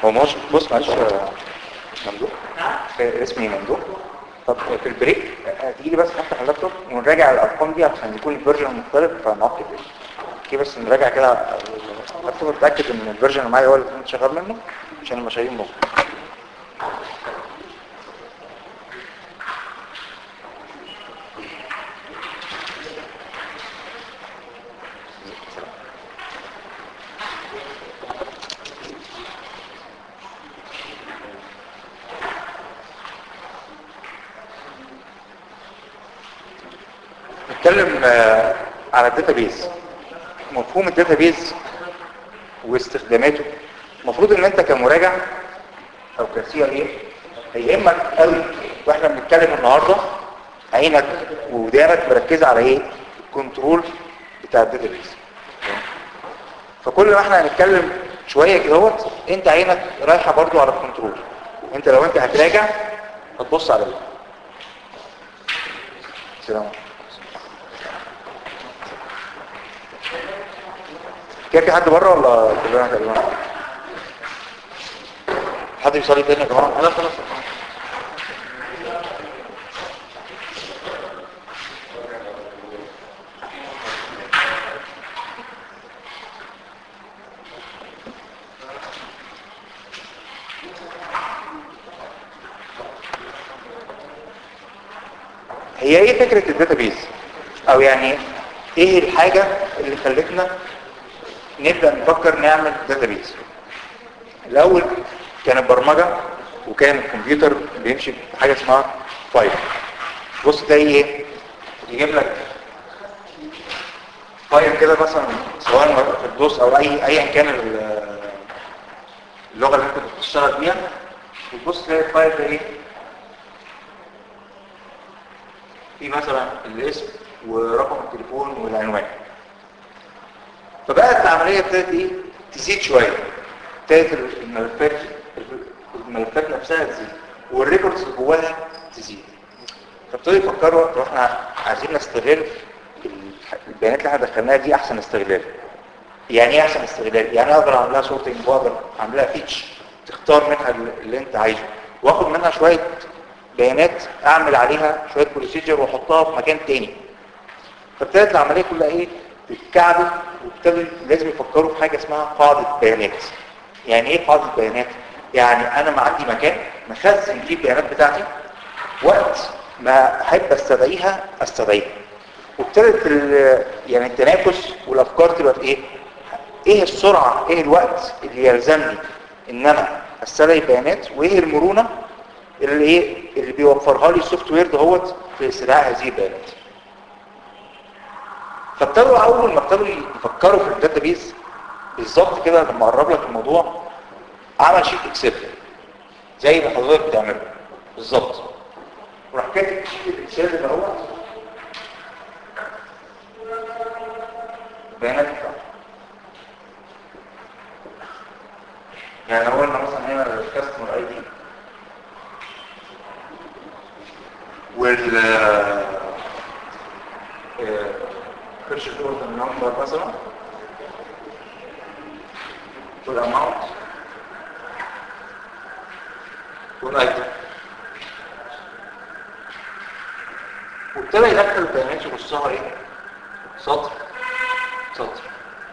هو مش بص معلش آه، ممدوح آه، اسمي ممدوح طب في البريك آه، هتيجي لي بس نفتح اللابتوب ونراجع الارقام دي عشان يكون الفيرجن مختلف فنعقد كي بس نراجع كده اللابتوب اتاكد ان الفيرجن اللي معايا هو اللي كنت شغال منه عشان المشاريع مظبوط نتكلم آه، على الداتابيز مفهوم الداتابيز واستخداماته المفروض ان انت كمراجع او كسي ايه هيهمك قوي واحنا بنتكلم النهارده عينك ودانك مركزه على ايه الكنترول بتاع الداتابيز فكل ما احنا هنتكلم شويه كدهوت انت عينك رايحه برضو على الكنترول انت لو انت هتراجع هتبص على ايه السلام عليكم كده في حد بره ولا كلنا تقريبا حد بيصلي تاني يا جماعه انا خلاص هي ايه فكرة الداتابيز او يعني ايه الحاجة اللي خلتنا نبدأ نفكر نعمل داتابيز الاول كانت برمجة وكان الكمبيوتر بيمشي بحاجة اسمها فايل بص تلاقي ايه يجيب لك فايل كده مثلا سواء في الدوس او اي ايا كان ال- اللغة اللي انت بتشتغل بيها وتبص تلاقي الفايل ده ايه في مثلا الاسم ورقم التليفون والعنوان فبقت العملية ابتدت ايه تزيد شوية ابتدت الملفات الملفات نفسها تزيد والريكوردز اللي جواها تزيد فابتدوا يفكروا طب احنا عايزين نستغل الح- البيانات اللي احنا دخلناها دي احسن استغلال يعني ايه احسن استغلال يعني اقدر اعمل لها سورتنج واقدر اعمل لها فيتش تختار منها اللي- اللي انت عايزه واخد منها شويه بيانات اعمل عليها شويه بروسيجر واحطها في مكان تاني فابتدت العمليه كلها ايه تتكعبل وابتدوا لازم يفكروا في حاجه اسمها قاعده بيانات يعني ايه قاعده بيانات يعني انا ما عندي مكان مخزن فيه البيانات بتاعتي وقت ما احب استدعيها استدعيها وابتدت ال- يعني التنافس والافكار تبقى في ايه ايه السرعه ايه الوقت اللي يلزمني ان انا استدعي بيانات وايه المرونه اللي ايه اللي بيوفرها لي السوفت وير دهوت في استدعاء هذه البيانات فابتدوا اول ما ابتدوا يفكروا في الداتابيز بالظبط كده لما اقرب لك الموضوع عمل شيت اكسل زي ما حضرتك بتعمله بالظبط وراح كاتب شيت الاكسل ده هو البيانات بتاعته يعني لو قلنا مثلا هنا الكاستمر اي دي وال بيرشيز اوردر نمبر مثلا والاماونت والايتم وابتدى يدخل البيانات يبصها ايه سطر سطر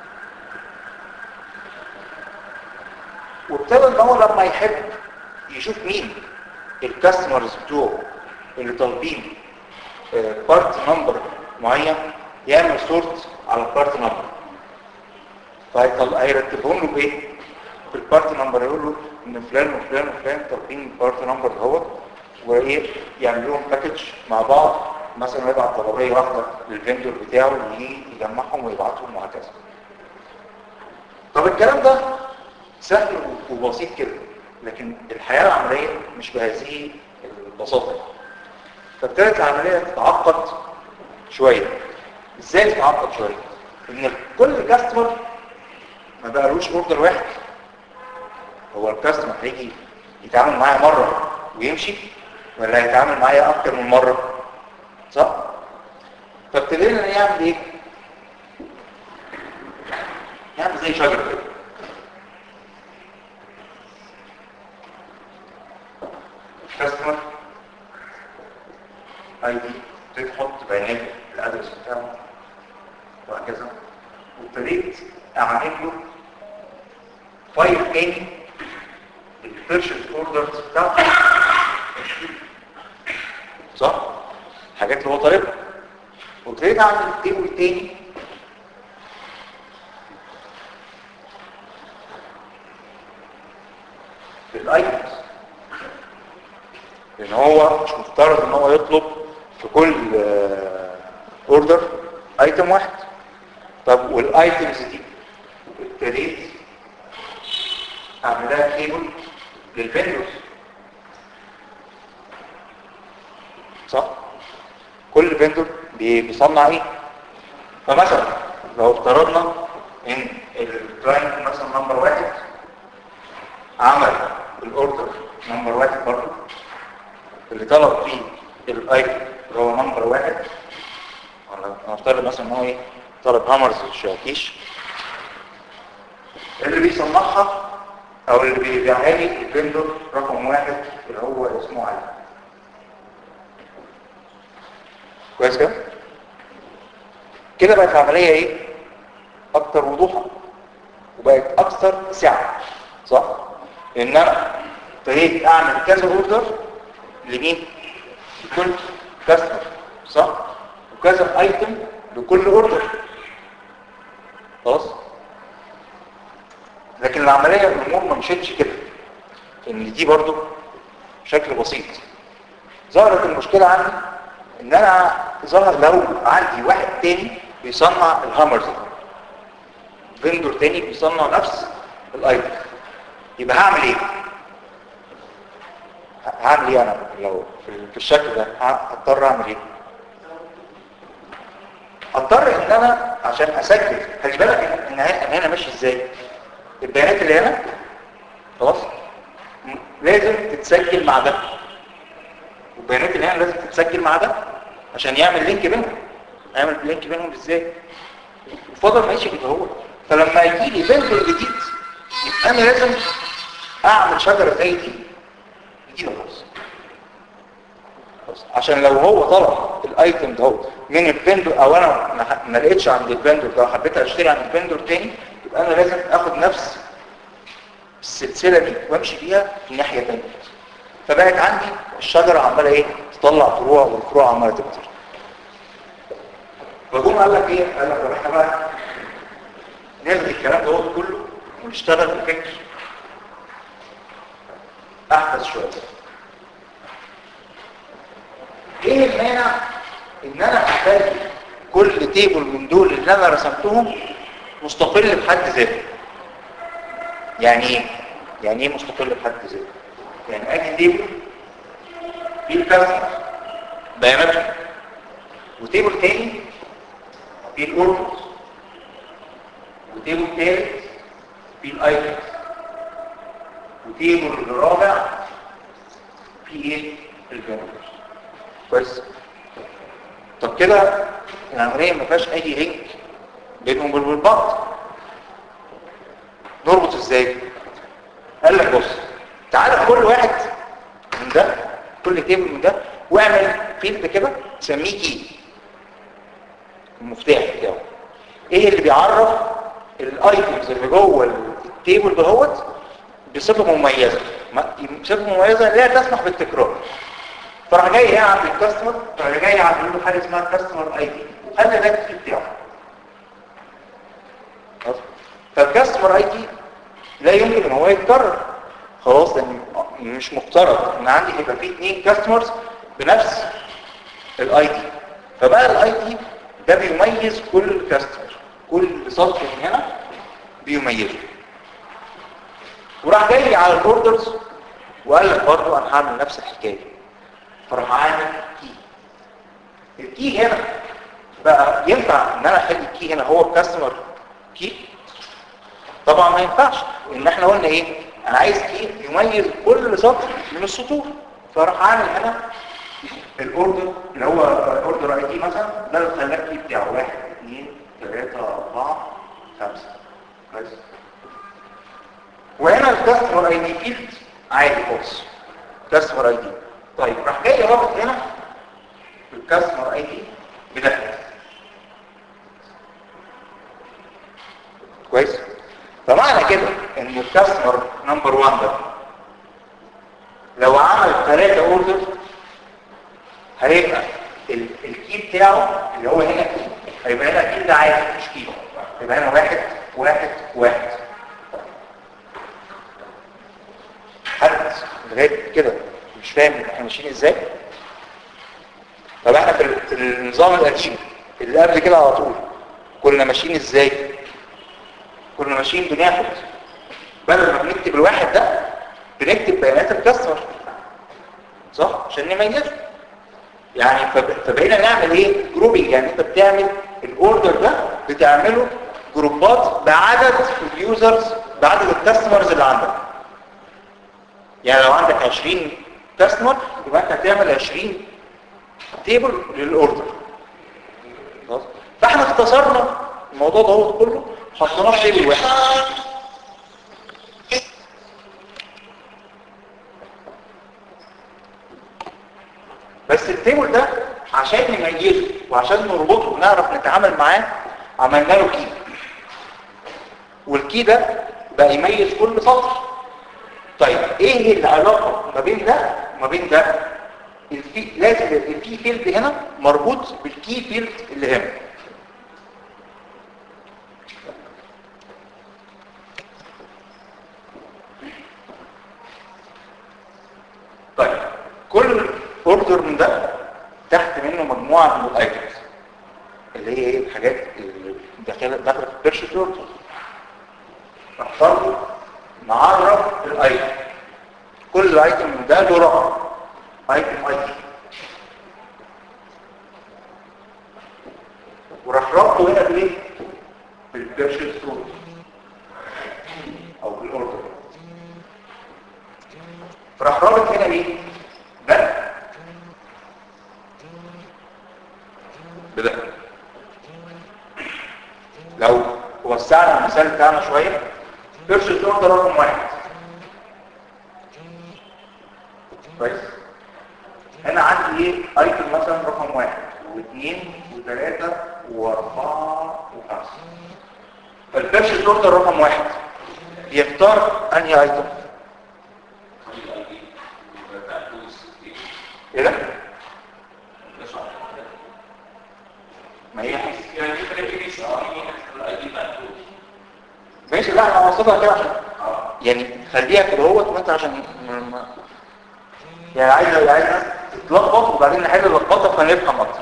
وابتدى ان هو لما يحب يشوف مين الكاستمرز بتوعه اللي طالبين بارت نمبر معين يعمل سورت على البارت نمبر فهيرتبهم له بايه بالبارت نمبر يقول له ان فلان وفلان وفلان طالبين البارت نمبر دوت وايه يعمل لهم باكج مع بعض مثلا يبعت طلبيه واحده للفندور بتاعه يجي يجمعهم ويبعتهم وهكذا طب الكلام ده سهل وبسيط كده لكن الحياه العمليه مش بهذه البساطه فابتدت العمليه تتعقد شويه ازاي تتعقد شويه ان كل كاستمر ما بقالوش اوردر واحد هو الكاستمر هيجي يتعامل معايا مره ويمشي ولا هيتعامل معايا اكتر من مره صح فابتدينا نعمل ايه نعمل زي شجره كده اعمل له فايل تاني البيرشيز اوردرز بتاعته صح حاجات اللي هو طالبها وابتديت اعمل تيبل تاني بالايتمز لان هو مش مفترض ان هو يطلب في كل اوردر ايتم واحد طب والايتمز دي ابتديت اعملها تيبل للفيندوز صح كل فيندور بيصنع ايه فمثلا لو افترضنا ان الكلاينت مثلا نمبر واحد عمل الاوردر نمبر واحد برضه اللي طلب فيه الايتم اللي هو نمبر واحد ولا نفترض مثلا ان هو ايه طلب هامرز الشواكيش اللي بيصنعها او اللي بيبيعها لي الفندور رقم واحد اللي هو اسمه علي كويس كده كده بقت العمليه ايه اكتر وضوحا وبقت اكثر سعه صح ان انا ابتديت اعمل كذا اوردر لمين لكل كاستمر صح وكذا ايتم لكل اوردر خلاص لكن العمليه الامور ما مشيتش كده ان دي برضو بشكل بسيط ظهرت المشكله عندي ان انا ظهر لو عندي واحد تاني بيصنع الهامرز فيندور تاني بيصنع نفس الايتم يبقى هعمل ايه هعمل ايه انا لو في الشكل ده هضطر اعمل ايه اضطر ان انا عشان اسجل خلي بالك ان هنا ماشي ازاي البيانات اللي هنا خلاص لازم تتسجل مع ده والبيانات اللي هنا لازم تتسجل مع ده عشان يعمل لينك بينهم يعمل لينك بينهم ازاي الفضل ماشي كده هو فلما يجي لي فيندور جديد يبقى انا لازم اعمل شجره زي دي جديده خالص عشان لو هو طلب الايتم ده من الفندور او انا ما لقيتش عند الفندور ده حبيت اشتري عند الفندور تاني يبقى انا لازم اخد نفس السلسله دي وامشي بيها في الناحيه الثانيه فبقت عندي الشجره عماله ايه تطلع فروع والفروع عماله تكتر فجم قال لك ايه قال لك طب احنا بقى نلغي الكلام ده كله ونشتغل بفكر احدث شويه ايه المانع ان انا اخلي كل تيبل من دول اللي انا رسمتهم مستقل بحد ذاته يعني ايه يعني ايه مستقل بحد ذاته يعني اجي تيبل فيه الكاستمر بياناتهم وتيبل تاني فيه الاوردرز وتيبل تالت فيه الايتمز وتيبل رابع فيه ايه الفيندرز كويس طب كده العمليه ما فيهاش اي لينك بينهم وبين بعض نربط ازاي قال لك بص تعالى كل واحد من ده كل تيبل من ده واعمل فيلد كده سميه كي المفتاح بتاعه ايه اللي بيعرف الايتمز اللي جوه التيبل دهوت بصفه مميزه صفه مميزه لا تسمح بالتكرار فراح جاي هنا عند الكاستمر فراح جاي عامل له حاجه اسمها كاستمر اي دي وخلى ده الكي بتاعه فالكاستمر اي دي لا يمكن ان هو يتكرر خلاص لان مش مفترض ان عندي هيبقى فيه اثنين كاستمرز بنفس الاي دي فبقى الاي دي ده بيميز كل كاستمر كل سطر من هنا بيميزه وراح جاي على الاوردرز وقال لك برضه انا هعمل نفس الحكايه فراح عامل كي الكي هنا بقى ينفع ان انا اخلي الكي هنا هو الكاستمر كي طبعا ما ينفعش ان احنا قلنا ايه انا عايز كي يميز كل سطر من السطور فراح عامل هنا الاوردر اللي هو اوردر اي دي مثلا ده اللي خلاه الكي بتاعه 1 2 3 4 5 كويس وهنا الكاستمر اي دي فيلد عادي خالص كاستمر اي دي طيب راح جاي رابط هنا الكاستمر اي دي بده كويس فمعنى كده ان الكاستمر نمبر 1 ده لو عمل ثلاثة اوردر هيبقى ال- الكي بتاعه اللي هو هنا هيبقى هنا الكي ده عادي مش كي يبقى هنا واحد واحد واحد حد لغايه كده مش فاهم احنا ماشيين ازاي طب احنا في ال- في النظام الارشيف اللي قبل كده على طول كنا ماشيين ازاي كنا ماشيين بناخد بدل ما بنكتب الواحد ده بنكتب بيانات الكاستمر صح عشان نميزه يعني فب- فبقينا نعمل ايه جروبنج يعني انت بتعمل الاوردر ده بتعمله جروبات بعدد اليوزرز بعدد الكاستمرز اللي عندك يعني لو عندك 20 كاستمر يبقى انت هتعمل 20 تيبل للاوردر خلاص؟ فاحنا اختصرنا الموضوع ده هو كله حطيناه في تيبل واحد بس التيبل ده عشان نميزه وعشان نربطه ونعرف نتعامل معاه عملنا له كي والكي ده بقى يميز كل سطر طيب ايه العلاقة ما بين ده وما بين ده الفي لازم الفي فيلد هنا مربوط بالكي فيلد اللي هنا طيب كل اوردر من ده تحت منه مجموعة من الايتمز اللي هي ايه الحاجات اللي داخله داخله في البيرشيز اوردر نختار نعرف الايتم كل ايتم من ده له رقم ايتم ايتم وراح ربطه هنا بايه بالبيرشيز اوردر او بالاوردر فراح رابط هنا ايه ده بده لو وسعنا المثال بتاعنا شويه بيرشيز اوردر رقم واحد كويس هنا عندي ايه ايتم مثلا رقم واحد واثنين وثلاثة واربعة وخمسة فالبيرشيز اوردر رقم واحد يختار انهي ايتم ايه ده؟ ما هي ماشي لا انا واصلها كده عشان يعني خليها كده اهوت وانت عشان ما- ما- يعني عايز عايز تتلخبط وبعدين نحل اللخبطه فنفهم اكتر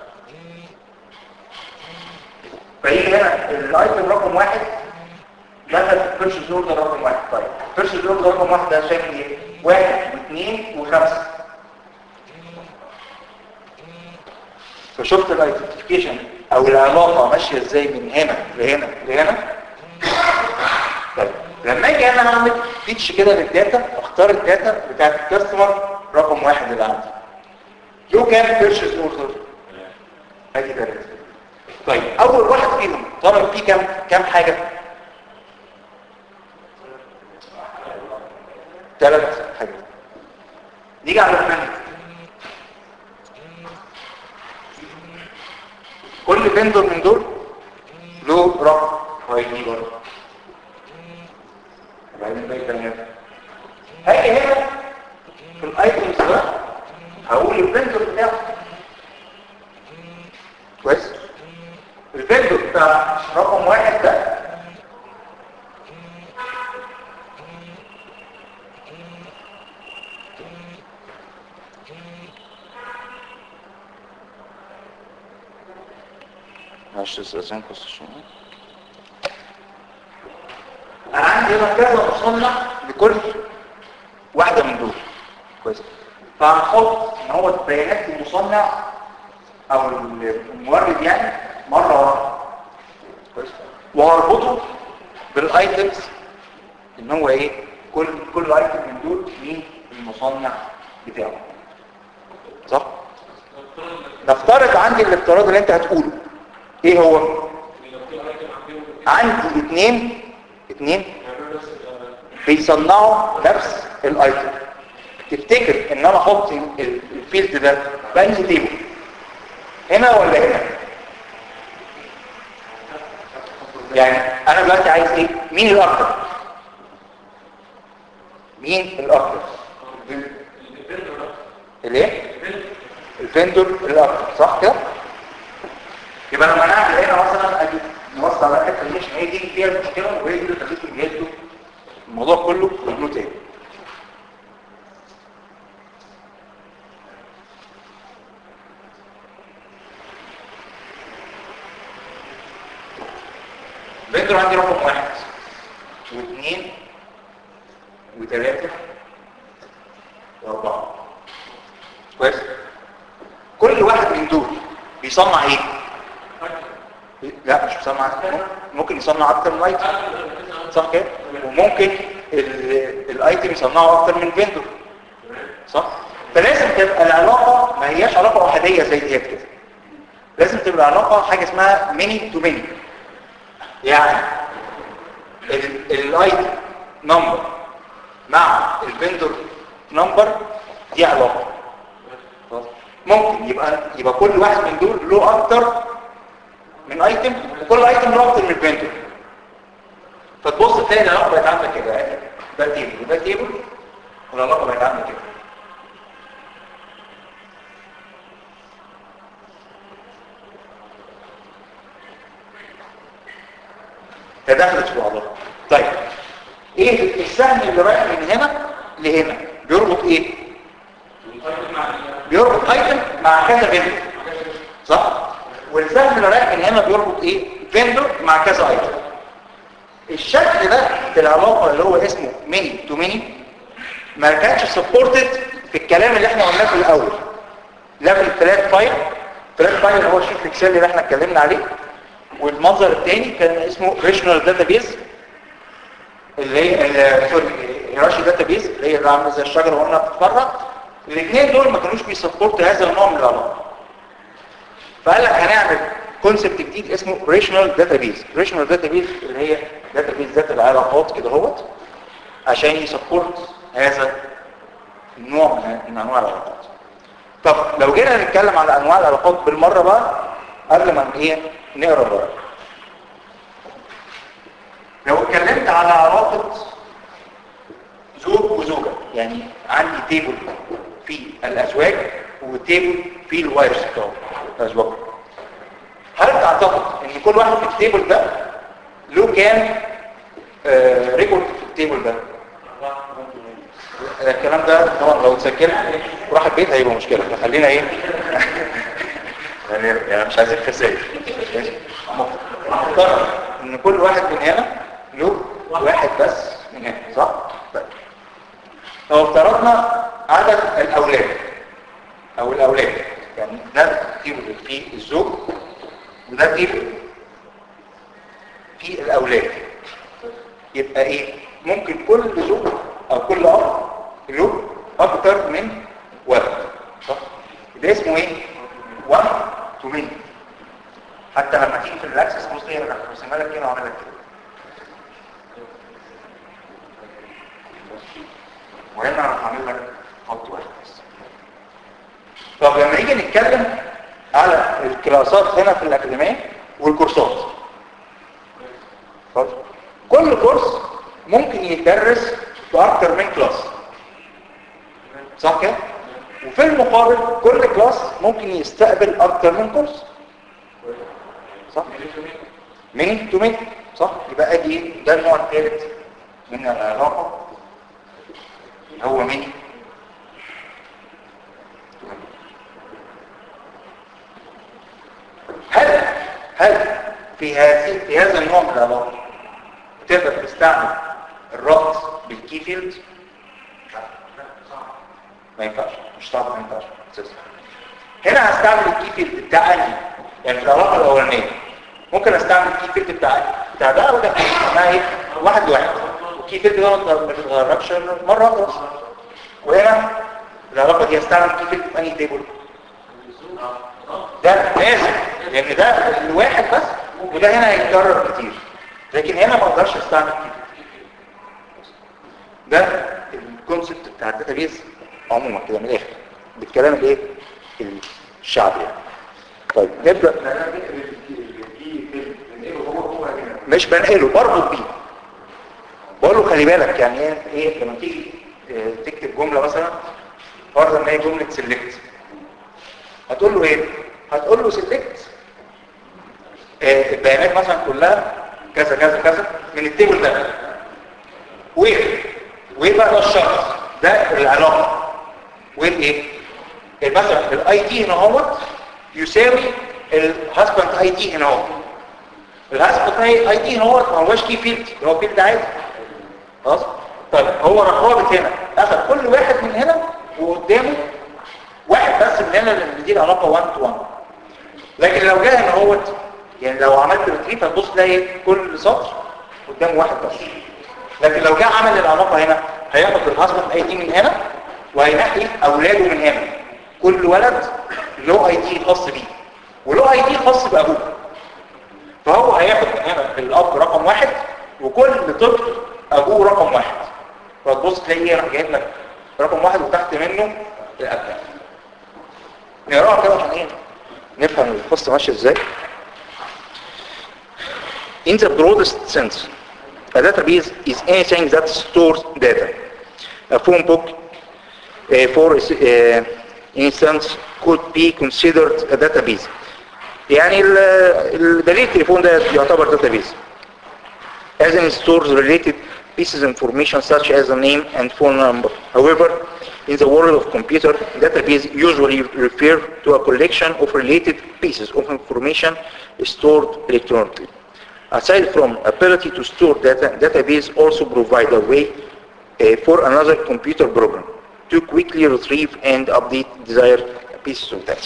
فيجي هنا الايتم رقم واحد دخل في البيرشيز اوردر رقم واحد طيب البيرشيز اوردر رقم واحد ده شايف ايه؟ واحد واثنين وخمسه فشفت الايدنتيفيكيشن او العلاقه ماشيه ازاي من هنا لهنا لهنا طيب لما اجي انا اعمل فيتش كده للداتا اختار الداتا بتاعت الكاستمر رقم واحد اللي عندي له كام بيرشيز اوردر ادي ثلاثه طيب اول واحد فيهم طلب فيه كام كام حاجه ثلاث حاجات نيجي على الثانيه كل فيندور من دول له رقم هيجي برضه وبعدين باقي كلمات هاجي هنا في الايتمز ده هقول الفيندور بتاعه كويس الفيندور بتاع رقم واحد ده معلش استاذن قصة شوية انا عندي هنا كذا مصنع لكل واحدة من دول كويس فهنحط ان هو بيانات المصنع او المورد يعني مرة واحدة كويس وهربطه بالايتمز ان هو ايه كل كل ايتم من دول مين المصنع بتاعه صح نفترض عندي الافتراض اللي انت هتقوله ايه هو عندي اتنين اتنين بيصنعوا نفس الايتم تفتكر ان انا احط ال- الفيلد ده بانهي تيبل هنا ولا هنا يعني انا دلوقتي عايز ايه مين الاكتر مين الاكتر الايه الفندور الاكتر صح كده يبقى لما نعمل هنا مثلا اجي نوصل على الحته دي عشان هي دي فيها المشكله وهي دي اللي خليته جهازه الموضوع كله بجنو تاني فندور عندي رقم واحد واثنين وثلاثة واربعة كويس كل واحد من دول بيصنع ايه لا مش بيصنع ممكن يصنع اكتر من ايتم صح كده وممكن ال- الايتم يصنعه اكتر من فيندور صح فلازم تبقى العلاقة ما هياش علاقة وحدية زي ديت كده لازم تبقى العلاقة حاجة اسمها ميني تو ميني يعني الايتم نمبر مع الفندور نمبر دي علاقة خلاص؟ ممكن يبقى يبقى كل واحد من دول له اكتر من ايتم وكل ايتم له اكتر من فندور فتبص تلاقي العلاقة بقت عاملة كده يعني ده تيبل وده تيبل والعلاقة بقت عاملة كده تدخلت في بعضها طيب ايه السهم اللي رايح من هنا لهنا بيربط ايه بيربط ايتم مع كذا فيندور صح والسهم اللي رايح من هنا بيربط ايه فيندور مع كذا ايتم الشكل ده في العلاقه اللي هو اسمه ميني تو ميني ما كانش سبورتد في الكلام اللي احنا قلناه في الاول ليفل فلات فايل فلات فايل اللي هو الشيت الاكسل اللي احنا اتكلمنا عليه والمنظر الثاني كان اسمه ريشنال داتابيز اللي هي ال- سوري هيراشي داتابيز اللي هي اللي عامله زي الشجره وقلنا بتتفرع الاثنين دول ما كانوش بيسبورت هذا النوع من العلاقه فقال لك هنعمل كونسبت جديد اسمه ريشنال داتابيز ريشنال داتابيز اللي هي داتابيز ذات العلاقات كده اهوت عشان يسبورت هذا النوع من من انواع العلاقات طب لو جينا نتكلم على انواع العلاقات بالمره بقى قبل ما ايه نقرا بقى لو اتكلمت على علاقه زوج وزوجه يعني عندي تيبل في الازواج وتيبل في الوايرز بتوع الازواج هل تعتقد ان كل واحد في التيبل ده له كام آه ريكورد في التيبل ده الكلام ده طبعا لو اتسجلت وراح البيت هيبقى مشكله فخلينا ايه يعني يعني مش عايزين خسائر ماشي؟ مفترض ان كل واحد من هنا له واحد بس من هنا صح؟ طيب لو افترضنا عدد الاولاد او الاولاد يعني ده تيبل فيه الزوج وده تيبل فيه الاولاد يبقى ايه ممكن كل زوج او كل اب له اكتر من ولد صح ده اسمه ايه 1 تو مين حتى لما تيجي في الاكسس بص هي انا رسمها لك كده وعامل لك كده وهنا انا هعمل لك خط واحد بس طب لما نيجي نتكلم على الكلاسات هنا في الاكاديميه والكورسات خلاص كل كورس ممكن يدرس في اكتر من كلاس صح كده وفي المقابل كل كلاس ممكن يستقبل اكتر من كورس صح مين تو مين صح يبقى ادي إيه؟ ده النوع الثالث من العلاقه هو مين هل هل في هذه في هذا النوع من العلاقه تقدر تستعمل الربط بالكي فيلد ما ينفعش مش صعب ما ينفعش أساساً. هنا هستعمل الكي فيلد بتاع انهي يعني في العلاقه الاولانيه ممكن استعمل الكي فيلد بتاع بتاع ده وده اسمها ايه واحد لواحد الكي فيلد ده ما بيتغيرش مره واحده بس وهنا العلاقه دي هستعمل الكي فيلد في انهي تيبل ده لازم لان ده الواحد بس وده هنا هيتكرر كتير لكن هنا ما اقدرش استعمل كده ده الكونسبت بتاع الداتابيز عموما كده من الاخر بالكلام الايه الشعبي يعني طيب نبدا مش بنقله بربط بيه بقول له خلي بالك يعني ايه ايه لما تيجي اه، تكتب جمله مثلا فرضا ان هي جمله سيلكت هتقول له ايه هتقول له سيلكت البيانات مثلا كلها كذا كذا كذا من التيبل ده وير وير بقى ده الشخص ده العلاقه وير ايه مثلا الاي دي هنا اهوت يساوي الهاسبند اي دي هنا اهوت الهاسبند اي دي هنا اهوت ما هوش كي فيلد هو فيلد عادي خلاص طيب هو راح رابط هنا اخذ كل واحد من هنا وقدامه واحد بس من هنا اللي دي العلاقه 1 تو 1 لكن لو جه هنا اهوت يعني لو عملت ريتريف هتبص تلاقي كل سطر قدامه واحد بس لكن لو جه عمل العلاقه هنا هياخد الهاسبند اي دي من هنا وهينقي اولاده من هنا كل ولد له اي دي خاص بيه وله اي دي خاص بابوه فهو هياخد من هنا الاب رقم واحد وكل طفل ابوه رقم واحد فتبص تلاقيه راح جايب لك رقم واحد وتحت منه الابناء نقراها كده عشان ايه نفهم القصه ماشيه ازاي In the broadest sense, a database is anything that stores data. A phone book, uh, for uh, instance, could be considered a database. يعني الدليل التليفون ده يعتبر database. As in stores related pieces of information such as a name and phone number. However, in the world of computer, database usually refer to a collection of related pieces of information stored electronically. Aside from ability to store data, database also provide a way uh, for another computer program to quickly retrieve and update desired pieces of data.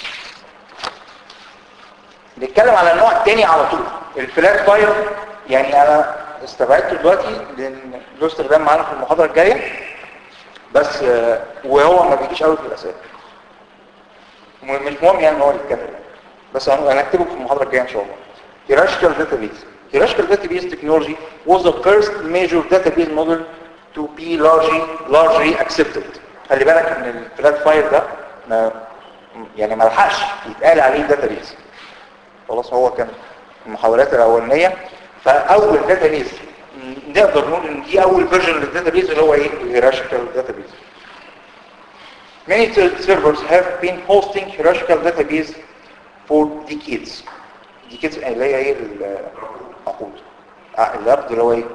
نتكلم على النوع الثاني على طول الفلات فايل يعني انا استبعدته دلوقتي لان له استخدام معانا في المحاضره الجايه بس آه، وهو ما بيجيش قوي في الاسئله م- مش مهم يعني ان هو يتكتب بس هن- هنكتبه في المحاضره الجايه ان شاء الله hierarchical database hierarchical database technology was the first major database model to be largely largely accepted خلي بالك ان الفلات فايل ده ما يعني ما لحقش يتقال عليه database خلاص هو كان المحاولات الاولانيه فاول database نقدر نقول ان دي اول فيرجن للداتابيز اللي هو ايه hierarchical database Many servers have been hosting hierarchical database for decades. decades اللي هي ايه العقود آه، العقد اللي هو ايه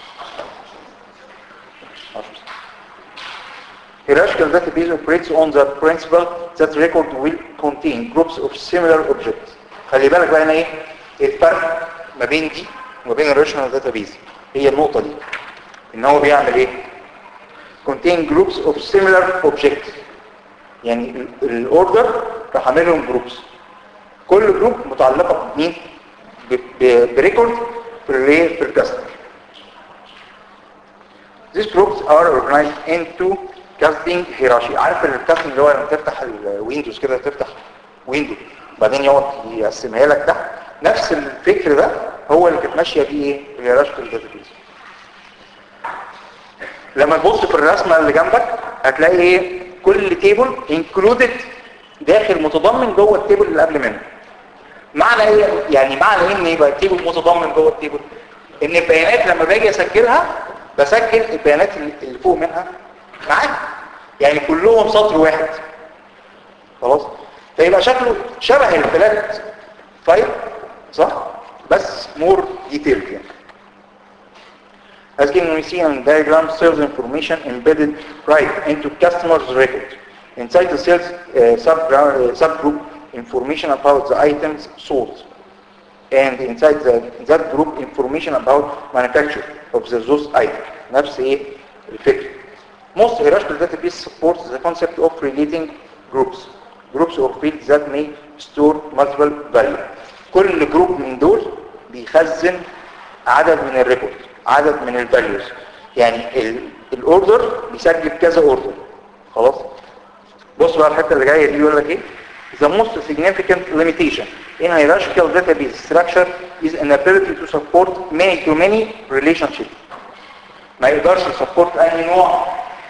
Hierarchical database operates on the principle that record will contain groups of similar objects. خلي بالك بقى هنا ايه الفرق ما بين دي وما بين الريليشنال داتابيز هي النقطة دي ان هو بيعمل ايه contain groups of similar objects يعني الاوردر راح عاملهم جروبس كل جروب متعلقة بمين ب- ب- بريكورد في الري في الكاستمر These groups are organized into casting hierarchy عارف الكاستنج اللي هو لما تفتح الويندوز كده تفتح ويندو بعدين يقعد يقسمها لك تحت نفس الفكر ده هو اللي كانت ماشيه بيه ايه الهيرارشيكال داتابيز لما تبص في الرسمه اللي جنبك هتلاقي ايه كل تيبل انكلودد داخل متضمن جوه التيبل اللي قبل منه معنى ايه يعني معنى ايه ان يبقى التيبل متضمن جوه التيبل ان البيانات لما باجي اسجلها بسجل البيانات اللي فوق منها معاها يعني كلهم سطر واحد خلاص فيبقى شكله شبه الفلات فايل صح بس مور ديتيلد يعني As can we see on diagram, sales information embedded right into customer's record. Inside the sales uh, sub, uh, subgroup, information about the items sold. And inside the, that group, information about manufacture of the, those items. نفس ايه الفكرة. Most hierarchical database supports the concept of relating groups. Groups or fields that may store multiple values. كل جروب من دول بيخزن عدد من الريكورد عدد من الفاليوز يعني ال- الاوردر بيسجل كذا اوردر خلاص بص بقى الحته اللي جايه دي يقول لك ايه The most significant limitation in hierarchical database structure is an ability to support many to many relationship ما يقدرش يسبورت اي نوع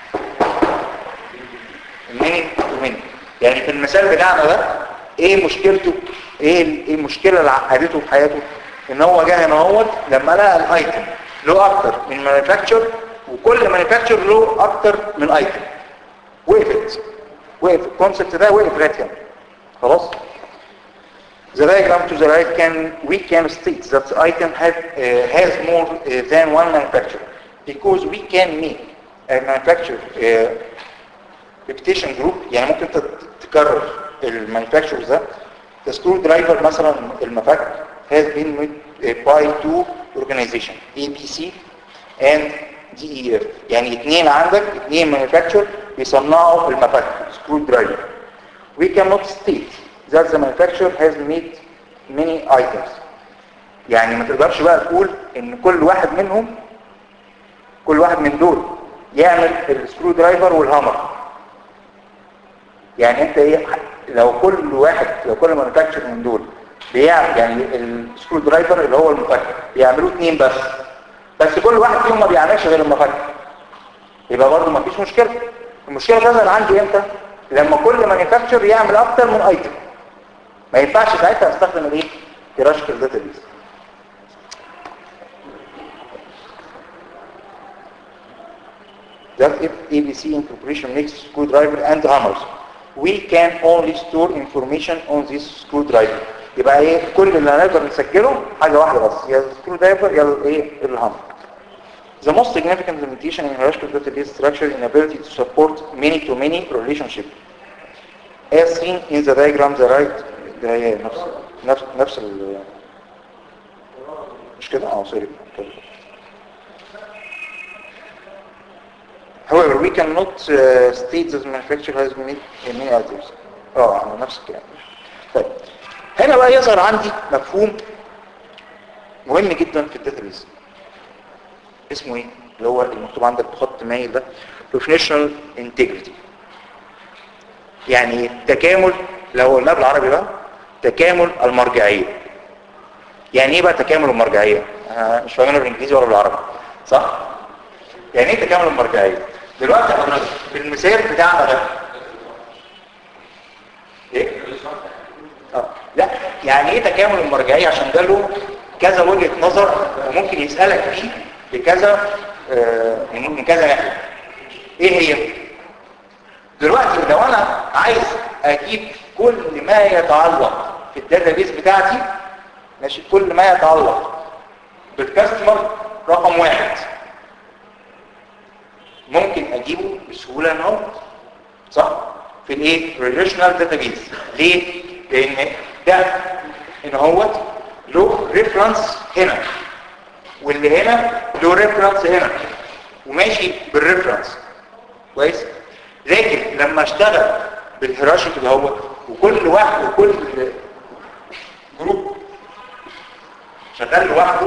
many to many يعني في المثال بتاعنا ده ايه مشكلته ايه ال- ايه المشكله اللي عقدته في حياته ان هو جه هنا اهوت لما لقى الايتم له اكتر من مانيفاكتشر وكل مانيفاكتشر له اكتر من ايتم وقفت وقف الكونسبت ده وقف لغايه هنا خلاص The diagram to the right can we can state that the item have, uh, has more uh, than one manufacturer because we can make a manufacturer uh, repetition group يعني ممكن تت- تكرر المانيفاكتشرز ده the screwdriver مثلا المفك has been made uh, by two organization ABC and DEF يعني اثنين عندك اثنين مانيفاكتشر بيصنعوا المفك screwdriver we cannot state that the manufacturer has made many items يعني ما تقدرش بقى تقول ان كل واحد منهم كل واحد من دول يعمل السكرو درايفر والهامر يعني انت ايه لو كل واحد لو كل مانيفاكتشر من دول بيعمل يعني السكرو درايفر اللي هو المفك بيعملوه اثنين بس بس كل واحد فيهم ما بيعملش غير المفك يبقى برضه ما فيش مشكله المشكله تظهر عندي امتى لما كل مانيفاكتشر يعمل اكتر من ايتم ما ينفعش ساعتها استخدم الايه هيرارشيكال داتابيز that if ABC incorporation makes screwdriver and hammers we can only store information on this screwdriver يبقى ايه كل اللي هنقدر نسجله حاجه واحده بس يا السكرودرايفر يا الايه الهامر The most significant limitation in hierarchical database structure is inability to support many-to-many relationship. As seen in the diagram the right ده هي نفس نفس نفس ال مش كده اه سوري However, we cannot uh, state that the manufacturer has many, many items. اه على نفس الكلام. طيب هنا بقى يظهر عندي مفهوم مهم جدا في الداتابيز اسمه ايه اللي هو المكتوب عندك بخط مايل ده professional integrity يعني تكامل لو قلناه بالعربي بقى تكامل المرجعيه يعني ايه بقى تكامل المرجعيه أنا مش فاهمينه بالانجليزي ولا بالعربي صح يعني ايه تكامل المرجعيه دلوقتي حضرتك في المثال بتاعنا ده ايه آه. لا يعني ايه تكامل المرجعيه عشان ده له كذا وجهه نظر وممكن يسالك فيه بكذا آه، من من كذا ناحيه ايه هي دلوقتي لو انا عايز اجيب كل ما يتعلق في الداتابيس بتاعتي ماشي كل ما يتعلق بالكاستمر رقم واحد ممكن اجيبه بسهوله اهو صح في الايه ريليشنال داتابيس ليه لان ده ان هو له ريفرنس هنا واللي هنا له ريفرنس هنا وماشي بالريفرنس كويس لكن لما اشتغل بالهيرارشيك اللي هو وكل واحد وكل جروب شغال لوحده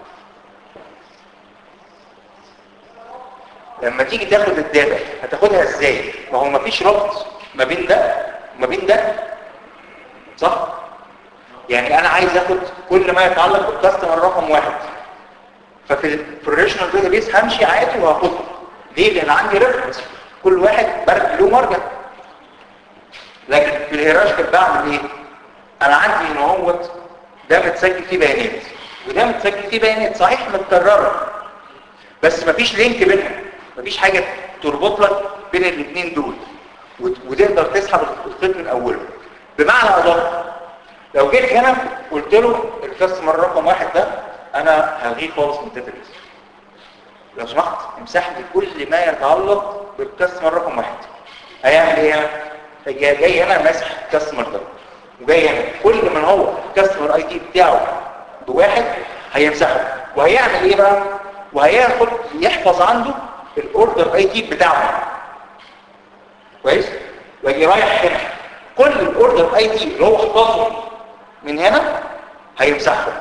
لما تيجي تاخد الداتا هتاخدها ازاي ما هو مفيش ربط ما بين ده وما بين ده صح يعني انا عايز اخد كل ما يتعلق بالكاستمر رقم واحد ففي البروفيشنال داتابيس همشي عادي وهاخده ليه لان عندي ريفرنس كل واحد برد له مرجع لكن في الهيرارشيكال بعمل ايه انا عندي ان هو ده متسجل فيه بيانات وده متسجل فيه بيانات صحيح متكرره بس مفيش لينك بينهم مفيش حاجه تربط لك بين الاثنين دول وت- وتقدر تسحب الخيط من اوله بمعنى ادق لو جيت هنا قلت له الكاستمر رقم واحد ده انا هلغيه خالص من الداتابيس لو سمحت امسح لي كل ما يتعلق بالكاستمر رقم واحد هيعمل ايه هنا جاي جاي هنا ماسح الكاستمر ده وجاي هنا كل من هو الكاستمر اي دي بتاعه بواحد هيمسحه وهيعمل ايه بقى وهياخد يحفظ عنده الاوردر اي دي بتاعه كويس ويجي رايح هنا كل الاوردر اي دي اللي هو حفظه من هنا هيمسحه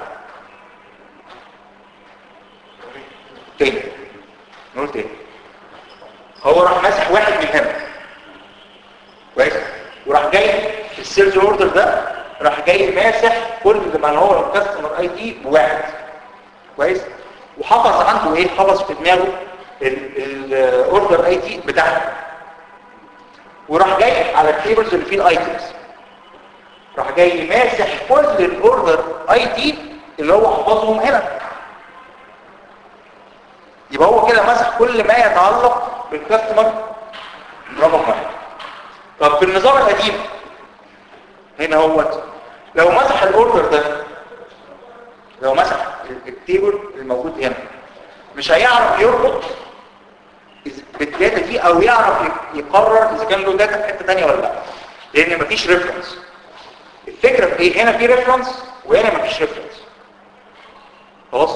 تاني نقول تاني هو راح ماسح واحد من هنا كويس وراح جاي في السيلز اوردر ده راح جاي ماسح كل ما هو الكاستمر اي دي بواحد كويس وحفظ عنده ايه حفظ في دماغه الاوردر اي دي بتاعته وراح جاي على التيبلز اللي فيه الايتمز راح جاي ماسح كل الاوردر اي دي اللي هو حفظهم هنا يبقى هو كده مسح كل ما يتعلق بالكاستمر رقم واحد طب في النظام القديم هنا هو لو مسح الاوردر ده لو مسح التيبل الموجود هنا مش هيعرف يربط بالداتا دي او يعرف يقرر اذا كان له داتا في حته ثانيه ولا لا لان مفيش ريفرنس الفكره في ايه هنا في ريفرنس وهنا مفيش ريفرنس خلاص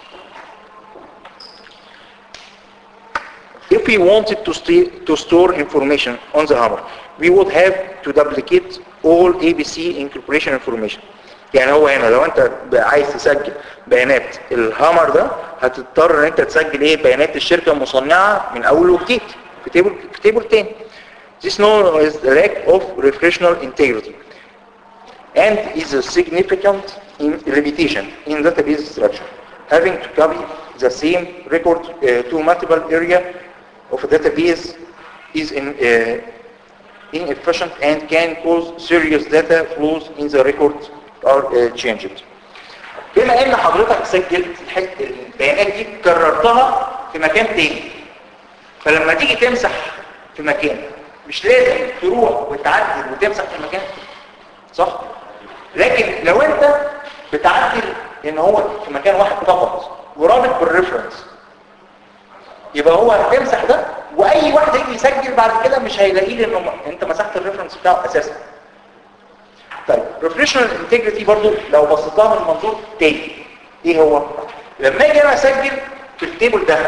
If we wanted to, stay, to store information on the hammer, we would have to duplicate all ABC incorporation information. يعني هو هنا لو انت عايز تسجل بيانات الهامر ده هتضطر ان انت تسجل ايه بيانات الشركة المصنعة من اول وجديد في تيبل في تيبل تاني. This known as the lack of refreshional integrity and is a significant in limitation in database structure. Having to copy the same record uh, to multiple area of a database is in, uh, inefficient and can cause serious data flows in the record are uh, changed. بما ان حضرتك سجلت البيانات دي كررتها في مكان تاني فلما تيجي تمسح في مكان مش لازم تروح وتعدل وتمسح في مكان صح لكن لو انت بتعدل ان هو في مكان واحد فقط ورابط بالريفرنس يبقى هو هتمسح ده واي واحد يجي يسجل بعد كده مش هيلاقيه لانه انت مسحت الريفرنس بتاعه اساسا طيب ريفريشنال انتجريتي برضو لو بصيتها من منظور تاني ايه هو لما اجي انا اسجل في التيبل ده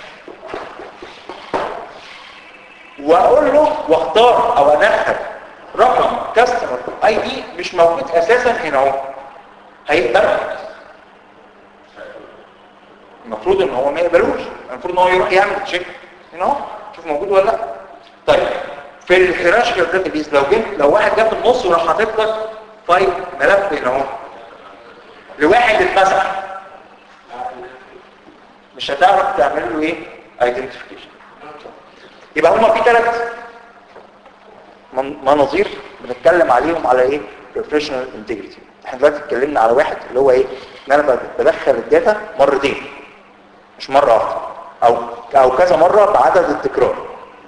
واقول له واختار او ادخل رقم كاستمر اي دي مش موجود اساسا هنا اهو هيقبله المفروض ان هو ما يقبلوش المفروض ان هو يروح يعمل تشيك هنا اهو شوف موجود ولا لا طيب في الهيرارشيكال داتابيز لو جبت لو واحد جه في النص وراح حاطط لك فايل ملف هنا اهو لواحد اتمسح مش هتعرف تعمل له ايه ايدنتيفيكيشن يبقى هما في ثلاث مناظير بنتكلم عليهم على ايه ريفريشنال انتجريتي احنا دلوقتي اتكلمنا على واحد اللي هو ايه ان انا بدخل الداتا مرتين مش مره واحده او او كذا مره بعدد التكرار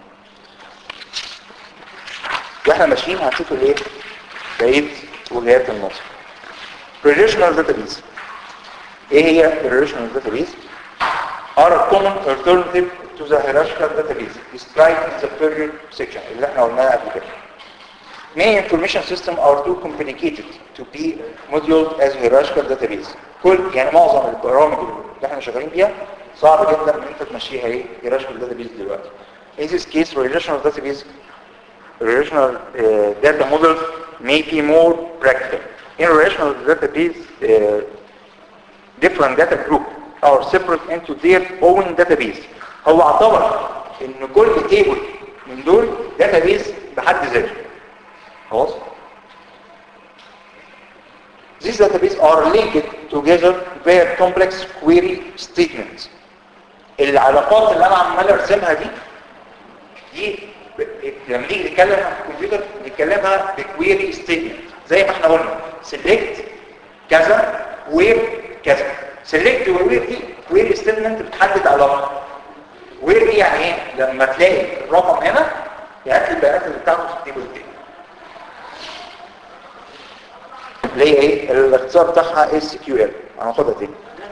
واحنا ماشيين هنشوف الايه بقيه وجهات النظر relational database ايه هي relational database are a common alternative to the hierarchical database described in the previous section اللي احنا قلناها قبل كده Many information systems are too complicated to be modeled as hierarchical database. كل يعني معظم البرامج اللي احنا شغالين بيها صعب جدا ان انت تمشيها ايه hierarchical database دلوقتي. In this case, relational database relational uh, data models may be more practical. In relational database, uh, different data group are separate into their own database. هو اعتبر ان كل تيبل من دول database بحد ذاته. خلاص These databases are linked together via complex query statements. العلاقات اللي انا عمال ارسمها دي دي لما نيجي نتكلم عن الكمبيوتر نتكلمها بكويري ستيتمنت زي ما احنا قلنا سيلكت كذا وير كذا سيلكت وير دي كويري ستيتمنت بتحدد علاقه وير دي يعني ايه لما تلاقي الرقم هنا هات لي البيانات اللي بتاعته في التيبل التاني اللي هي ايه الاختصار بتاعها اس كيو ال هناخدها تاني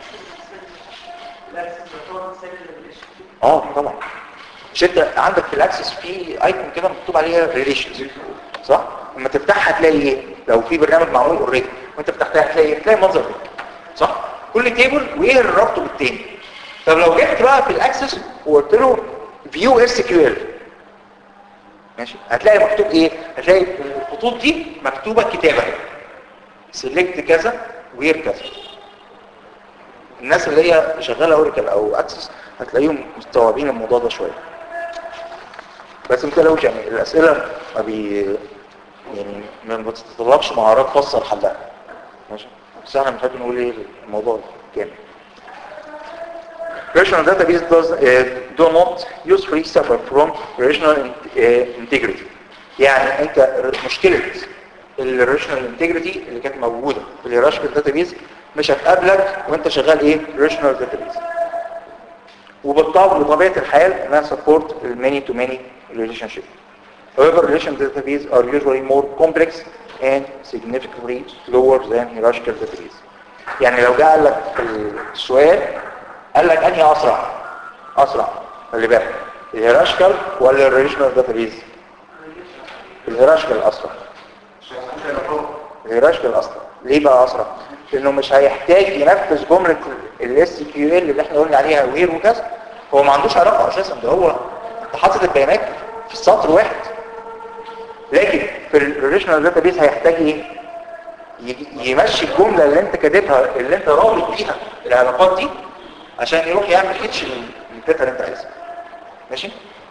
اه طبعا مش انت عندك في الاكسس في ايكون كده مكتوب عليها ريليشنز صح لما تفتحها تلاقي ايه لو في برنامج معمول اوريدي وانت فتحتها هتلاقي ايه تلاقي منظر ده صح كل تيبل وايه اللي ربطه بالتاني طب لو جبت بقى في الاكسس وقلت له فيو اس كيو ال ماشي هتلاقي مكتوب ايه هتلاقي الخطوط دي مكتوبه كتابه سيلكت كذا وير كذا الناس اللي هي شغاله اوريكل او اكسس هتلاقيهم مستوعبين الموضوع ده شويه بس ما تقلقوش يعني الاسئله ما بي يعني ما بتتطلبش مهارات خاصه لحلها ماشي بس احنا بنحب نقول ايه الموضوع كامل Relational database does uh, do not usefully suffer from relational uh, integrity. يعني انت مشكلة الريليشنال انتجريتي اللي كانت موجودة في الهيرارشيكال داتابيز مش هتقابلك وانت شغال ايه ريليشنال داتابيز وبالطبع بطبيعه الحال انها سبورت الماني تو ماني ريليشن شيب However, relational databases are usually more complex and significantly slower than hierarchical databases. يعني لو جاء قال لك في السؤال قال لك انهي اسرع اسرع خلي بالك الهيرارشيكال ولا الريليشنال داتابيز الهيرارشيكال اسرع الهيرارشيكال اسرع ليه بقى اسرع لانه مش هيحتاج ينفذ جمله الاس كيو ال اللي احنا قلنا عليها وير وكذا هو ما عندوش علاقه اساسا ده هو انت حاطط البيانات في سطر واحد لكن في الريليشنال داتابيز هيحتاج ايه ي- يمشي الجمله اللي انت كاتبها اللي انت رابط بيها العلاقات دي عشان يروح يعمل اتش للداتا اللي انت عايزها ماشي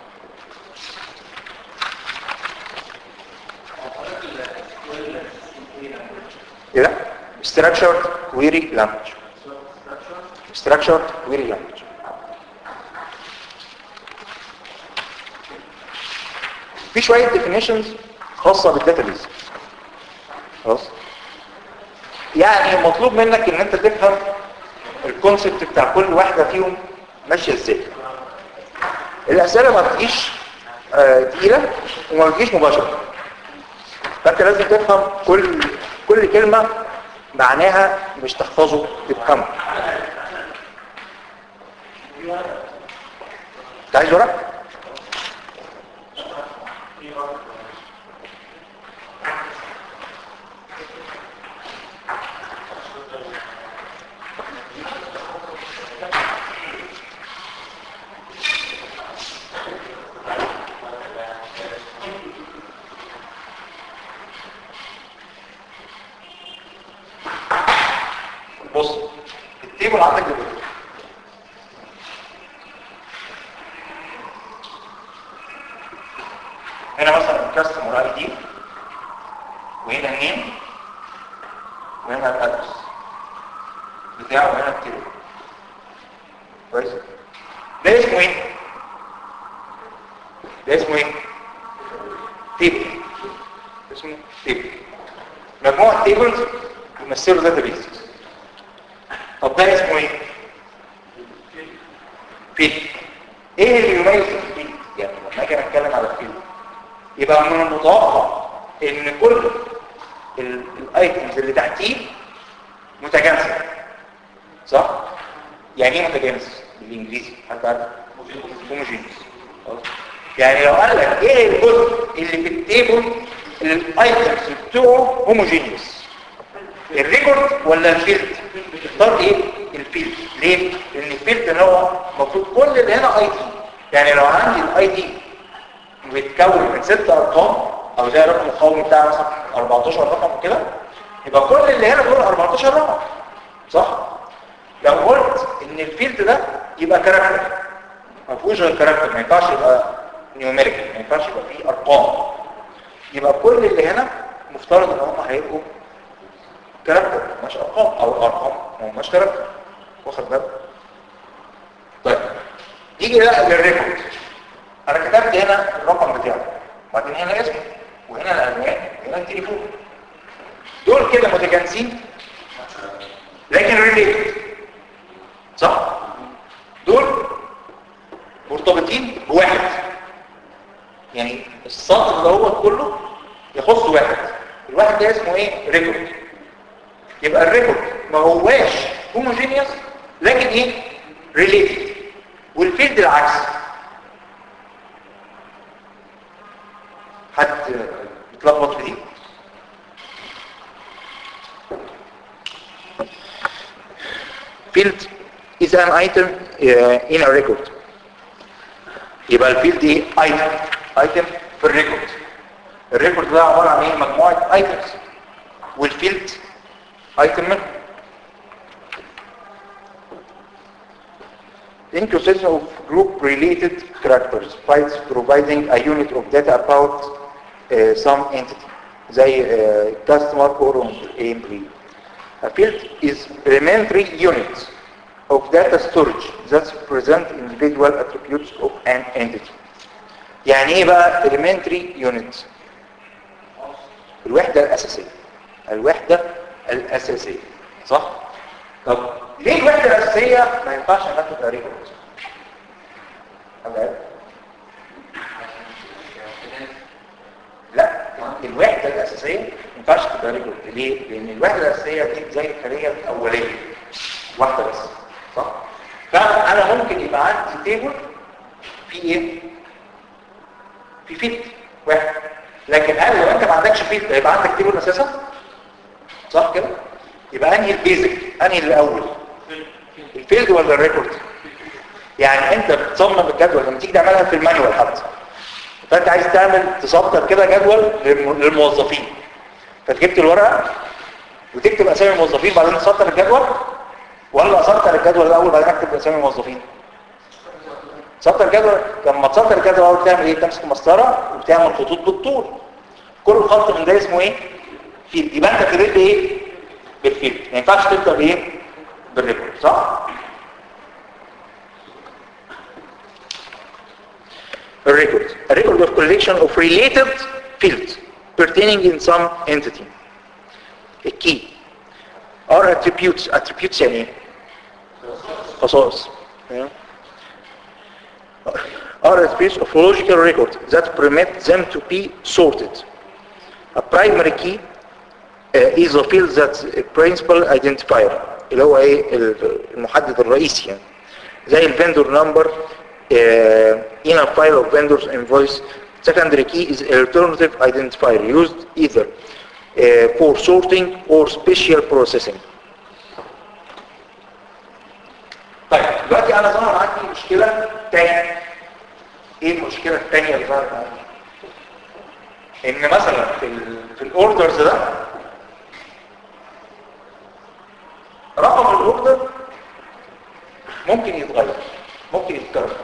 ايه ده structured query language structured query language في شوية definitions خاصة بالداتابيز خلاص يعني مطلوب منك ان انت تفهم الكونسبت بتاع كل واحدة فيهم ماشية ازاي الاسئلة ما بتجيش آه، تقيلة وما بتجيش مباشرة فانت لازم تفهم كل كل كلمة معناها مش تحفظه تفهمه انت عايز ورق؟ بص التيبل عندك ده هنا مثلا الكاستمر اي دي وهنا النيم وهنا الادرس بتاعه وهنا التيبل كويس ده اسمه ايه ده اسمه ايه تيبل اسمه تيبل مجموعه تيبلز يمثلوا داتابيز طب ده اسمه ايه فيلد ايه اللي يميز الفيلد يعني لما اجي اتكلم على الفيلد يبقى من المتوقع ان كل ال- الايتمز اللي تحتيه متجانسه صح يعني ايه متجانس بالانجليزي حتى عارف هوموجينيوس يعني لو قال لك ايه الجزء اللي في التيبل الايتمز بتوعه هوموجينيوس الريكورد ولا الفيلد اختار ايه الفيلد ليه لان الفيلد اللي هو المفروض كل اللي هنا اي دي يعني لو عندي الاي دي بيتكون من ست ارقام او زي الرقم القومي بتاع مثلا 14 رقم كده يبقى كل اللي هنا دول 14 رقم صح لو قلت ان الفيلد ده يبقى كاركتر ما فيهوش غير كاركتر ما ينفعش يبقى نيوميريكال ما ينفعش يبقى فيه ارقام يبقى كل اللي هنا مفترض ان هم هيبقوا كاركتر مش ارقام او ارقام ما هماش كاركتر واخد بالك طيب نيجي بقى للريكورد انا كتبت هنا الرقم بتاعه وبعدين هنا اسمه وهنا العنوان وهنا التليفون دول كده متجانسين لكن ريليتد صح دول مرتبطين بواحد يعني السطر ده هو كله يخص واحد الواحد ده اسمه ايه ريكورد يبقى الريكورد ما هواش هوموجينيوس لكن ايه ريليتد والفيلد العكس حد يتلخبط في دي field is an item uh, in a record يبقى الفيلد ايه item item في الريكورد الريكورد ده عبارة عن ايه مجموعة items والفيلد item منهم Inclusion of group-related characters bytes providing a unit of data about uh, some entity زي uh, customer or employee. A field is elementary unit of data storage that present individual attributes of an entity. يعني ايه بقى elementary unit؟ الوحدة الأساسية الوحدة الأساسية صح؟ طب ليه الوحده الاساسيه ما ينفعش انها تبقى ريكورد لا الوحده الاساسيه ما ينفعش تبقى ريكورد ليه لان الوحده الاساسيه دي زي الخليه الاوليه واحده بس صح فانا ممكن يبقى عندي تيبل في ايه في فيت واحد لكن هل لو انت ما عندكش فيت هيبقى عندك تيبل اساسا صح كده يبقى انهي البيزك انهي الاول الفيلد ولا الريكورد يعني انت بتصمم الجدول لما تيجي تعملها في المانيوال حتى فانت عايز تعمل تسطر كده جدول للم- للموظفين فتجبت الورقه وتكتب اسامي الموظفين بعدين تسطر الجدول ولا اسطر الجدول الاول بعدين اكتب اسامي الموظفين تسطر الجدول لما تسطر الجدول الاول تعمل ايه تمسك مسطره وتعمل خطوط بالطول كل خط من ده اسمه ايه فيلد يبقى انت ابتديت بايه بالفيلد ما ينفعش تبدا بايه بالريكورد صح A record. A record of collection of related fields pertaining in some entity. A key. Are attributes. Attributes يعني ايه؟ خصائص. Yeah. Are attributes of logical record that permit them to be sorted. A primary key uh, is a field that a principal identifier اللي هو ايه المحدد الرئيسي يعني زي الفندور نمبر uh, in a file of vendors invoice secondary key is alternative identifier used either uh, for sorting or special processing طيب دلوقتي انا ظهر عندي مشكلة تانية ايه المشكلة التانية اللي ظهرت عندي ان مثلا في ال في الاوردرز ده رقم الاوردر ممكن يتغير ممكن يتكرر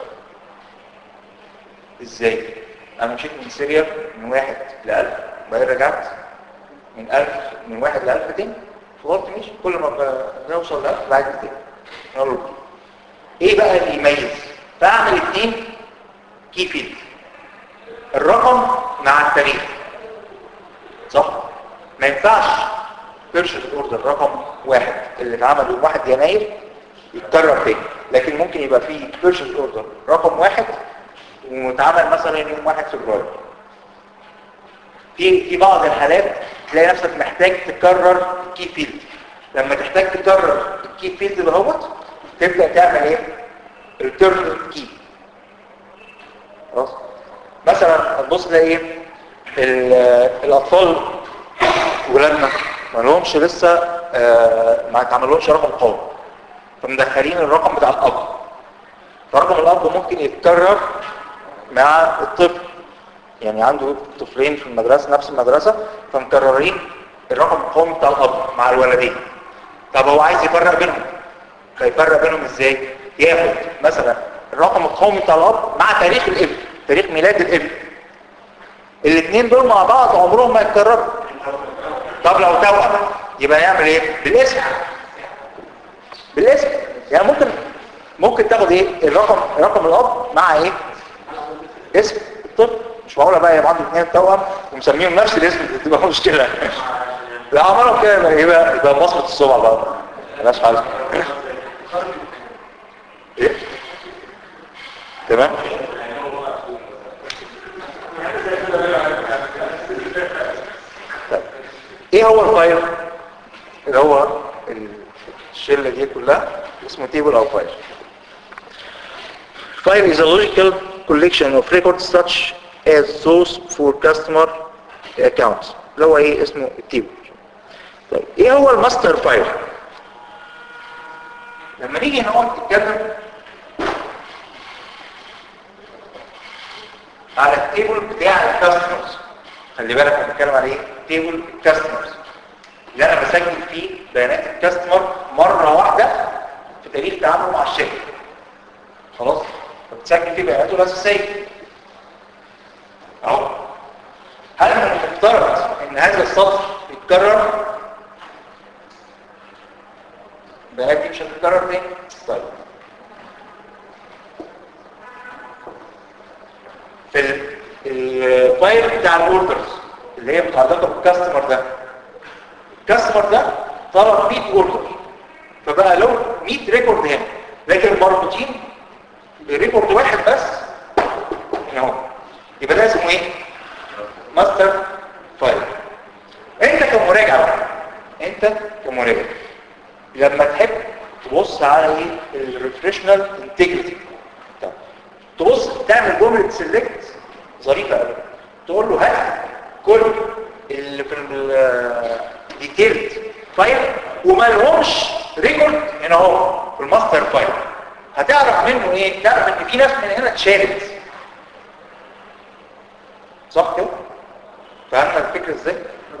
ازاي انا مشيت من سيريال من واحد لألف بعدين رجعت من ألف من واحد لألف تاني فضلت ماشي كل ما ب- بوصل لألف بعد تاني أقول له ايه بقى اللي يميز فاعمل اتنين كي فيلد الرقم مع التاريخ صح ما ينفعش بيرشيز اوردر رقم واحد اللي اتعمل يوم 1 يناير يتكرر تاني لكن ممكن يبقى فيه بيرشيز اوردر رقم واحد واتعمل مثلا يوم 1 فبراير في في بعض الحالات تلاقي نفسك محتاج تكرر الكي فيلد لما تحتاج تكرر الكي فيلد دهوت تبدا تعمل ايه ريتيرن كي خلاص مثلا تبص تلاقي ايه ال- الاطفال ولادنا ما لهمش لسه آه، ما اتعملهمش رقم قومي فمدخلين الرقم بتاع الاب فرقم الاب ممكن يتكرر مع الطفل يعني عنده طفلين في المدرسة نفس المدرسة فمكررين الرقم القومي بتاع الاب مع الولدين طب هو عايز يفرق بينهم فيفرق بينهم ازاي ياخد مثلا الرقم القومي بتاع الاب مع تاريخ الابن تاريخ ميلاد الابن الاثنين دول مع بعض عمرهم ما يتكرروا طب لو توأم يبقى نعمل ايه بالاسم بالاسم يعني ممكن ممكن تاخد ايه الرقم رقم الاب مع ايه اسم الطفل مش معقوله بقى يبقى عنده اثنين توأم ومسميهم نفس الاسم تبقى مشكله لا عملهم كده يبقى يبقى, يبقى بصمه السمعه بقى ملهاش حل ايه تمام طيب. ايه هو الفايل اللي هو الشله دي كلها اسمه تيبل او فايل File is a logical collection of records such as those for customer accounts اللي هو ايه اسمه التيبل طيب ايه هو الماستر فايل لما نيجي نقعد نتكلم على التيبل بتاع الكاستمرز خلي بالك انا بتكلم على ايه تيبل الكاستمرز اللي انا بسجل فيه بيانات الكاستمر مره واحده في تاريخ تعامله مع الشركه خلاص بتسجل فيه بياناته الاساسيه اهو هل من المفترض ان هذا السطر يتكرر البيانات دي مش هتتكرر تاني طيب في ال- الفايل بتاع الاوردرز اللي هي متعلقه بالكاستمر ده الكاستمر ده طلب 100 اوردر فبقى له 100 ريكورد هنا لكن مربوطين بريكورد واحد بس هنا اهو يبقى ده اسمه ايه ماستر فايل انت كمراجع بقى انت كمراجع لما تحب تبص على ايه الريفريشنال انتجريتي تبص تعمل جمله سيلكت ظريفه قوي تقول له هات كل اللي في الديتيلد فايل وما لهمش ريكورد هنا اهو في الماستر فايل هتعرف منه ايه تعرف ان في ناس من هنا اتشالت صح كده فهمنا الفكره ازاي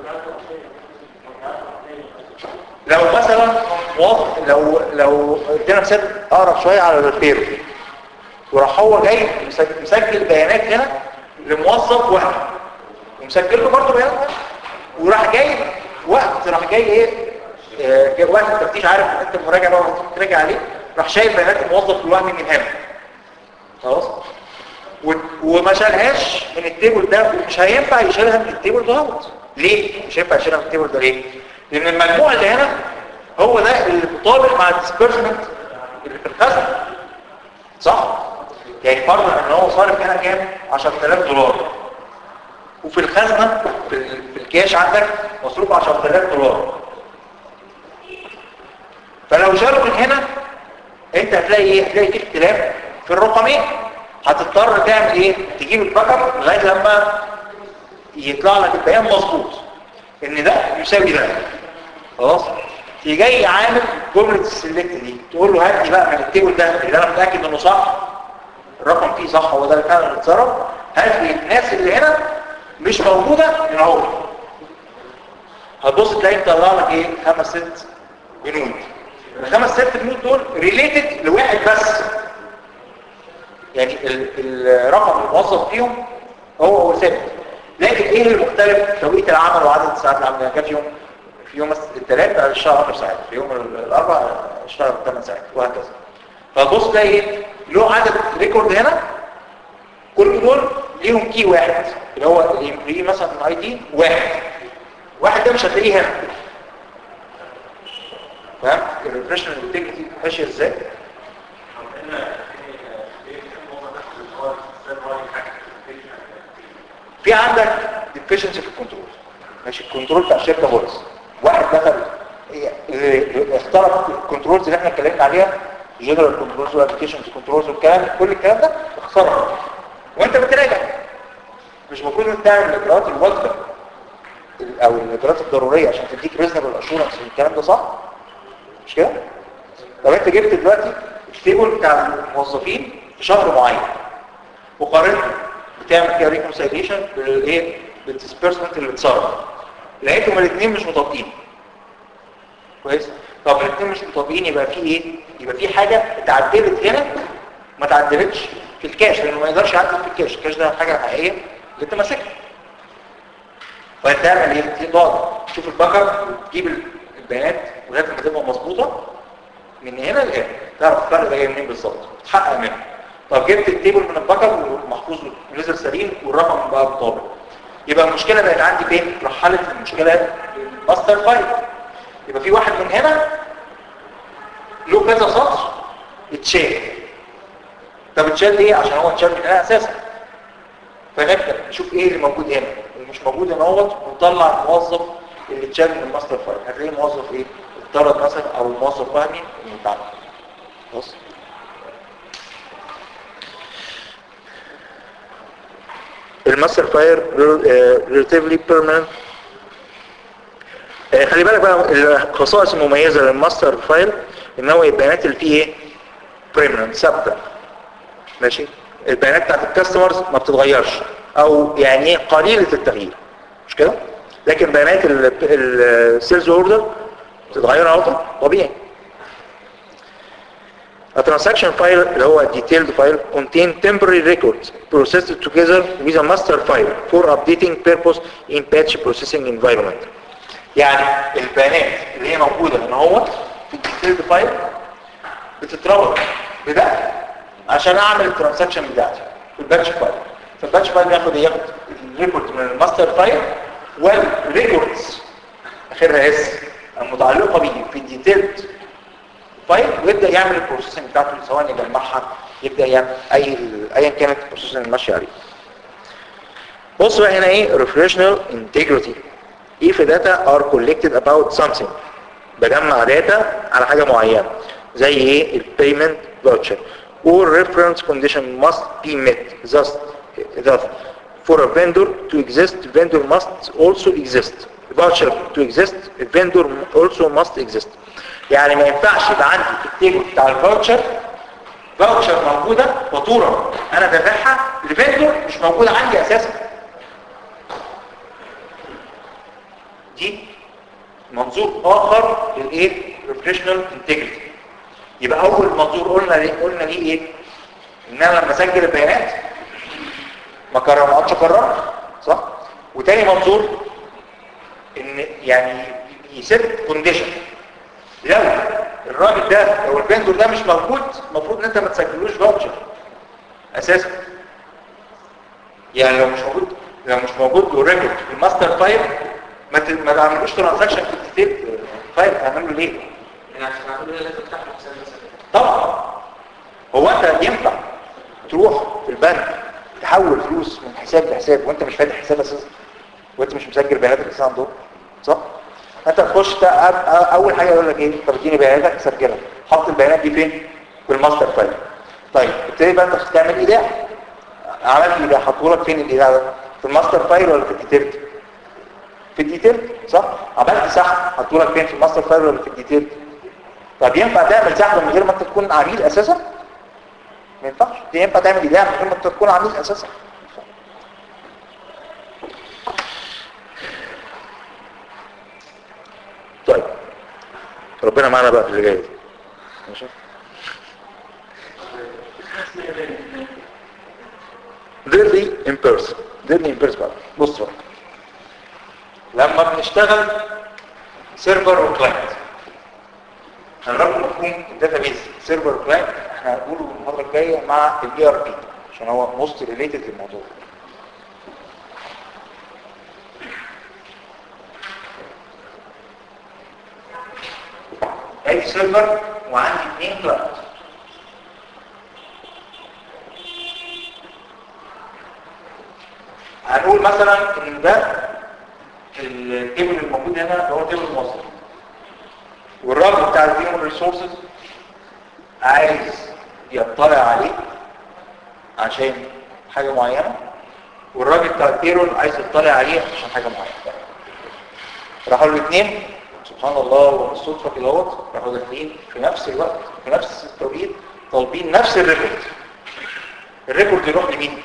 لو مثلا موظف لو لو ادينا مثال اقرب شويه على الريبير وراح هو جاي مسجل, مسجل بيانات هنا لموظف واحد ومسجل له برضه بيانات واحد وراح جاي وقت راح جاي ايه آه وقت التفتيش عارف ان انت المراجع بقى تراجع عليه راح شايل بيانات الموظف الوهمي من هنا خلاص وما شالهاش من التيبل ده ومش هينفع يشيلها من التيبل ده ليه مش هينفع يشيلها من التيبل ده ليه لان المجموع اللي هنا هو ده اللي مطابق مع الديسبيرسمنت اللي في الخزنه صح يعني فرضا ان هو صارف هنا كام 10000 دولار وفي الخزنه في, في الكاش عندك مصروف 10000 دولار فلو شالوا من هنا انت هتلاقي ايه هتلاقي في اختلاف في الرقمين هتضطر تعمل ايه تجيب الباك اب لغايه لما يطلع لك البيان مظبوط ان ده يساوي ده خلاص تيجي جاي عامل جمله السلكت دي تقول له هات لي بقى من التيبل ده اللي انا متاكد انه صح الرقم فيه صح هو ده اللي فعلا اتصرف هات لي الناس اللي هنا مش موجوده هنا اهو هتبص تلاقي مطلع لك ايه خمس ست بنود الخمس ست بنود دول ريليتد لواحد بس يعني الرقم الموظف فيهم هو هو ثابت لكن ايه اللي مختلف توقيت العمل وعدد الساعات العمل يعني كان في يوم في يوم الثلاث اشتغل 10 ساعات في يوم الاربع اشتغل 8 ساعات وهكذا فبص تلاقي ايه له عدد ريكورد هنا كل دول ليهم كي واحد اللي هو الامبلوي مثلا اي دي واحد واحد ده مش هتلاقيه هنا فاهم الريفريشن انتجريتي ماشيه ازاي في عندك ديفيشنسي في الكنترول ماشي الكنترول بتاع الشركه بايظ واحد دخل اخترق الكنترولز اللي احنا اتكلمنا عليها جنرال كنترولز وابلكيشنز كنترولز والكلام كل الكلام ده اخترق وانت بتراجع مش المفروض انت تعمل الاجراءات الواجبه او الاجراءات الضروريه عشان تديك ريزنبل اشورنس الكلام ده صح مش كده طب انت جبت دلوقتي التيبل بتاع الموظفين في شهر معين وقارنت بتعمل كده ريكونسيليشن بالايه بالديسبيرسمنت اللي اتصرف لقيتهم الاثنين مش مطابقين كويس طب الاثنين مش مطابقين يبقى في ايه يبقى في حاجه اتعدلت هنا ما اتعدلتش في الكاش لانه ما يقدرش يعدل في الكاش الكاش ده حاجه حقيقيه اللي انت ماسكها فهتعمل ايه تقعد تشوف الباك اب وتجيب البيانات لغايه ما تبقى مظبوطه من هنا لهنا تعرف الفرق ده جاي منين بالظبط تحقق منه طب جبت التيبل من الباك اب ومحفوظ ونزل سليم والرقم بقى مطابق يبقى المشكله بقت عندي فين رحلت المشكله ماستر فايل يبقى في واحد من هنا له كذا سطر اتشال طب اتشال ليه عشان هو اتشال من هنا اساسا فنبدا نشوف ايه اللي موجود هنا اللي مش موجود هنا اهوت ونطلع الموظف اللي اتشال من الماستر فايل هتلاقيه موظف ايه اتطرد مثلا او موظف وهمي متعب خلاص الماستر فاير relatively permanent آه خلي بالك بقى الخصائص المميزة للماستر فايل ان هو البيانات اللي فيه ايه permanent ثابته ماشي البيانات بتاعت الكاستمرز ما بتتغيرش او يعني ايه قليلة التغيير مش كده لكن بيانات السيلز اوردر بتتغير على طول طبيعي A transaction file اللي هو detailed file contain temporary records processed together with a master file for updating purpose in batch processing environment. يعني البيانات اللي هي موجودة هنا هو في الديتيلد فايل بتتربط بده عشان اعمل الترانزاكشن بتاعتي في الباتش فايل فالباتش فايل بياخد ياخد الريكورد من الماستر فايل والريكوردز اخرها اس المتعلقة به في الديتيلد فايل ويبدا يعمل البروسيسنج بتاعته سواء يجمعها يبدا يعمل اي ايا كانت البروسيسنج اللي ماشيه عليه بص بقى هنا ايه refreshional integrity if data are collected about something بجمع داتا على حاجة معينة زي ايه البيمنت voucher or reference condition must be met thus, thus for a vendor to exist vendor must also exist voucher to exist vendor also must exist يعني ما ينفعش يبقى عندي في التيبل بتاع الفاوتشر فاوتشر موجودة فاتورة انا دافعها لفندور مش موجودة عندي اساسا دي منظور اخر للايه ريفريشنال انتجريتي يبقى اول منظور قلنا ليه قلنا ليه ايه ان انا لما اسجل البيانات ما كرر ما اقعدش اكرر صح وتاني منظور ان يعني يسيت كونديشن لو الراجل ده او الفندور ده مش موجود المفروض ان انت ما تسجلوش فاوتشر اساسا يعني لو مش موجود لو مش موجود له ريكورد في الماستر فايل ما ت- ما تعملوش ترانزاكشن في الديتيل فايل تعمل له ليه يعني عشان اعمل لازم تفتح له حساب مثلا طبعا هو انت ينفع تروح في البنك تحول فلوس من حساب لحساب وانت مش فاتح حساب اساسا وانت مش مسجل بياناتك اساسا عندهم صح انت تخش تا- أ- اول حاجه يقول لك ايه طب اديني بياناتك سجلها حط البيانات دي فين في الماستر فايل طيب ابتدي بقى انت تعمل ايداع عملت ايداع حطه لك فين الايداع ده في الماستر فايل ولا في الديتيل في الديتيل صح عملت سحب حطه لك فين في الماستر فايل ولا في الديتيل طب ينفع تعمل سحب من غير ما انت تكون عميل اساسا ما ينفعش دي ينفع تعمل ايداع من غير ما انت تكون عميل اساسا طيب ربنا معنا بقى في اللي جاي دي. ماشي ديرلي ان بيرسون ديرلي ان بيرسون بقى بص بقى لما بنشتغل سيرفر وكلاينت هنربط مفهوم الداتابيز سيرفر وكلاينت احنا هنقوله المره الجايه مع الاي ار بي عشان هو موست ريليتد للموضوع ادي سيرفر وعندي اثنين كلاينت هنقول مثلا ان ده التيبل الموجود هنا هو تيبل مصر والراجل بتاع الهيومن ريسورسز عايز يطلع عليه عشان حاجة معينة والراجل بتاع البيرول عايز يطلع عليه عشان حاجة معينة راحوا الاثنين سبحان الله والصدفة كده اهوت راحوا داخلين في نفس الوقت في نفس التوقيت طالبين نفس الريكورد الريكورد يروح لمين؟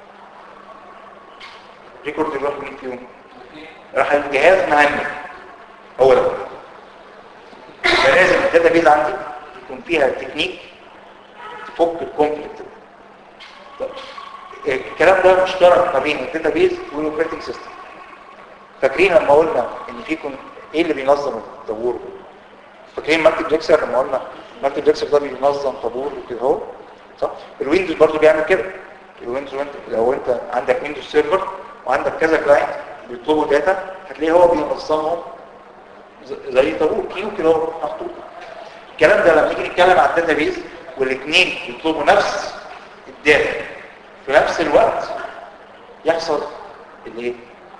الريكورد يروح لمين فيهم؟ راح الجهاز مهني هو ده فلازم الداتابيز عندي يكون فيها تكنيك تفك الكونفليكت ده الكلام ده مشترك ما بين الداتابيز والاوبريتنج سيستم فاكرين لما قلنا ان في كون ايه اللي بينظم الطابور فاكرين مالتي بلكسر لما قلنا مالتي بلكسر ده بينظم طابور وكده اهو صح الويندوز برضو بيعمل كده الويندوز وانت لو انت عندك ويندوز سيرفر وعندك كذا كلاينت بيطلبوا داتا هتلاقيه هو بينظمهم ز- زي طابور كيلو كده هو محطوط الكلام ده لما نيجي نتكلم على الداتابيز والاثنين يطلبوا نفس الداتا في نفس الوقت يحصل الايه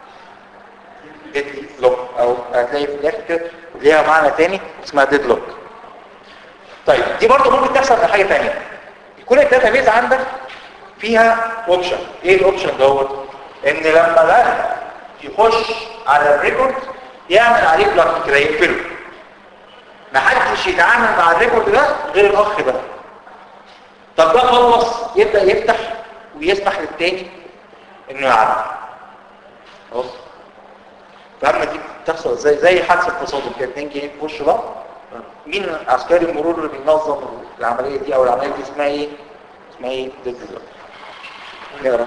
ديد لوك او هتلاقي في الاخر كده ليها معنى تاني اسمها ديد لوك طيب دي برضو ممكن تحصل في حاجه تانية يكون الداتابيز عندك فيها اوبشن ايه الاوبشن دوت ان لما ده يخش على الريكورد يعمل عليه بلوك كده يقفله ما حدش يتعامل مع الريكورد ده غير الاخ ده طب ده خلص يبدا يفتح ويسمح للتاني انه يعرف خلاص فاما دي بتحصل زي زي حادثه تصادم كده اتنين جايين في وش بعض مين عسكري المرور اللي بينظم العمليه دي او العمليه دي اسمها ايه اسمها ايه ضد دلوقتي نقرا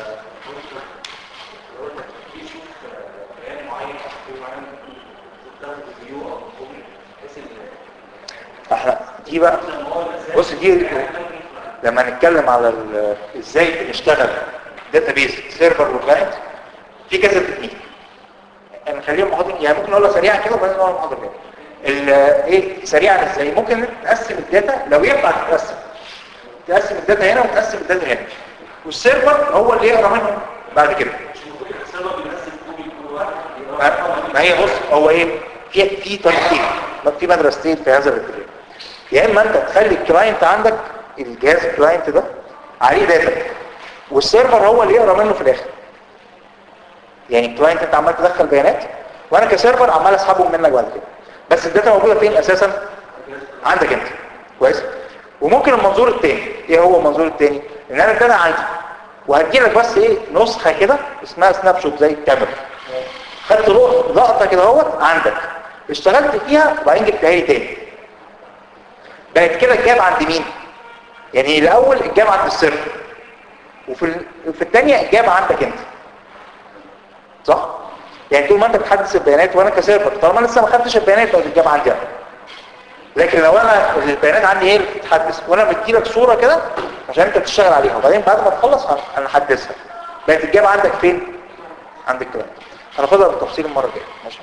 احنا دي بقى بص دي لما نتكلم على ال- ازاي بنشتغل داتابيز سيرفر وكلاينت في كذا تكنيك نخليهم محاضرين يعني ممكن نقولها سريعا كده وبعدين نقول محاضره كده ال- ايه سريعا ازاي ممكن تقسم الداتا لو ينفع تتقسم تقسم الداتا هنا وتقسم الداتا هنا والسيرفر هو اللي يقرا منهم بعد كده ما ما هي بص هو ايه في في طريقتين ما في مدرستين في هذا الاتجاه يا اما انت تخلي الكلاينت عندك الجهاز الكلاينت ده عليه داتا والسيرفر هو اللي يقرا منه في الاخر يعني الكلاينت انت عمال تدخل بيانات وانا كسيرفر عمال اسحبهم منك بعد كده بس الداتا موجوده فين اساسا عندك انت كويس وممكن المنظور الثاني ايه هو المنظور الثاني ان انا الداتا عندي وهدي لك بس ايه نسخه كده اسمها سناب شوت زي الكاميرا خدت لق- لقطه كده اهوت عندك اشتغلت فيها وبعدين جبتها لي تاني بقت كده الجاب عند مين يعني الاول الجاب عند السيرفر وفي ال... في الثانيه الجاب عندك انت صح يعني طول ما انت بتحدث البيانات وانا كسيرفر طالما لسه ما خدتش البيانات بقت الجاب عندي انا لكن لو انا البيانات عندي هي اللي بتتحدث وانا بديلك صوره كده عشان انت تشتغل عليها وبعدين بعد ما تخلص هن- هنحدثها بقت الجاب عندك فين عند الكلاينت هناخدها بالتفصيل المره الجايه ماشي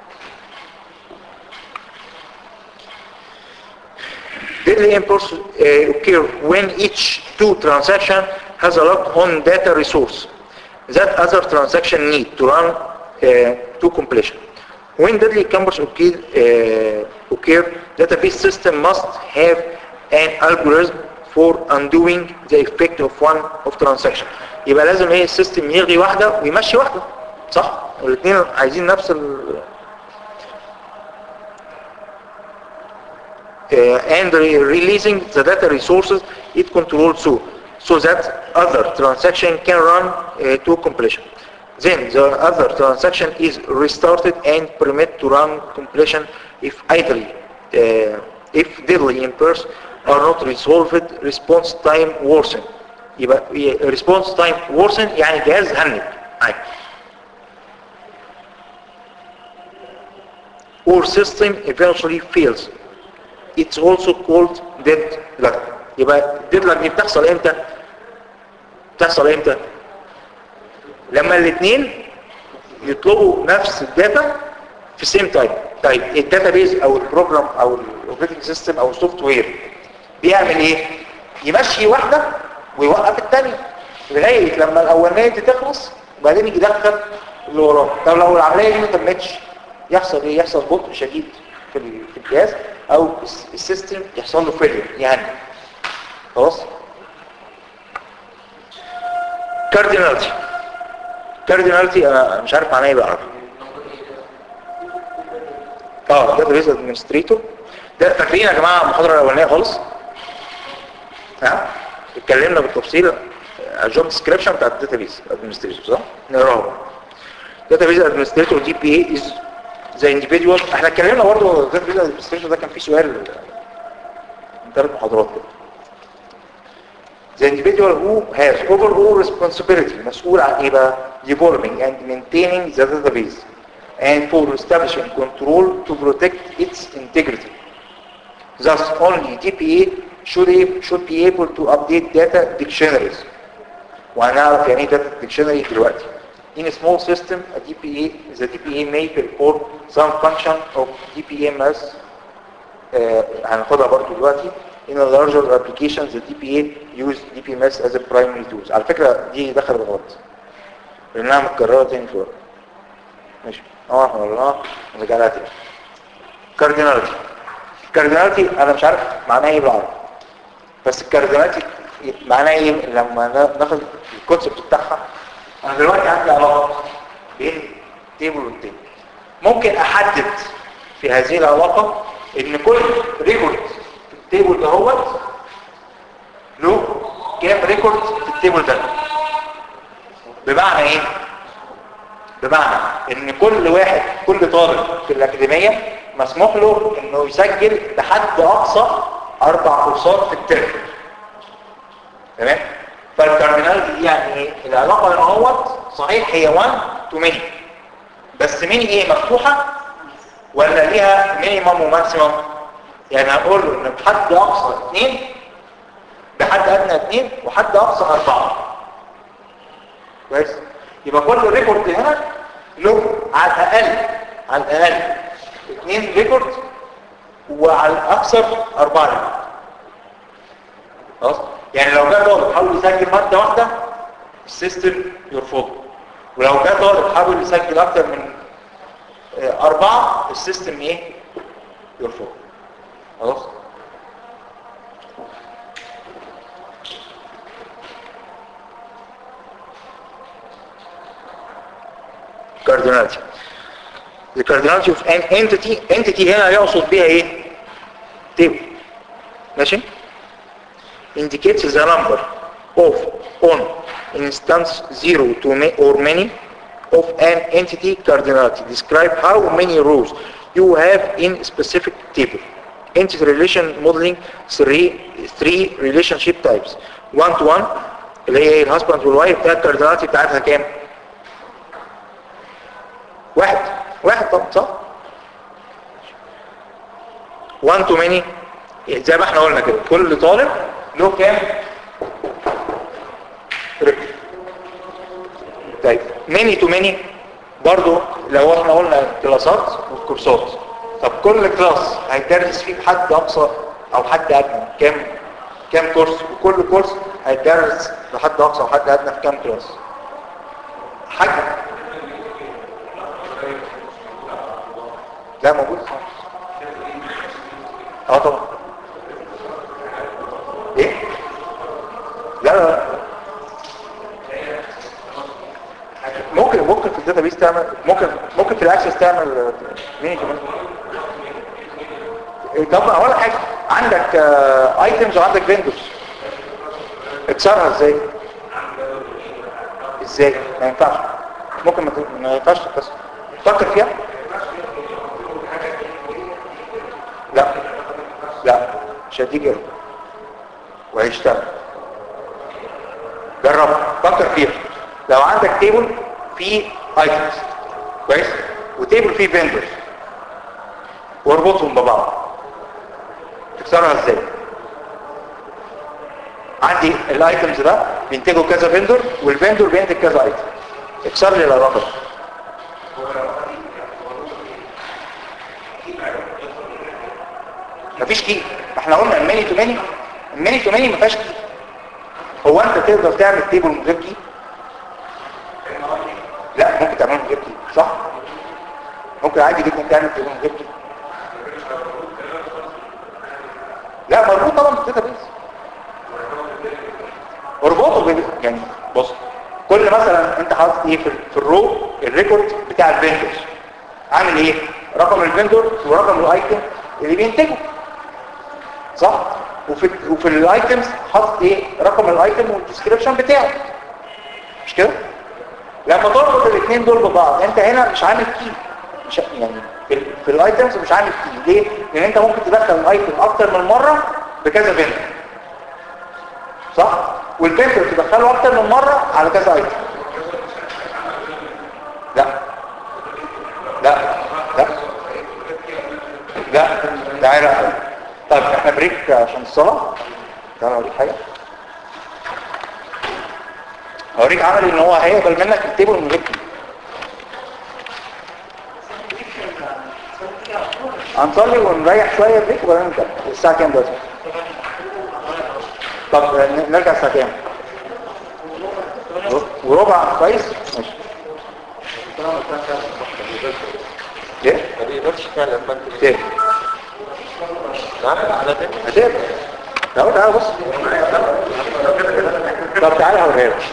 Deadly impulse uh, occur when each two transaction has a locked on data resource that other transaction need to run uh, to completion. When deadly impulse occur, uh, occur, database system must have an algorithm for undoing the effect of one of transaction. يبقى لازم ايه السيستم يلغي واحدة ويمشي واحدة صح؟ والاثنين عايزين نفس ال uh, and re- releasing the data resources it controls so so that other transaction can run uh, to completion. Then the other transaction is restarted and permit to run completion if idly uh, if deadly impairs are not resolved response time worsen يبقى ي- response time worsen يعني جهاز هنج عادي. or system eventually fails it's also called deadlock يبقى deadlock دي بتحصل امتى بتحصل امتى لما الاثنين يطلبوا نفس الداتا في سيم تايم طيب الداتا بيز او البروجرام او الاوبريتنج سيستم او السوفت وير بيعمل ايه يمشي واحده ويوقف الثانيه لغايه لما الاولانيه دي تخلص وبعدين يجي يدخل اللي وراه طب لو العمليه دي ما تمتش يحصل ايه يحصل بطء شديد في ال- في الجهاز او الس- السيستم يحصل له فيلير يعني خلاص كاردينالتي كاردينالتي انا مش عارف معناه ايه بالعربي اه ده بيز ادمنستريتور ده فاكرين يا جماعه المحاضره الاولانيه خالص ها اتكلمنا بالتفصيل على الجوب ديسكريبشن بتاع الداتابيز ادمنستريتور صح نقراها database administrator DPA is the individual احنا اتكلمنا برضه database administrator ده كان فيه سؤال من ثلاث محاضرات كده the individual who has overall responsibility مسؤول عن ايه بقى developing and maintaining the database and for establishing control to protect its integrity thus only DPA should, should be able to update data dictionaries وهنعرف يعني ايه data dictionary دلوقتي In a small system, a DPA, the DPA may perform some function of DPMS uh, هناخدها برضو دلوقتي In a larger applications, the DPA use DPMS as a primary tools. على فكرة دي دخلت غلط لأنها متكررة تاني في ورق. ماشي اه احنا قلناها نرجع لها تاني كارديناليتي كارديناليتي انا مش عارف معناها ايه بالعربي بس الكارديناليتي معناها ايه لما نا- ناخد الكونسبت بتاعها انا دلوقتي عندي علاقه بين تيبل والتيبل ممكن احدد في هذه العلاقه ان كل ريكورد في التيبل دهوت له كام ريكورد في التيبل ده بمعنى ايه بمعنى ان كل واحد كل طالب في الاكاديميه مسموح له انه يسجل لحد اقصى اربع كورسات في الترم تمام فالترمينال دي يعني ايه العلاقه ان هو صحيح هي 1 تو ميني بس ميني ايه مفتوحه ولا ليها مينيمم وماكسيمم يعني هنقول له ان بحد اقصى اثنين بحد ادنى اثنين وحد اقصى اربعه كويس يبقى كل ريكورد هنا له على الاقل على الاقل اثنين ريكورد وعلى الاكثر اربعه ريكورد خلاص يعني لو جه طالب حاول يسجل ماده واحده السيستم يرفضه ولو جه طالب حاول يسجل اكتر من آه، اربعه السيستم ايه يرفضه خلاص cardinality the cardinality of an entity entity هنا يقصد بيها ايه table ماشي indicates the number of on instance zero to ma or many of an entity cardinality describe how many rows you have in specific table entity relation modeling three three relationship types one to one اللي هي الهاسبند والوايف بتاع الكارديناليتي بتاعتها كام واحد واحد طبعا صح one to many زي ما احنا قلنا كده كل طالب له كام ريكورد طيب ماني تو ماني برضو لو احنا قلنا كلاسات وكورسات طب كل كلاس هيدرس فيه حد اقصى او حد ادنى كام كام كورس وكل كورس هيدرس لحد اقصى وحد ادنى في كام كلاس حاجه لا موجود اه طبعا ايه لا لا لا ممكن ممكن في الداتابيس تعمل ممكن ممكن في الاكسس تعمل مين كمان طب اول حاجه عندك ايتمز وعندك فيندوز اكسرها ازاي ازاي ما ينفعش ممكن ما ت- ما ينفعش تكسر فكر فيها لا لا مش هديك ايرور وهيشتغل جرب فكر فيها لو عندك تيبل فيه ايتمز كويس وتيبل فيه فيندرز واربطهم ببعض تكسرها ازاي عندي الايتمز ده بينتجوا كذا فيندور والفيندور بينتج كذا ايتم اكسر لي الرقم مفيش كي احنا قلنا الماني تو ماني الماني تو ماني ما فيهاش كي هو انت تقدر تعمل تيبل من غير كي لا ممكن تعمله من غير كي صح ممكن عادي جدا تعمل تيبل من غير كي لا مربوط طبعا بالداتابيس اربطه بال- يعني بص كل مثلا انت حاطط ايه في, في الرو الريكورد بتاع الفيندورز عامل ايه رقم الفيندور ورقم الايتم اللي بينتجه صح وفي وفي الايتمز حاطط ايه رقم الايتم والديسكريبشن بتاعه مش كده لما تربط الاثنين دول ببعض انت هنا مش عامل كي مش يعني في, ال- في الايتمز مش عامل كي ليه لان انت ممكن تدخل الايتم اكتر من مره بكذا فيندور صح والفيندور تدخله اكتر من مره على كذا ايتم لا لا لا لا ده عيرة قوي طيب احنا بريك عشان الصلاة تعالى اوريك حاجة اوريك عمل ان هو هيقبل منك التيبل من غير كده. هنصلي ونريح شوية بريك وبعدين نكمل الساعة كام دلوقتي؟ طب ن- نرجع الساعة كام؟ وربع كويس؟ ماشي ايه؟ ما بيقدرش فعلا ما انت ايه؟ نعم على ده هتقدر تعال تعال بص طب تعالى هوريها لك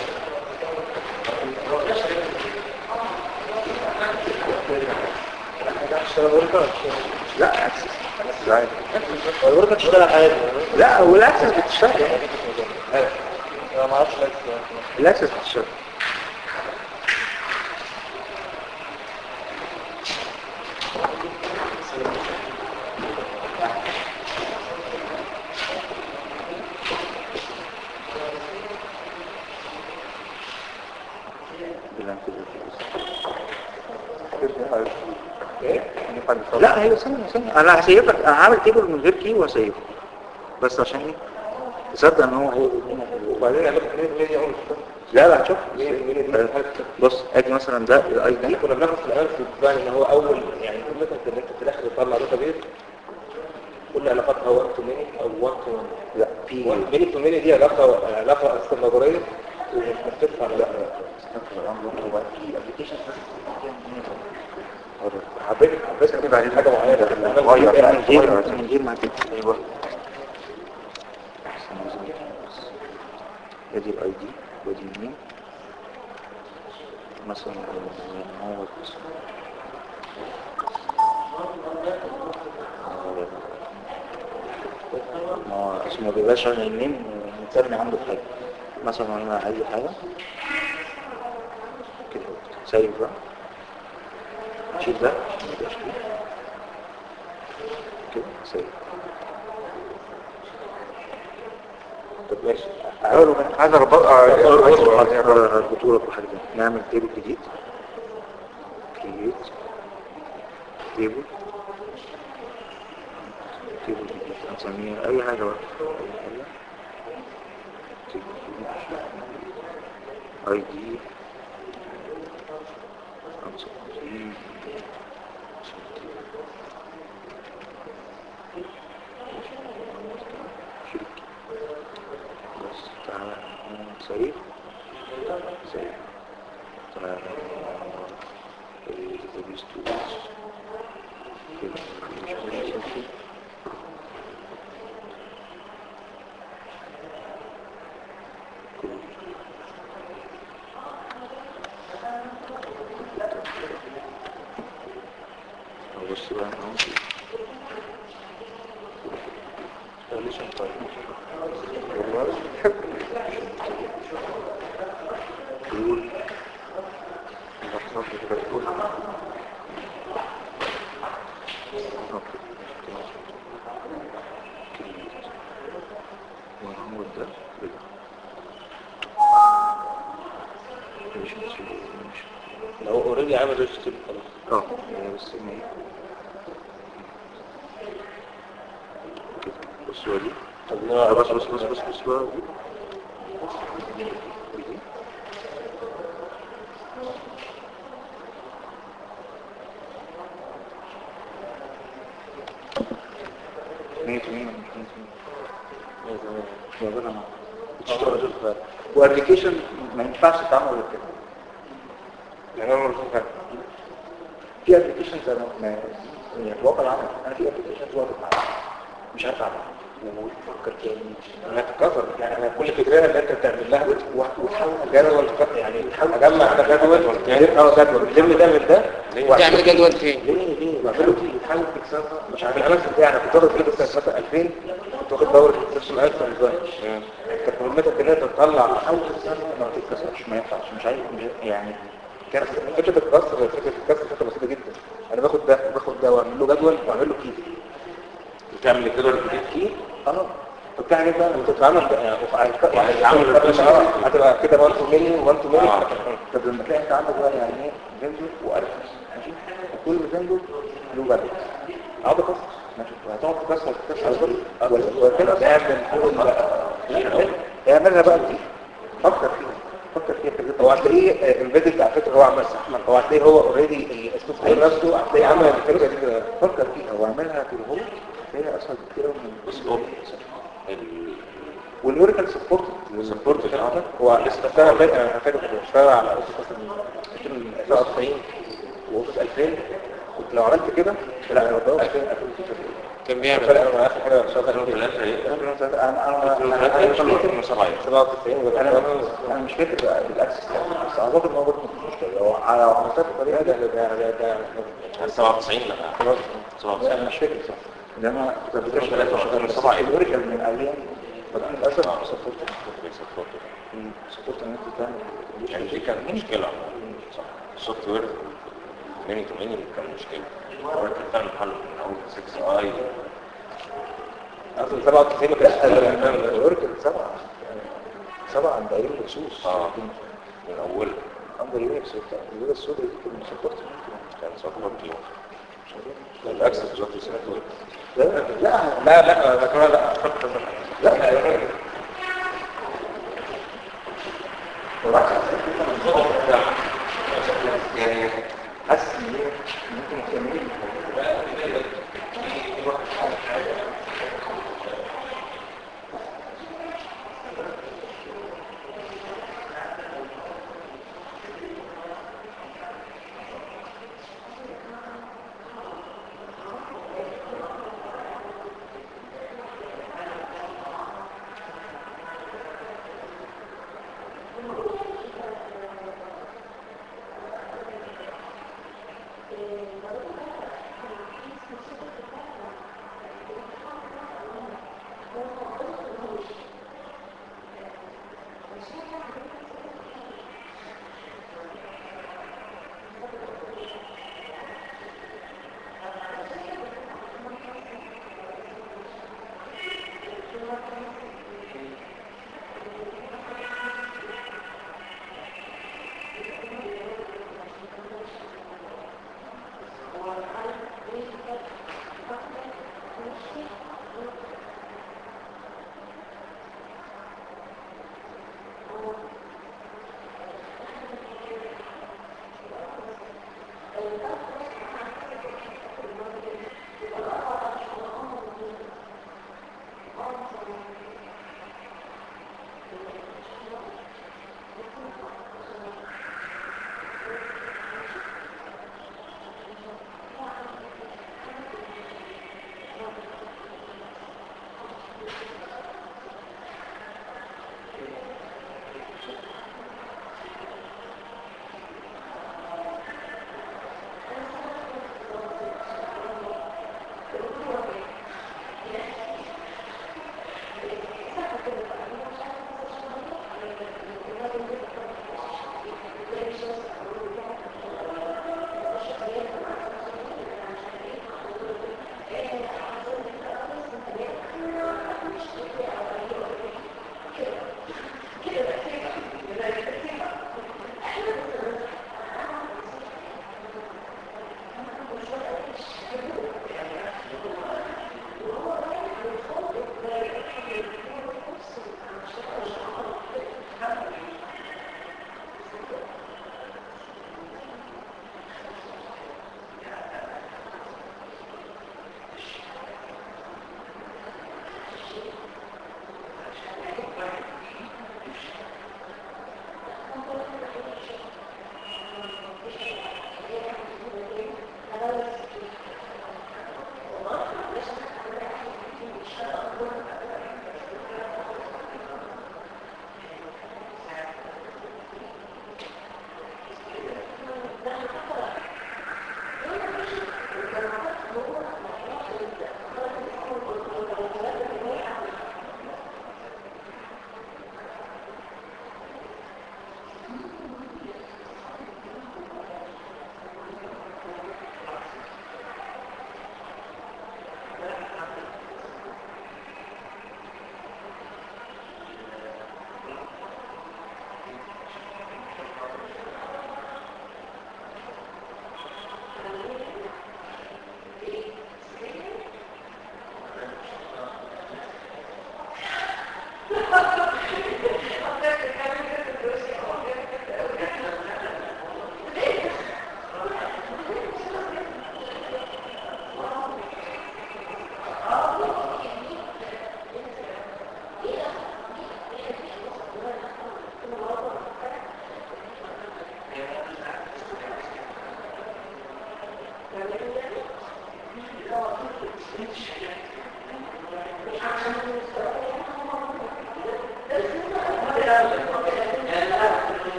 لا اكسس لا الورقه تشتغل عادي لا هو الاكسس بتشتغل انا ما اعرفش الاكسس بتشتغل لا هي ثانية ثانية انا هسيب لك انا عامل تيبل من غير كي وهسيبه بس عشان ايه تصدق ان هو هي وبعدين يعمل ليه ليه يقول لا لا شوف ليه ليه ليه بص ادي مثلا ده الاي دي كنا بناخد في الاول في الديزاين ان هو اول يعني كل ان انت في الاخر تطلع داتا بيز كل علاقاتها 1 تو ميني او 1 تو 1 لا في ميني تو ميني دي علاقة علاقة استمرارية ومش بتدفع لا في ابلكيشن حبيت حبيت اكتب عليه حاجة معينة لكن أنا غير بجيب لا أعمل من غير صغير. من غير ما تكتب ايوه احسن ادي الاي دي ودي مين مثلا نوت ما هو اسمه بيبقاش عن النيم متسمي عنده حاجة مثلا انا عايز حاجة كده سايب بقى شيل ده ميبقاش كده كده سايب طب ماشي هذا ربط لك بحاجة نعمل تيبل جديد كرييت تيبل تيبل جديد هنسميه اي حاجة بقى اي حاجة اي دي خمسة وخمسين شريك بس تعالى سيف سيف تعالى database tools كده مش مش مش بص بقى اهو Solution طيب تقول لحظة كده تقول اوكي وهو ده كده مش مش مش لو اوريدي عامل ريجستر خلاص اه هي بس ما هي كده بص بقى دي طب آه، نوع بص بص بص بص بص بقى دي دي. مية في مية مش مية في مية. يا بابا أنا بتشتغل جزء وابلكيشن ما ينفعش تعمل غير كده يعني انا مرسوم حاجة في ابلكيشنز انا ما يعني في الواقع العملي انا في ابلكيشنز واقف معايا مش عارف اعملها وفكر تاني انا هتكسر يعني انا كل فكرة اللي انت بتعمل لها وتحاول جدول يعني اجمع انا جدول يعني اه جدول لم ده من ده تعمل جدول فين ليه ليه بعمله دي بتحاول تكسرها مش عارف انا نفسي يعني كنت واخد كده سنه مثلا 2000 كنت واخد دوره بيرسون الف ديزاين كانت مهمتك ان انت تطلع حاول تكسرها ما تتكسرش ما ينفعش مش عايز مش- يعني كانت فكره الكسر فكره الكسر فكره بسيطه جدا انا باخد ده باخد ده واعمل له جدول واعمل له كيس بتعمل الجدول الجديد فيه اه طب في حاجات بقى لما تتعامل بقى يعني وهتتعامل قبل ما اه هتبقى كده 1 تو ميني 1 تو ميني طب لما تلاقي انت عندك بقى يعني ايه فيندور واركس ماشي وكل فيندور له جدول اقعد اكسر ماشي وهتقعد تكسر تكسر وكده تعمل كل بقى اعملها بقى دي فكر فيها فكر فيها كده هو هتلاقيه امبيدد على فكره هو عمل صح هو هتلاقيه هو اوريدي السوفت وير نفسه هتلاقيه عمل الفكره دي كده. فكر فيها واعملها في الهول هي اسهل بكتير من اسلوب ال- والاوريكل سبورت السبورت بتاعه هو لسه فاهم انا فاكر كنت بشتغل على اوفيس مثلا 99 واوفيس 2000 كنت لو عملت كده لا انا بدور 2000 كان فرق بيعمل انا اخر حاجه شغال ثلاثة ايه؟ انا انا ثلاثة انا مش فاكر من سبعة 97 انا انا مش فاكر بقى بالاكسس ده بس اعتقد ان هو برضه مش مشكله هو على عملتها بالطريقه ده دي ده ده ده يعني 97 لا 97 انا مش فاكر صح انما كنت بفكر ثلاثة وشغال من سبعة ايه؟ الاوريكل من ايام بس للاسف آه. سبورت بيسبورت. سبورت ان انت تعمل يعني دي كانت مشكلة صح السوفت وير ميني تو ميني كان مشكلة ولكن كان حل من اول 6 اي اصلا 97 ما كانش قادر يعمل ده. الاوريكل سبعه سبعه عند ايام الخصوص اه من اول عند اليونكس وبتاع الليله السوداء دي كانت سبورت كان سبورت الاكسس ذات السوفت وير لا لا لا لا انا كمان لا فكر لا يعني حاسس ان هي ممكن مهتمين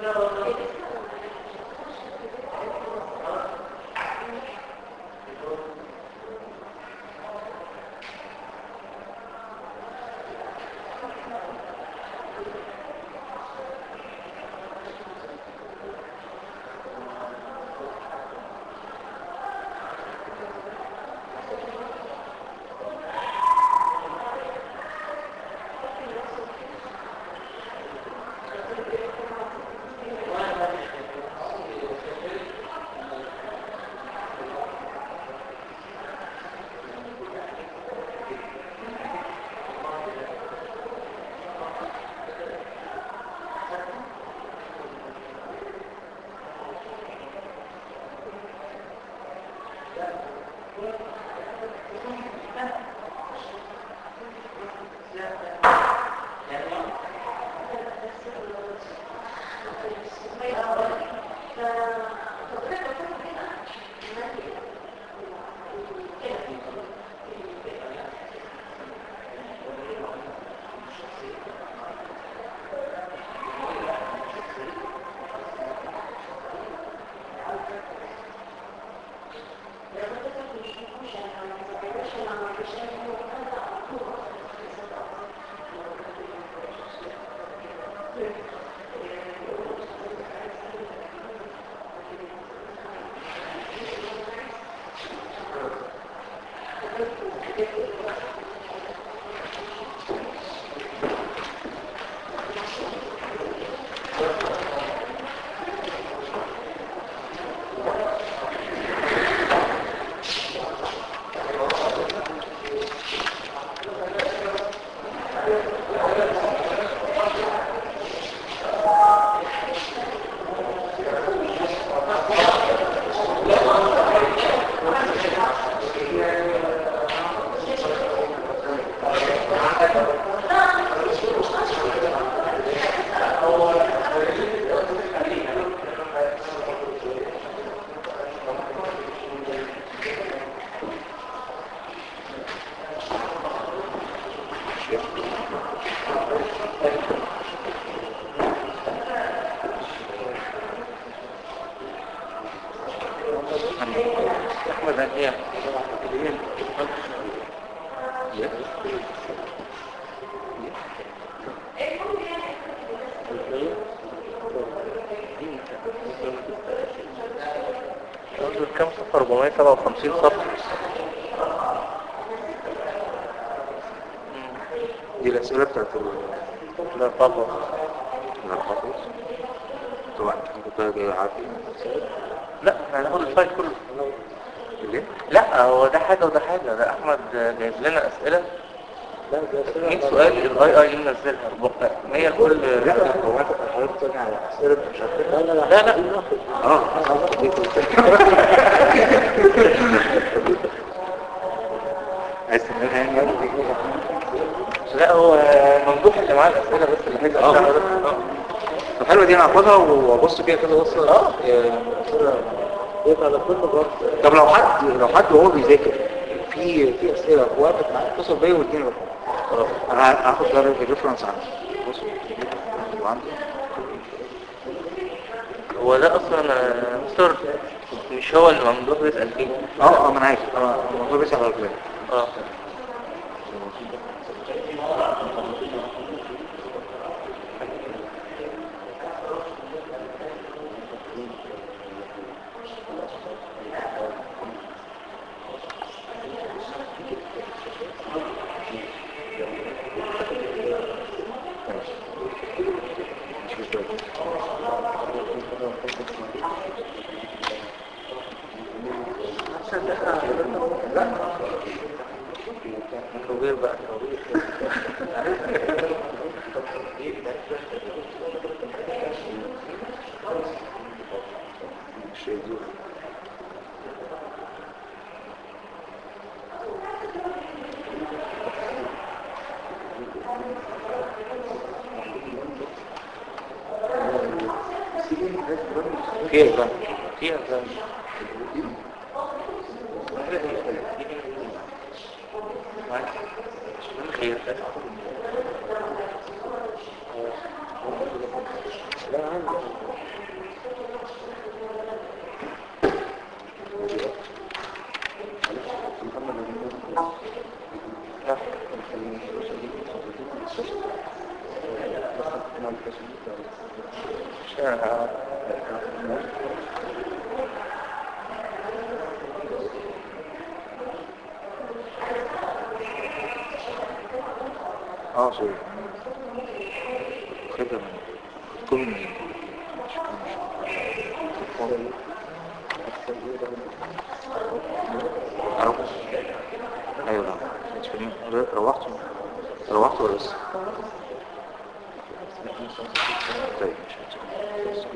احمد هنيه دول كام صفحة 457 صفحة دي الاسئله بتاعت لا طبعا الحافظ طبعا انت كنت جاي عارف لا احنا هناخد الفايل كله ليه؟ لا هو ده حاجة وده حاجة ده احمد جايب لنا اسئلة لا ده 100 سؤال الاي اي منزلها 100 كل لا هو انت حضرتك تاني على اسئله انت مش عارفها لا لا لا لا اه صح دي كنت عايز تنقلها يعني لا هو ممدوح اللي معاه الاسئلة بس اللي هيك آه. طب حلوه دي انا هاخدها وابص فيها كده بصه اه يبقى على كل برضه طب لو حد لو حد وهو بيذاكر في في اسئله وقفت معاه اتصل بيا واديني رقم خلاص انا هاخد ده الريفرنس عندي بص وعندي هو ده اصلا آه، مستر مش هو اللي ممدوح بيسأل فيه اه اه ما انا عارف انا الموضوع بيسأل على الكلام اه كبير بقى كبير مش هيدوه في اذان في اذان خير لا عندي اه سوري خدها من كل من عرفت ايوه لا مش فاهم. روحت روحت ولا لسه طيب مش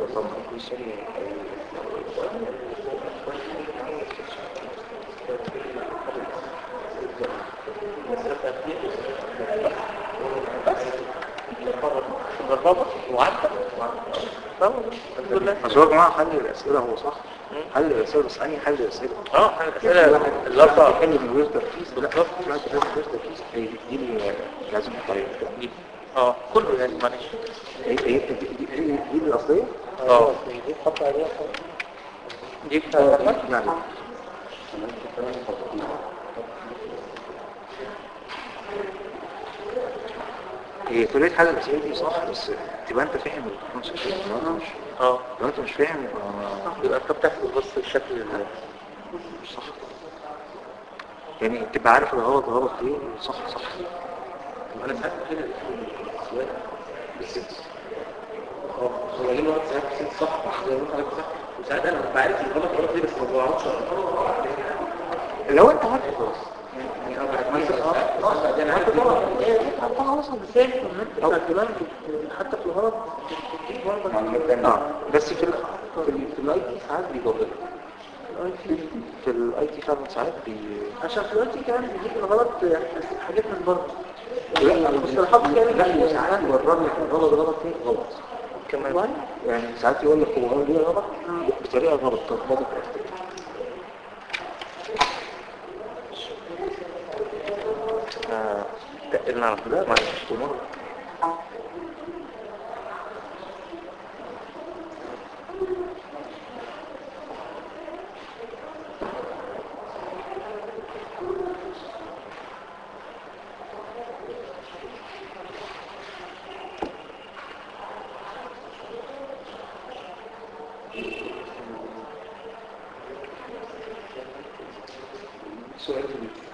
جربها وعدت طبعا الحمد لله بس هو يا جماعه حل الاسئله هو صح حل الاسئله بس انهي حل الاسئله اه احنا الاسئله الاربعه حل من غير تركيز لا في واحد من غير تركيز هي دي اللي لازم نطيب دي اه كله يعني معلش هي هي دي دي- دي دي الاصليه اه دي تحط عليها دي بتاعت يعني هي طريقه حل الاسئله دي صح بس تبقى انت فاهم الكونسيبت لو انت مش اه لو انت مش فاهم يبقى يبقى انت بتحفظ بس الشكل ال- مش صح يعني تبقى عارف الغلط غلط ايه صح صح انا ساعات كده السؤال بالست اه هو ليه الوقت ساعات بالست صح زي ما حضرتك صح وساعات انا ببقى عارف الغلط غلط ليه بس ما بعرفش لو انت عارف خلاص يعني انا بعد ما ساعات انا عارف طبعا ايه انت اصلا بتفهم ان انت كمان بت- حتى في الغلط بتديك برضه اه بس في ال في ال في الاي تي ساعات بيجرب في الاي تي فعلا ساعات بي عشان في الوقت كمان بيجيب الغلط حاجات من بره لا مصطلحات كده لا ساعات يورد لك الغلط غلط ايه غلط كمان يعني ساعات يقول لك هو غلط ليه غلط بطريقه غلط تغلطك تقلنا على لا كده مش تمر سؤال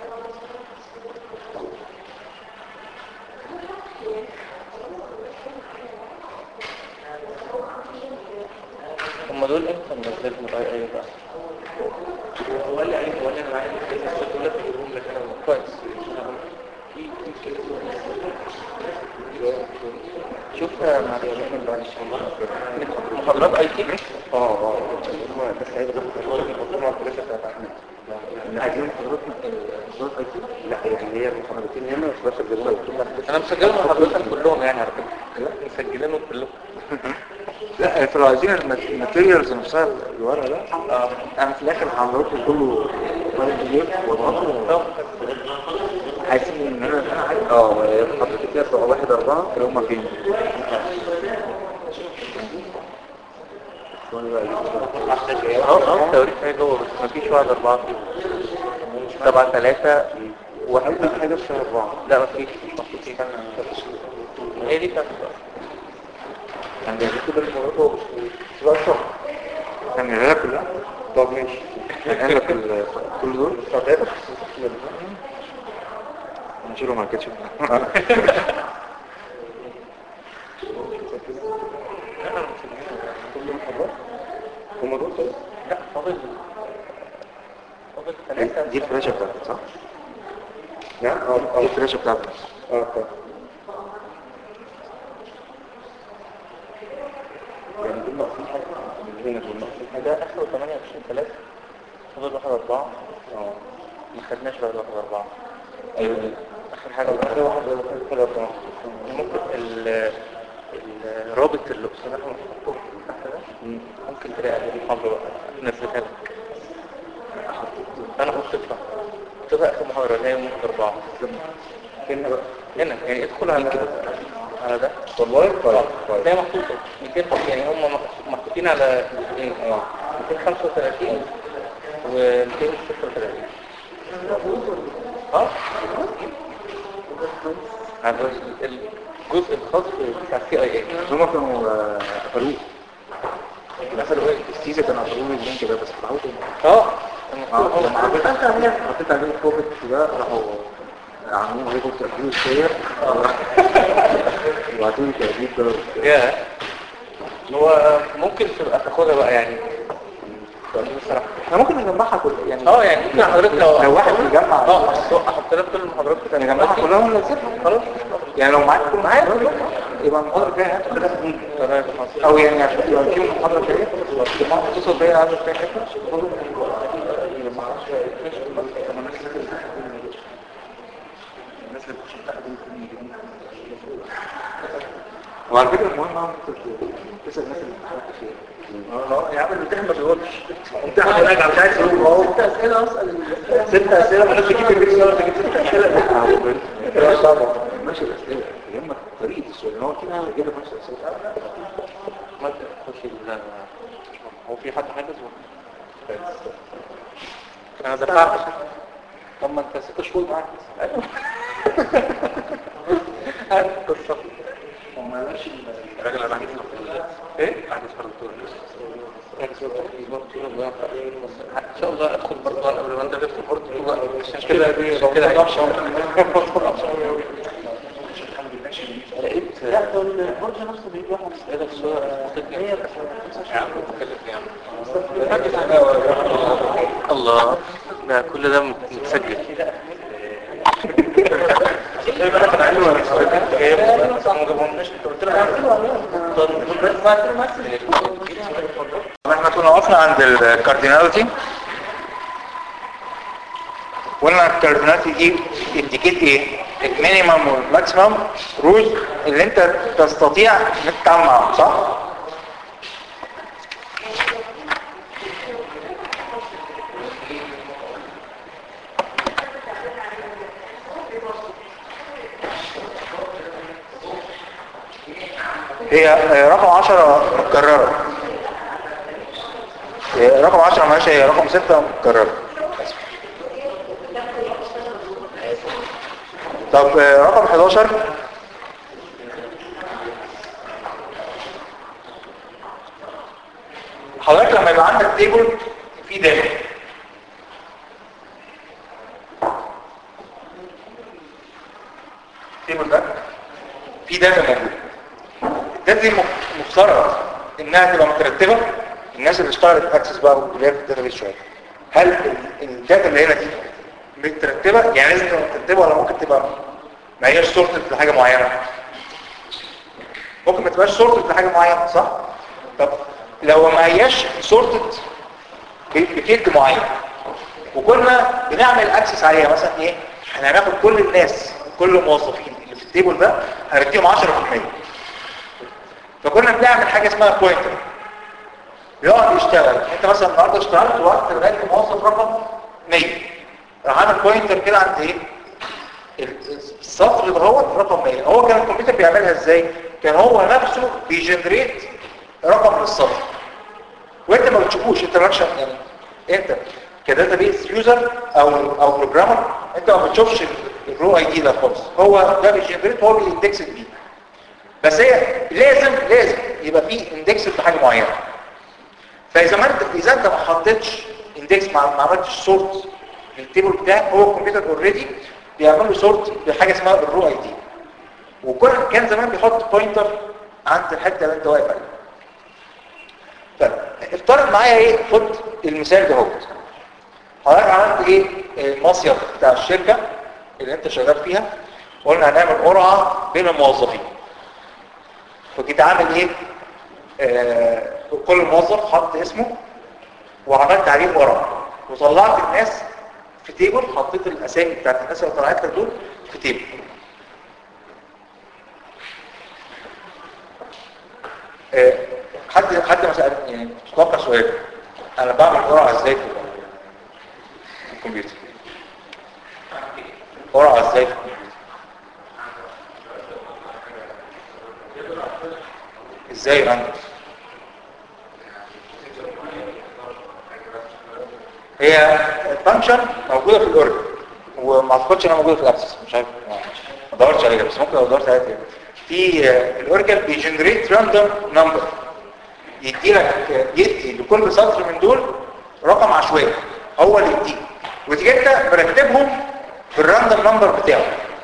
هم دول امتى ننزلهم الاي اي بقى هو قال لي عليك هو انا معايا الكلمه دول بيقولهم لك انا كويس في في كلمه شوف معلش محاضرات اي تي اه اه هم بس عايز اخد شويه من المنظومه الكلاسيه بتاعت احمد عايزين حضرتك حضرتك اي تي لا يعني هي المحاضرتين هنا بس الجدول انا مسجلهم حضرتك كلهم يعني على فكره مسجلينهم كلهم لا انتوا لو عايزين المات- الماتيريالز نفسها الورق ده اه انا في الاخر هعمل لكم كله فايل كبير واضغطه عايزين ان انا انا عارف اه حضرتك كده بتوع واحد اربعه اللي هم فين اه اه التوريث هي جوه بس مفيش واحد اربعه فيه سبعة ثلاثة واحد واحد حاجه في اربعه لا مفيش مش محطوطين هي دي كانت يعني دي كده الموضوع بقى شهر يعني العيله كلها طب ماشي يعني لك ال- كل دول نشيلهم على الكاتشب هم دول طيب لا فاضل فاضل دي ثلاثة دي الفلاشة بتاعتك صح؟ نعم اه دي الفلاشة بتاعتك اه طيب يعني دول ناقصين حاجه من هنا دول ناقصين حاجه ده اخره 28 ثلاثة فاضل واحد اربعة اه ما خدناش بعد واحد اربعة ايوه اخر حاجة اخر واحد واحد كده اربعه ممكن ال الرابط اللي أستاذ أحمد حطه تحت ده ممكن تلاقي عليه المحاضرة بقى نزلها لك أنا حطيتها حطيتها آخر محاضرة اللي هي يوم واحد أربعة فين بقى هنا يعني ادخل على على ده والله طيب طيب هي محطوطة 200 يعني هم محط- محطوطين على ايه؟ اه 235 و 236 اه الجزء الخاص بتاع سي اي اي هما كانوا آه، قفلوه قفلوا ايه السيزا كانوا قفلوه اللينك ده بس فتحوه تاني اه اه لما حطيت حطيت عليه الكوفيد ده راحوا عاملين ريبورت تقديم شوية وبعتوا لي تقديم ده يا هو ممكن تبقى تاخدها بقى يعني بصراحة احنا ممكن نجمعها كل يعني اه يعني ممكن حضرتك لو لو واحد يجمع اه احط لك كل المحاضرات بتاعت نجمعها كلها وننزلها خلاص يعني لو معاك كل معايا يبقى المحاضرة الجاية هات كلها تجيب تمام او يعني عشان يبقى في محاضرة جاية لما تتصل بيا عايز فيها حاجة وعلى فكرة المهم هم تسأل الناس اللي بتحرك فيها يا عم الامتحان ما بيقولش امتحان راجع مش عايز تقول اهو ست اسئله اسال ست اسئله ما حدش يجيب البيت ولا تجيب ست اسئله لا طبعا ماشي الاسئله يهمك طريقه السؤال هو كده هيجيب لك نفس الاسئله ما تخش ال هو في حد حاجز ولا انا دفعت طب ما انت ست شهور معاك عارف القصه وما لهاش الراجل انا عايز ايه عايز فرنتور ان شاء الله ادخل برضه قبل ما انت تدخل برضه عشان كده كده لقيت لا ده البرج نفسه بيجي واحد اسئله في الصوره يا عم بتكلم يا عم الله ده كل ده متسجل احنا كنا وقفنا عند الكارديناليتي قلنا الكارديناليتي دي انديكيت ايه المينيمم والماكسيمم روز اللي انت تستطيع انك تتعامل معاهم صح هي آه، رقم 10 متكررة هي رقم 10 ماشي هي رقم 6 متكررة طب آه، رقم 11 حضرتك لما يبقى عندك تيبل فيه داتا التيبل ده فيه داتا موجوده الداتا دي مفترض انها تبقى مترتبه الناس اللي اشتغلت اكسس بقى واللي هي في الداتا شويه هل ال- الداتا اللي هنا دي مترتبه يعني لازم تبقى مترتبه ولا ممكن تبقى ما هياش سورتد لحاجه معينه ممكن ما تبقاش سورتد لحاجه معينه صح طب لو ما هياش سورتد بفيلد معين وكنا بنعمل اكسس عليها مثلا ايه احنا هناخد كل الناس كل الموظفين اللي في التيبل ده هنديهم 10% فكنا بنعمل حاجة اسمها بوينتر بيقعد يشتغل انت مثلا النهارده اشتغلت وقت لغايه الموظف رقم 100 راح عامل بوينتر كده عند ايه السطر اللي هو رقم 100 هو كان الكمبيوتر بيعملها ازاي كان هو نفسه بيجنريت رقم للسطر وانت ما بتشوفوش انت مالكش يعني انت كداتا بيس يوزر او او بروجرامر انت ما بتشوفش الرو اي دي ده خالص هو ده بيجنريت هو بيندكس بيه بس هي لازم لازم يبقى في اندكس بحاجه معينه فاذا ما انت اذا انت ما حطيتش اندكس ما ما عملتش سورت للتيبل بتاعك هو الكمبيوتر اوريدي بيعمل له سورت بحاجه اسمها الرو اي دي وكل كان زمان بيحط بوينتر عند الحته اللي انت واقف عليها طيب افترض معايا ايه خد المثال ده اهو حضرتك عملت ايه المصيف بتاع الشركه اللي انت شغال فيها قلنا هنعمل قرعه بين الموظفين فجيت عامل ايه آه كل موظف حط اسمه وعملت عليه قرعه وطلعت الناس في تيبل حطيت الاسامي بتاعت الناس اللي طلعت لك دول في تيبل آه حد حد ما سال يعني تتوقع سؤال انا بعمل قرعه ازاي في الكمبيوتر قرعه ازاي في الكمبيوتر ازاي يا فندم هي فانكشن موجوده في الاورج وما اعتقدش انها موجوده في الاكسس مش عارف ما دورتش عليها بس ممكن لو دورت عليها تاني. في آه، الاورجل بيجنريت راندوم نمبر يدي لك يدي لكل سطر من دول رقم عشوائي هو اللي يديه وتيجي انت مرتبهم بالراندوم نمبر بتاعه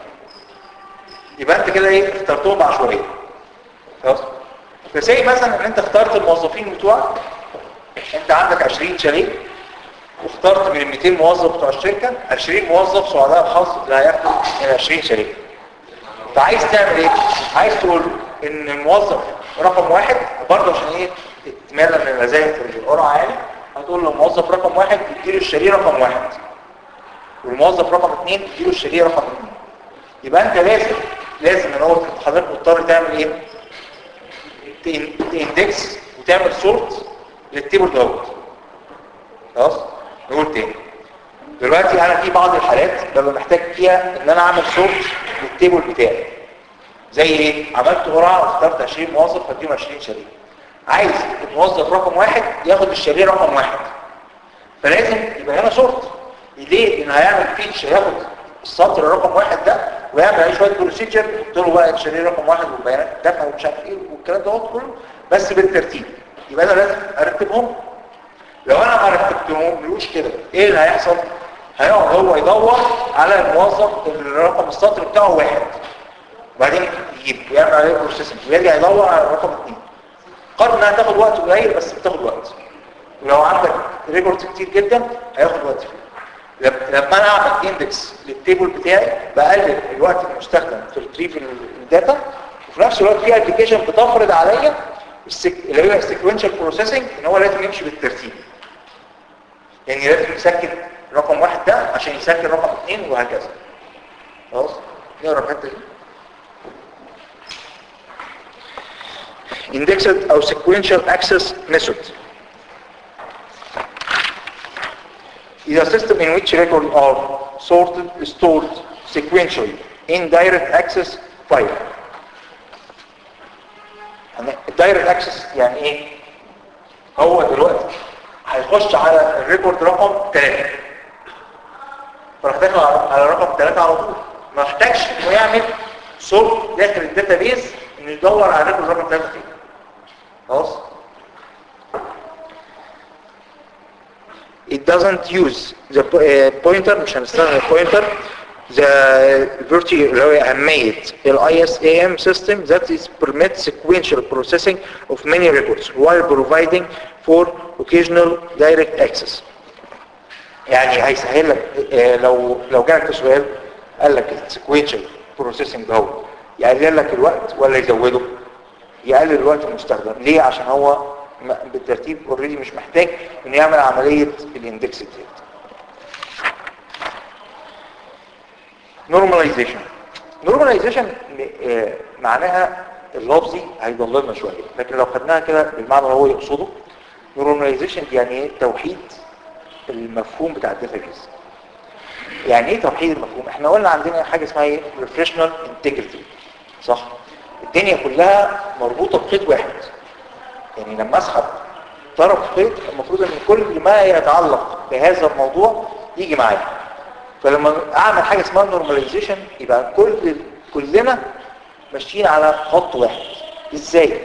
يبقى انت كده ايه اخترتهم بعشوائيه خلاص فسي مثلا ان انت اخترت الموظفين بتوعك انت عندك 20 شريك واخترت من ال 200 موظف بتوع الشركه 20 موظف سعداء الحظ اللي هياخدوا من 20 شريك فعايز تعمل ايه عايز تقول له ان الموظف رقم واحد برضه عشان ايه تتملى من المزايا في القرعه يعني هتقول له الموظف رقم واحد تديله الشريك رقم واحد والموظف رقم اثنين تديله الشريك رقم اثنين يبقى انت لازم لازم ان هو حضرتك مضطر تعمل ايه تين- تاندكس وتعمل سورت للتيبل دوت خلاص نقول تاني دلوقتي انا في بعض الحالات ببقى محتاج فيها ان انا اعمل سورت للتيبل بتاعي زي ايه عملت قرعه واخترت 20 موظف هديهم 20 شريك عايز الموظف رقم واحد ياخد الشريك رقم واحد فلازم يبقى هنا سورت ليه؟ لان هيعمل فيتش هياخد السطر رقم واحد ده ويعمل عليه شويه بروسيجر يحط له بقى الشريك رقم واحد والبيانات الدفع ومش عارف ايه والكلام ده كله بس بالترتيب يبقى انا لازم ارتبهم لو انا ما رتبتهملوش كده ايه اللي هيحصل؟ هيقعد هو يدور على الموظف اللي رقم السطر بتاعه واحد وبعدين يجيب ويعمل عليه بروسيسنج ويرجع يدور على رقم اثنين قد انها تاخد وقت قليل بس بتاخد وقت ولو عندك ريكورد كتير جدا هياخد وقت فيه لما لما انا اعمل اندكس للتيبل بتاعي بقلل الوقت المستخدم في ريتريف الداتا وفي نفس الوقت في ابلكيشن بتفرض عليا السك... اللي هو السيكونشال بروسيسنج ان هو لازم يمشي بالترتيب يعني لازم يسكن رقم واحد ده عشان يسكن رقم اثنين وهكذا خلاص نقرا الحته دي indexed او sequential access method is a system in which records are sorted, stored sequentially in direct access file. يعني direct access يعني ايه؟ هو دلوقتي هيخش على الريكورد رقم 3 فراح داخل على على رقم 3 على طول ما محتاجش انه يعمل سورت داخل الداتابيز انه يدور على الريكورد رقم 3 فين خلاص it doesn't use the po- uh, pointer مش هنستخدم البوينتر the virtue اللي هو أهمية ال ISAM system that is permit sequential processing of many records while providing for occasional direct access يعني هيسهل لك آه، لو لو جالك سؤال قال لك السيكوينشال بروسيسنج ده هو يقلل لك الوقت ولا يزوده يقلل الوقت المستخدم ليه عشان هو م- بالترتيب اوريدي مش محتاج انه يعمل عمليه الاندكس ديت نورماليزيشن نورماليزيشن معناها اللفظي هيضللنا شويه لكن لو خدناها كده بالمعنى اللي هو يقصده نورماليزيشن يعني ايه توحيد المفهوم بتاع الداتابيز يعني ايه توحيد المفهوم احنا قلنا عندنا حاجه اسمها ايه ريفريشنال انتجريتي صح الدنيا كلها مربوطه بخيط واحد يعني لما اسحب طرف خيط المفروض ان كل ما يتعلق بهذا الموضوع يجي معايا فلما اعمل حاجه اسمها نورماليزيشن يبقى كل كلنا ماشيين على خط واحد ازاي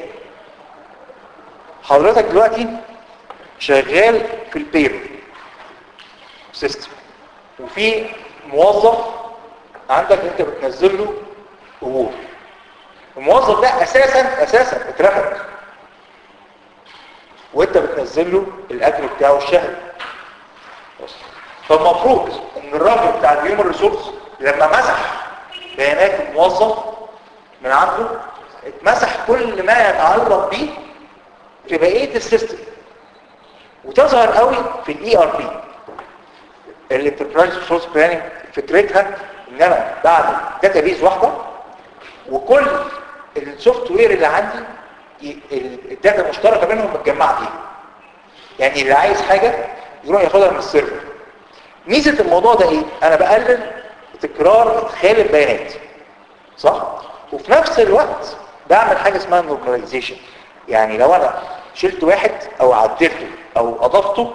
حضرتك دلوقتي شغال في البيرو سيستم وفي موظف عندك انت بتنزل له اجور الموظف ده اساسا اساسا اترفد وانت بتنزل له الاجر بتاعه الشهري بس. فالمفروض ان الراجل بتاع الهيومن ريسورس لما مسح بيانات الموظف من عنده اتمسح كل ما يتعلق بيه في بقيه السيستم وتظهر قوي في الاي ار بي الانتربرايز ريسورس بلاننج فكرتها ان انا بعمل داتابيز واحده وكل السوفت وير اللي عندي ي- ال- الداتا المشتركه بينهم متجمعه فيها يعني اللي عايز حاجه يروح ياخدها من السيرفر ميزه الموضوع ده ايه انا بقلل تكرار ادخال البيانات صح وفي نفس الوقت بعمل حاجه اسمها نورماليزيشن يعني لو انا شلت واحد او عدلته او اضفته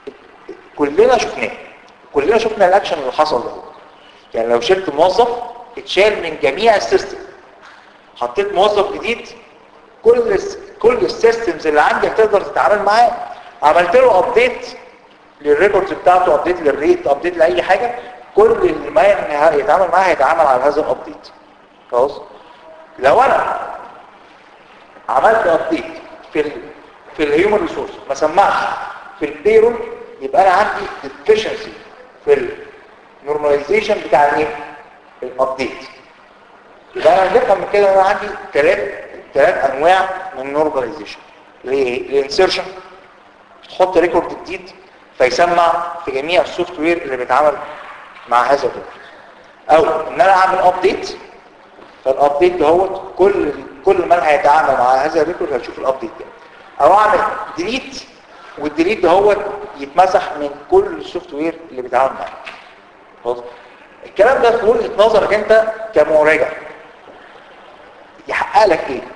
كلنا شفناه كلنا شفنا الاكشن اللي حصل ده يعني لو شلت موظف اتشال من جميع السيستم حطيت موظف جديد كل الس- كل السيستمز اللي عندي هتقدر تتعامل معاه عملت له ابديت للريكوردز بتاعته ابديت للريت ابديت لاي حاجه كل اللي ما يتعامل معاه هيتعامل على هذا الابديت خلاص لو انا عملت ابديت في ال في الهيومن ريسورس ما سمعش في البيرول يبقى انا عندي ديفيشنسي في النورماليزيشن بتاع الايه الابديت يبقى انا نفهم من كده ان انا عندي ثلاث ثلاث انواع من النورماليزيشن الانسيرشن تحط ريكورد جديد فيسمع في جميع السوفت وير اللي بيتعامل مع هذا الريكورد او ان انا اعمل ابديت فالابديت دهوت كل كل من هيتعامل مع هذا الريكورد هيشوف الابديت ده او اعمل ديليت والديليت دهوت يتمسح من كل السوفت وير اللي بيتعامل معاه خلاص الكلام ده في وجهه نظرك انت كمراجع يحقق لك ايه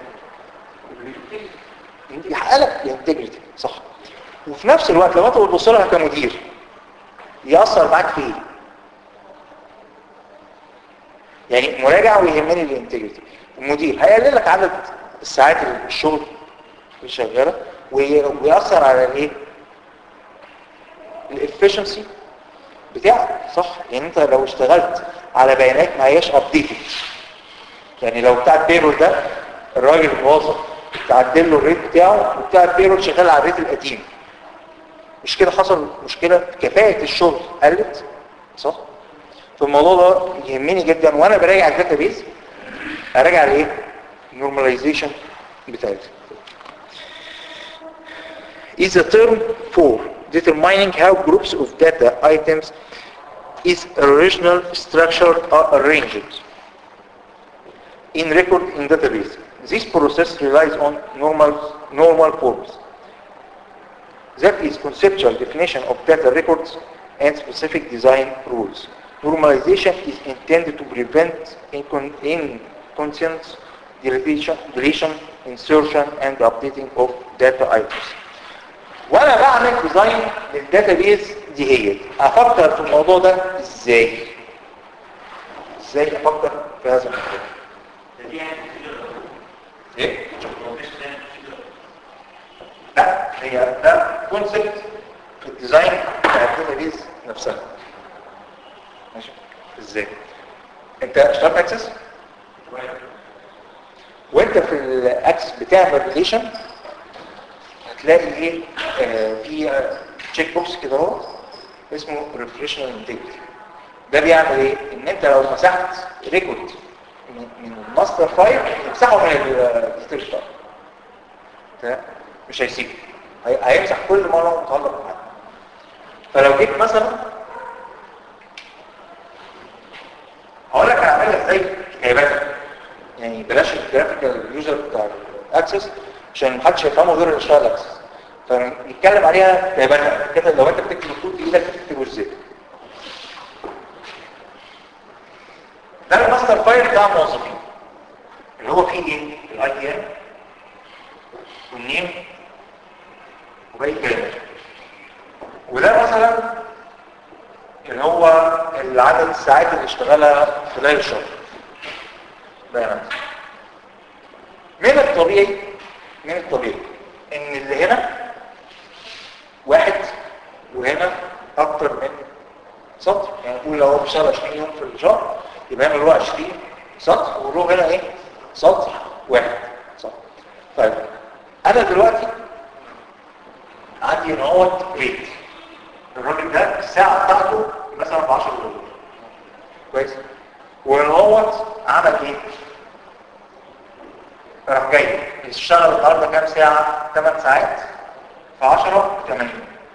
يحقق لك الانتجريتي صح وفي نفس الوقت لو انت بتبص لها كمدير يأثر معاك في ايه يعني مراجع ويهمني الانتجريتي المدير هيقلل لك عدد الساعات الشغل اللي شغاله وي- ويأثر على الايه الافشنسي بتاعك صح يعني انت لو اشتغلت على بيانات ما هياش ابديتد يعني لو بتاع البيرول ده الراجل الموظف تعدل له الريت بتاعه وبتاع البيرول شغال على الريت القديم مش كده حصل مشكلة كفاءة الشغل قلت صح فالموضوع ده يهمني جدا وانا براجع الداتابيز اراجع الايه normalization بتاعتها is a term for determining how groups of data items is original structure are arranged in record in database. This process relies on normal, normal forms. That is conceptual definition of data records and specific design rules. Normalization is intended to prevent incon- inconscious deletion, deletion, insertion, and updating of data items. وانا بعمل ديزاين للداتابيز دي هي افكر في الموضوع ده ازاي ازاي افكر في هذا الموضوع ايه لا هي ده كونسبت في الديزاين بتاع الداتابيز نفسها ماشي ازاي انت اشتغلت اكسس وانت في الاكسس بتعمل ريليشن هتلاقي ايه آه في تشيك بوكس كده اهو اسمه ريفريشنال انتجريتي ده بيعمل ايه ان انت لو مسحت ريكورد من من الماستر فايل تمسحه من الديجيتال فايل تمام؟ مش هيسيبه هي- هيمسح كل مره متعلق معاه فلو جيت مثلا هقول لك هعملها ازاي كتابه يعني بلاش الجرافيكال يوزر بتاع الاكسس عشان محدش هيفهمه غير اللي اشتغل اكسس فنتكلم عليها كتابه كده لو انت بتكتب الكود بايدك تكتبه ازاي ده الماستر فايل بتاع الموظفين اللي هو فيه ايه الاي تي ام والنيم وباقي الكلام وده مثلا اللي هو العدد الساعات اللي اشتغلها خلال الشهر بيانات من الطبيعي من الطبيعي ان اللي هنا واحد وهنا اكتر من سطر يعني نقول لو هو بيشتغل 20 يوم في الشهر يبقى هنا اللي هو 20 سطر وله هنا ايه سطر واحد سطر طيب انا دلوقتي عندي نوت ريت الراجل ده الساعه بتاعته مثلا ب 10 دولار كويس ونوت عمل ايه راح جاي يشتغل النهارده كام ساعه 8 ساعات في 10 80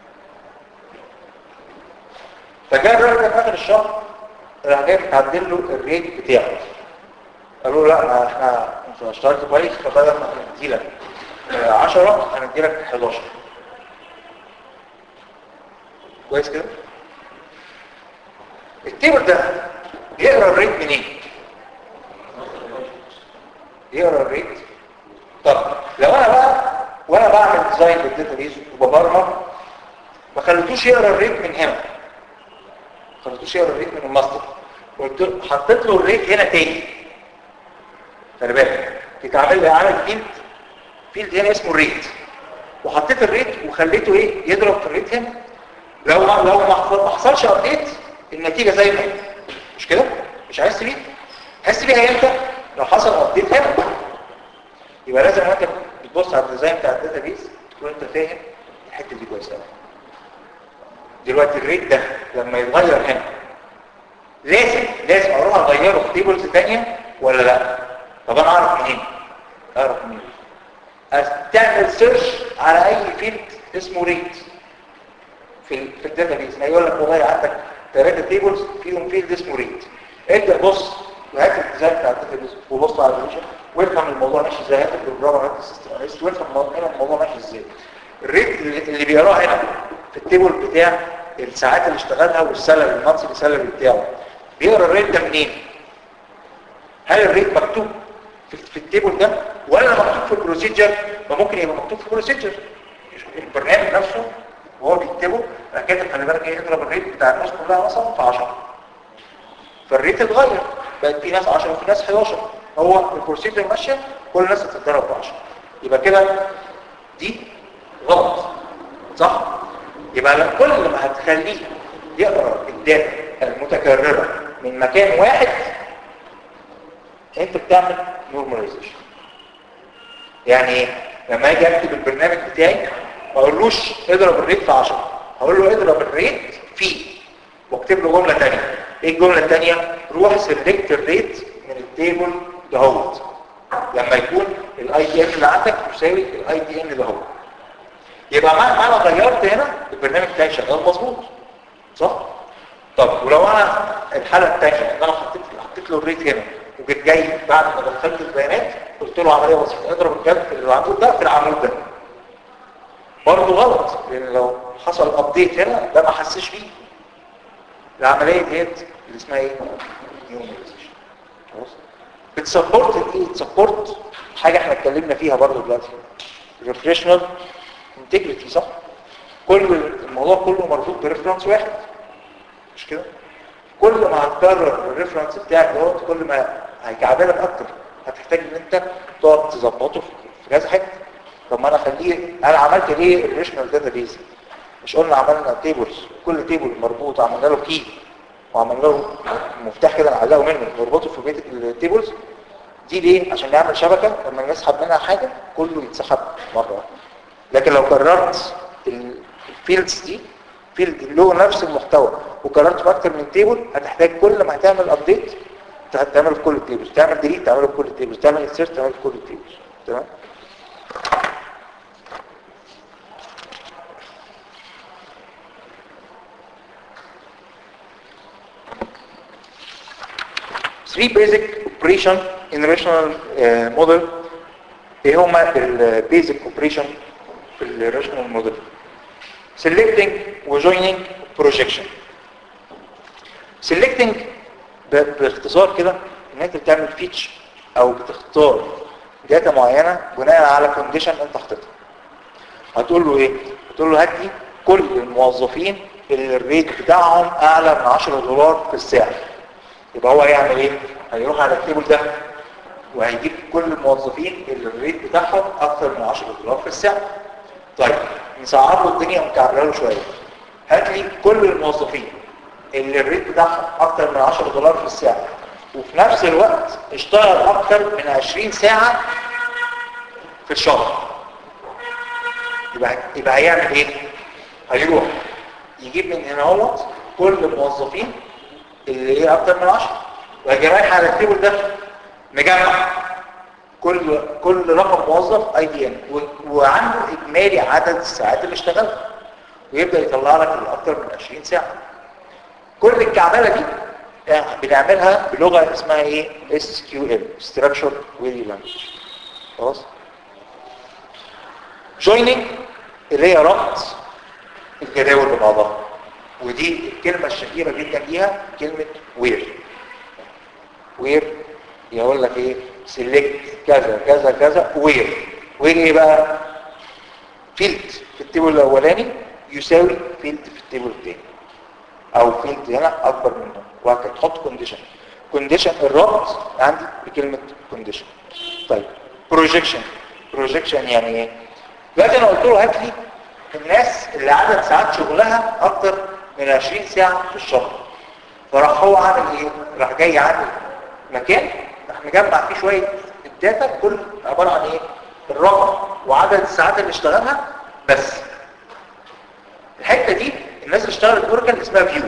فجاء الراجل ده في اخر الشهر راح جاي متعدل له الريت بتاعه قالوا له لا ما احنا انت اشتغلت كويس فبدل ما هنديلك 10 هنديلك 11 كويس كده التيبل ده يقرا الريت منين يقرا الريت طب لو انا بقى وانا بعمل ديزاين للداتابيز وببرمج ما خليتوش يقرا الريت من هنا ما خليتوش يقرا الريت من الماستر قلت له حطيت له الريت هنا تاني خلي بالك كنت عامل لي عامل فيلد فيلد هنا اسمه الريت وحطيت الريت وخليته ايه يضرب في الريت هنا لو ما لو ما حصل- ما حصلش ابديت النتيجه زي ما هي مش كده مش عايز تبيها عايز تبيها امتى لو حصل ابديت هنا يبقى لازم وانت بتبص على الديزاين بتاع الداتا بيز تكون انت فاهم الحته دي كويس قوي دلوقتي الريت ده لما يتغير هنا لازم لازم اروح اغيره في تيبلز ثانيه ولا لا طب انا اعرف منين اعرف منين أس- تعمل سيرش على اي فيلد اسمه ريت في ال في الداتا بيز هيقول لك والله عندك ثلاثه تيبلز فيهم فيلد اسمه ريت ابدا بص وهات الديزاين بتاع الداتا بيز وبص على الريشن وافهم الموضوع ماشي ازاي هات البروجرام هات السيستم اناليست وافهم الموضوع- هنا الموضوع ماشي ازاي الريت اللي اللي بيقراه هنا في التيبل بتاع الساعات اللي اشتغلها والسالري المنصب السالري بتاعه بيقرا الريت ده منين هل الريت مكتوب في, في التيبل ده ولا مكتوب في البروسيجر ما ممكن يبقى مكتوب في البروسيجر البرنامج نفسه وهو بيكتبه راح كاتب خلي بالك ايه اضرب الريت بتاع الناس كلها مثلا في 10 فالريت اتغير بقت في ناس 10 وفي ناس 11 هو البروسيجر ماشيه كل الناس هتتضرب ب 10 يبقى كده دي غلط صح يبقى لا- كل ما هتخليه يقرا الداتا المتكرره من مكان واحد انت بتعمل نورماليزيشن يعني ايه لما اجي اكتب البرنامج بتاعي ما اقولوش اضرب الريت في 10 هقول له اضرب الريت في واكتب له جمله ثانيه ايه الجمله الثانيه روح سيلكت الريت من التيبل دهوت لما يكون الاي دي ان اللي عندك يساوي الاي دي ان دهوت يبقى معنى انا غيرت هنا البرنامج بتاعي شغال مظبوط صح طب ولو انا الحاله الثانيه ان انا حطيت حطيت له الريت هنا وجيت جاي بعد ما دخلت البيانات قلت له عمليه بسيطه اضرب الكلام في العمود ده في العمود ده برضه غلط لان لو حصل ابديت هنا ده ما حسش بيه العمليه ديت اللي اسمها ايه نيومرايزيشن خلاص بتسبورت الايه تسبورت حاجه احنا اتكلمنا فيها برضه دلوقتي ريفريشنال انتجريتي صح كل الموضوع كله مربوط بريفرنس واحد مش كده كل ما هتكرر الريفرنس بتاعك دوت كل ما هيكعبلك اكتر هتحتاج ان انت تقعد تظبطه في كذا حته طب ما انا اخليه انا عملت ليه الريشنال داتا بيز مش قلنا عملنا تيبلز كل تيبل مربوط عملنا له كي وعملنا له مفتاح كده نعلقه منه نربطه في بيت التيبلز دي ليه عشان نعمل شبكه لما نسحب منها حاجه كله يتسحب مره واحده لكن لو كررت الفيلدز دي فيلد له نفس المحتوى وكررت في اكتر من تيبل هتحتاج كل ما هتعمل ابديت تعمله في كل التيبلز تعمل ديليت تعمله في كل التيبلز تعمل انسيرت تعمله في كل التيبلز تمام three basic operation in rational uh, model ايه هما البيزك اوبريشن في الراشنال موديل selecting وjoining projection selecting ب- باختصار كده ان انت بتعمل فيتش او بتختار داتا معينه بناء على كونديشن انت حاططها هتقول له ايه هتقول له هات لي كل الموظفين اللي الريت بتاعهم اعلى من 10 دولار في الساعه يبقى هو هيعمل ايه هيروح على التيبل ده وهيجيب كل الموظفين اللي الريت بتاعهم اكتر من 10 دولار في الساعه طيب نصعب له الدنيا ونكعبلها له شويه هات لي كل الموظفين اللي الريت بتاعهم اكتر من 10 دولار في الساعه وفي نفس الوقت اشتغل اكتر من 20 ساعه في الشهر يبقى يبقى هيعمل ايه هيروح يجيب من هنا اهوت كل الموظفين اللي هي اكتر من 10 وهيجي رايح على التيبل ده مجمع كل كل رقم موظف اي دي ان وعنده اجمالي عدد الساعات اللي اشتغلها ويبدا يطلع لك الاكثر من 20 ساعه كل الكعبله دي يعني بنعملها بلغه اسمها ايه اس كيو ال ستراكشر كويري لانجوج خلاص جويننج اللي هي ربط الجداول ببعضها ودي الكلمه الشهيره جدا ليها كلمه وير وير يقول لك ايه سيلكت كذا كذا كذا وير وير ايه بقى فيلد في التيبل الاولاني يساوي فيلد في التيبل الثاني او فيلد هنا اكبر منه وهكذا تحط كونديشن كونديشن الربط عندي بكلمه كونديشن طيب بروجيكشن بروجيكشن يعني ايه دلوقتي انا قلت له هات لي الناس اللي عدد ساعات شغلها اكتر من 20 ساعه في الشهر فراح هو عامل ايه راح جاي عامل مكان راح مجمع فيه شويه الداتا كل عباره عن ايه الرقم وعدد الساعات اللي اشتغلها بس الحته دي الناس اللي اشتغلت اوركل اسمها فيو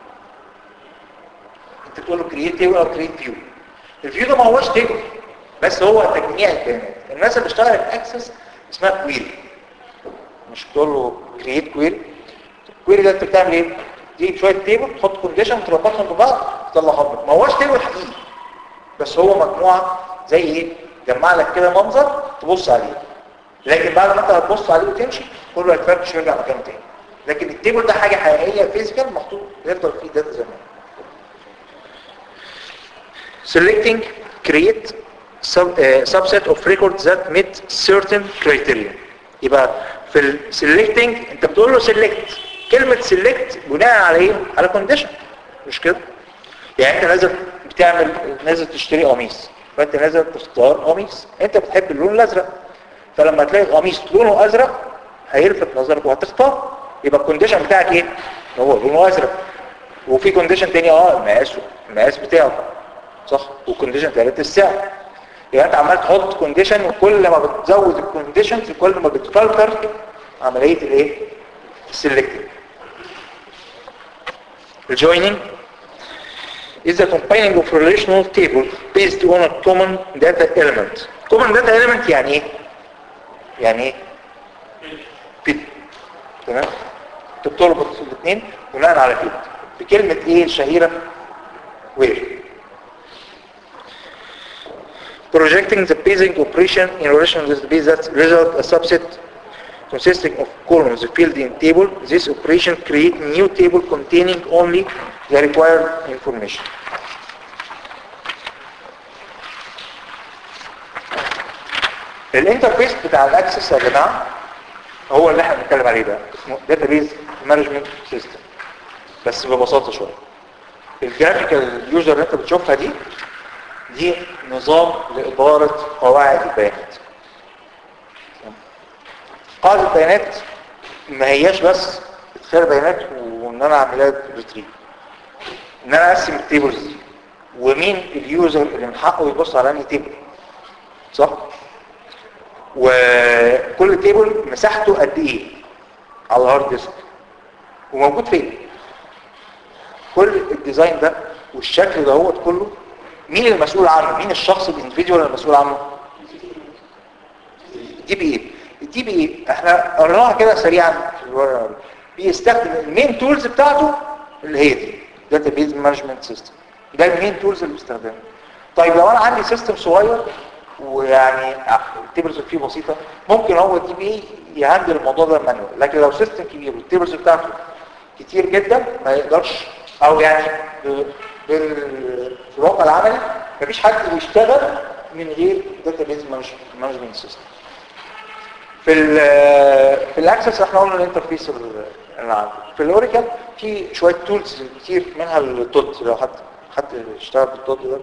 انت بتقول له كرييت تيبل او كرييت فيو الفيو ده ما هوش تيبل بس هو تجميع البيانات الناس اللي اشتغلت اكسس اسمها كويري مش بتقول له كرييت كويري الكويري ده انت بتعمل ايه تجيب شويه تيبل تحط كونديشن تربطهم ببعض تطلع خبر ما هوش تيبل حقيقي بس هو مجموعه زي ايه جمع لك كده منظر تبص عليه لكن بعد ما انت هتبص عليه وتمشي كله هيتفركش ويرجع مكانه تاني لكن التيبل ده حاجه حقيقيه فيزيكال محطوط يفضل فيه داتا زي ما هو. selecting create sub, uh, subset of records that meet certain criteria يبقى في ال selecting انت بتقول له select كلمة select بناء على ايه؟ على condition مش كده؟ يعني انت نازل بتعمل نازل تشتري قميص فانت نازل تختار قميص انت بتحب اللون الازرق فلما تلاقي قميص لونه ازرق هيلفت نظرك وهتختار يبقى الكونديشن بتاعك ايه؟ هو لونه ازرق وفي كونديشن تاني اه مقاسه المقاس بتاعه صح وكونديشن ثالث السعر يبقى انت عمال تحط كونديشن وكل ما بتزود الكونديشنز كل ما بتفلتر عمليه الايه السلكتنج الجويننج is the combining of relational table based on a common data element common data element يعني ايه يعني ايه fit تمام تربط الاثنين بناء على fit بكلمه ايه الشهيره where projecting the basing operation in relation with the base that result a subset consisting of columns filled in table. This operation create new table containing only the required information. الانترفيس بتاع الاكسس يا جماعه هو اللي احنا بنتكلم عليه ده اسمه database management system بس ببساطه شويه الجرافيكال يوزر اللي انت بتشوفها دي دي نظام لإدارة قواعد البيانات قاعدة البيانات ما هياش بس ادخال بيانات وان انا اعملها ريتريف ان انا اقسم التيبلز دي ومين اليوزر اللي من حقه يبص على انهي تيبل صح وكل تيبل مساحته قد ايه على الهارد ديسك وموجود فين كل الديزاين ده والشكل ده هو كله مين المسؤول عنه مين الشخص الاندفيديوال المسؤول عنه دي بي ايه الدي بي ايه احنا قرناها كده سريعا في الورقه بيستخدم المين تولز بتاعته اللي هي دي داتا بيز مانجمنت سيستم ده المين تولز اللي بيستخدمها طيب لو انا عندي سيستم صغير ويعني التيبلز فيه بسيطه ممكن هو الدي بي يهندل الموضوع ده مانوال لكن لو سيستم كبير والتيبلز بتاعته كتير جدا ما يقدرش او يعني بال- في الواقع العملي مفيش حد بيشتغل من غير داتابيز مانجمنت سيستم في ال في الاكسس احنا قلنا الانترفيس اللي عندي في الاوريكل في شويه تولز كتير منها الدوت لو حد حد اشتغل بالدوت ده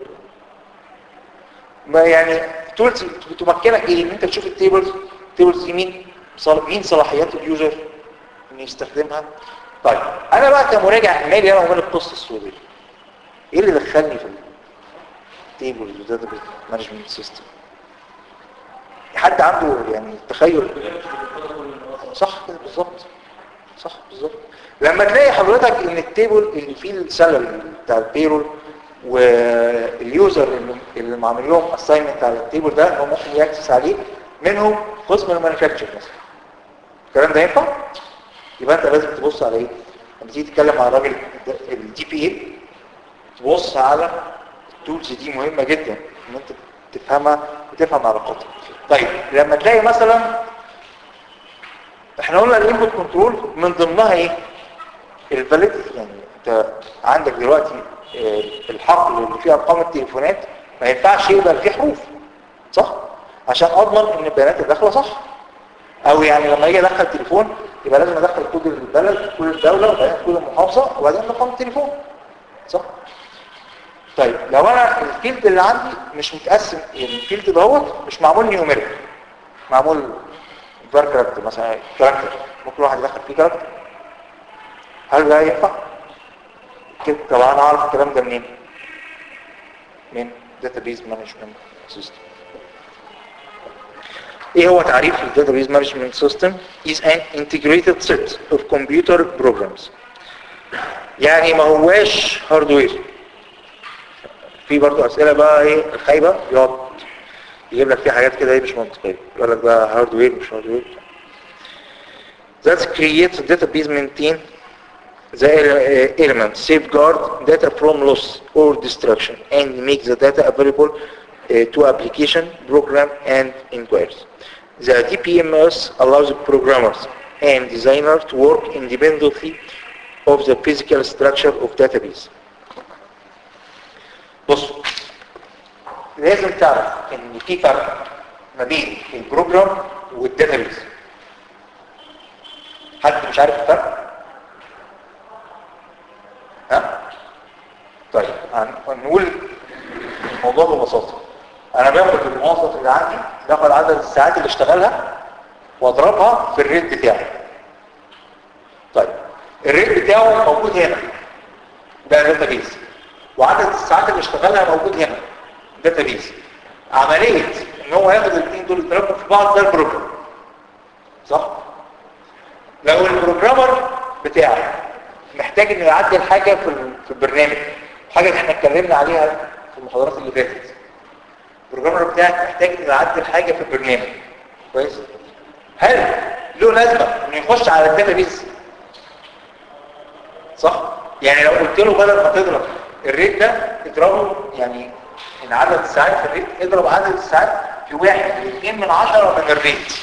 ما يعني تولز بتمكنك ايه ان انت تشوف التيبلز التيبلز دي مين صل- مين صلاحيات اليوزر ان يستخدمها طيب انا بقى كمراجع مالي انا ومال القصه السوداء ايه اللي دخلني في التيبل والداتا مانجمنت سيستم حد عنده يعني تخيل صح كده بالظبط صح بالظبط لما تلاقي حضرتك ان التيبل اللي فيه السالري بتاع البيرول واليوزر اللي, اللي معمل لهم اساينمنت على التيبل ده هو ممكن ياكسس عليه منهم قسم المانيفاكتشر مثلا الكلام ده ينفع يبقى انت لازم تبص على ايه لما تيجي تتكلم مع الراجل الدي بي اي تبص على التولز دي مهمة جدا ان انت تفهمها وتفهم علاقاتها طيب لما تلاقي مثلا احنا قلنا الانبوت كنترول من ضمنها ايه الفاليديتي يعني انت عندك دلوقتي اه، الحقل اللي فيه ارقام التليفونات ما ينفعش يقبل فيه حروف صح عشان اضمن ان البيانات اللي داخله صح او يعني لما يجي ادخل تليفون يبقى لازم ادخل كود البلد كود الدوله وبعدين كود المحافظه وبعدين رقم التليفون صح طيب لو انا الفيلد اللي عندي مش متقسم يعني الفيلد دوت مش معمول نيوميريك معمول فار كاركتر مثلا كاركتر ممكن واحد يدخل فيه كاركتر هل ده ينفع؟ كده طبعا انا اعرف الكلام ده منين؟ من database management system ايه هو تعريف ال database management system is an integrated set of computer programs يعني ما هواش هاردوير في برضه اسئله بقى ايه الخايبه يقعد يجيب لك فيه حاجات كده ايه مش منطقيه يقول لك ده هاردوير مش هاردوير that creates a database maintain the ele- element safeguard data from loss or destruction and make the data available uh, to application, program and inquiries. The DPMS allows programmers and designers to work independently of the physical structure of database. بص لازم تعرف ان في فرق ما بين البروجرام والداتابيز حد مش عارف الفرق؟ ها؟ طيب هن- هنقول الموضوع ببساطة انا باخد الموظف اللي عندي باخد عدد الساعات اللي اشتغلها واضربها في الريت بتاعي طيب الريت بتاعه موجود هنا ده داتابيز وعدد الساعات اللي اشتغلها موجود هنا داتابيز عملية ان هو ياخد الاثنين دول يضربهم في بعض ده البروجرام صح؟ لو البروجرامر بتاعي محتاج انه يعدل حاجة في ال- في البرنامج حاجة اللي احنا اتكلمنا عليها في المحاضرات اللي فاتت البروجرامر بتاعك محتاج انه يعدل حاجة في البرنامج كويس هل له لازمة انه يخش على الداتابيز صح يعني لو قلت له بدل ما تضرب الريت ده اضربه يعني ان عدد الساعات في الريت اضرب عدد الساعات في واحد واثنين من عشرة من الريت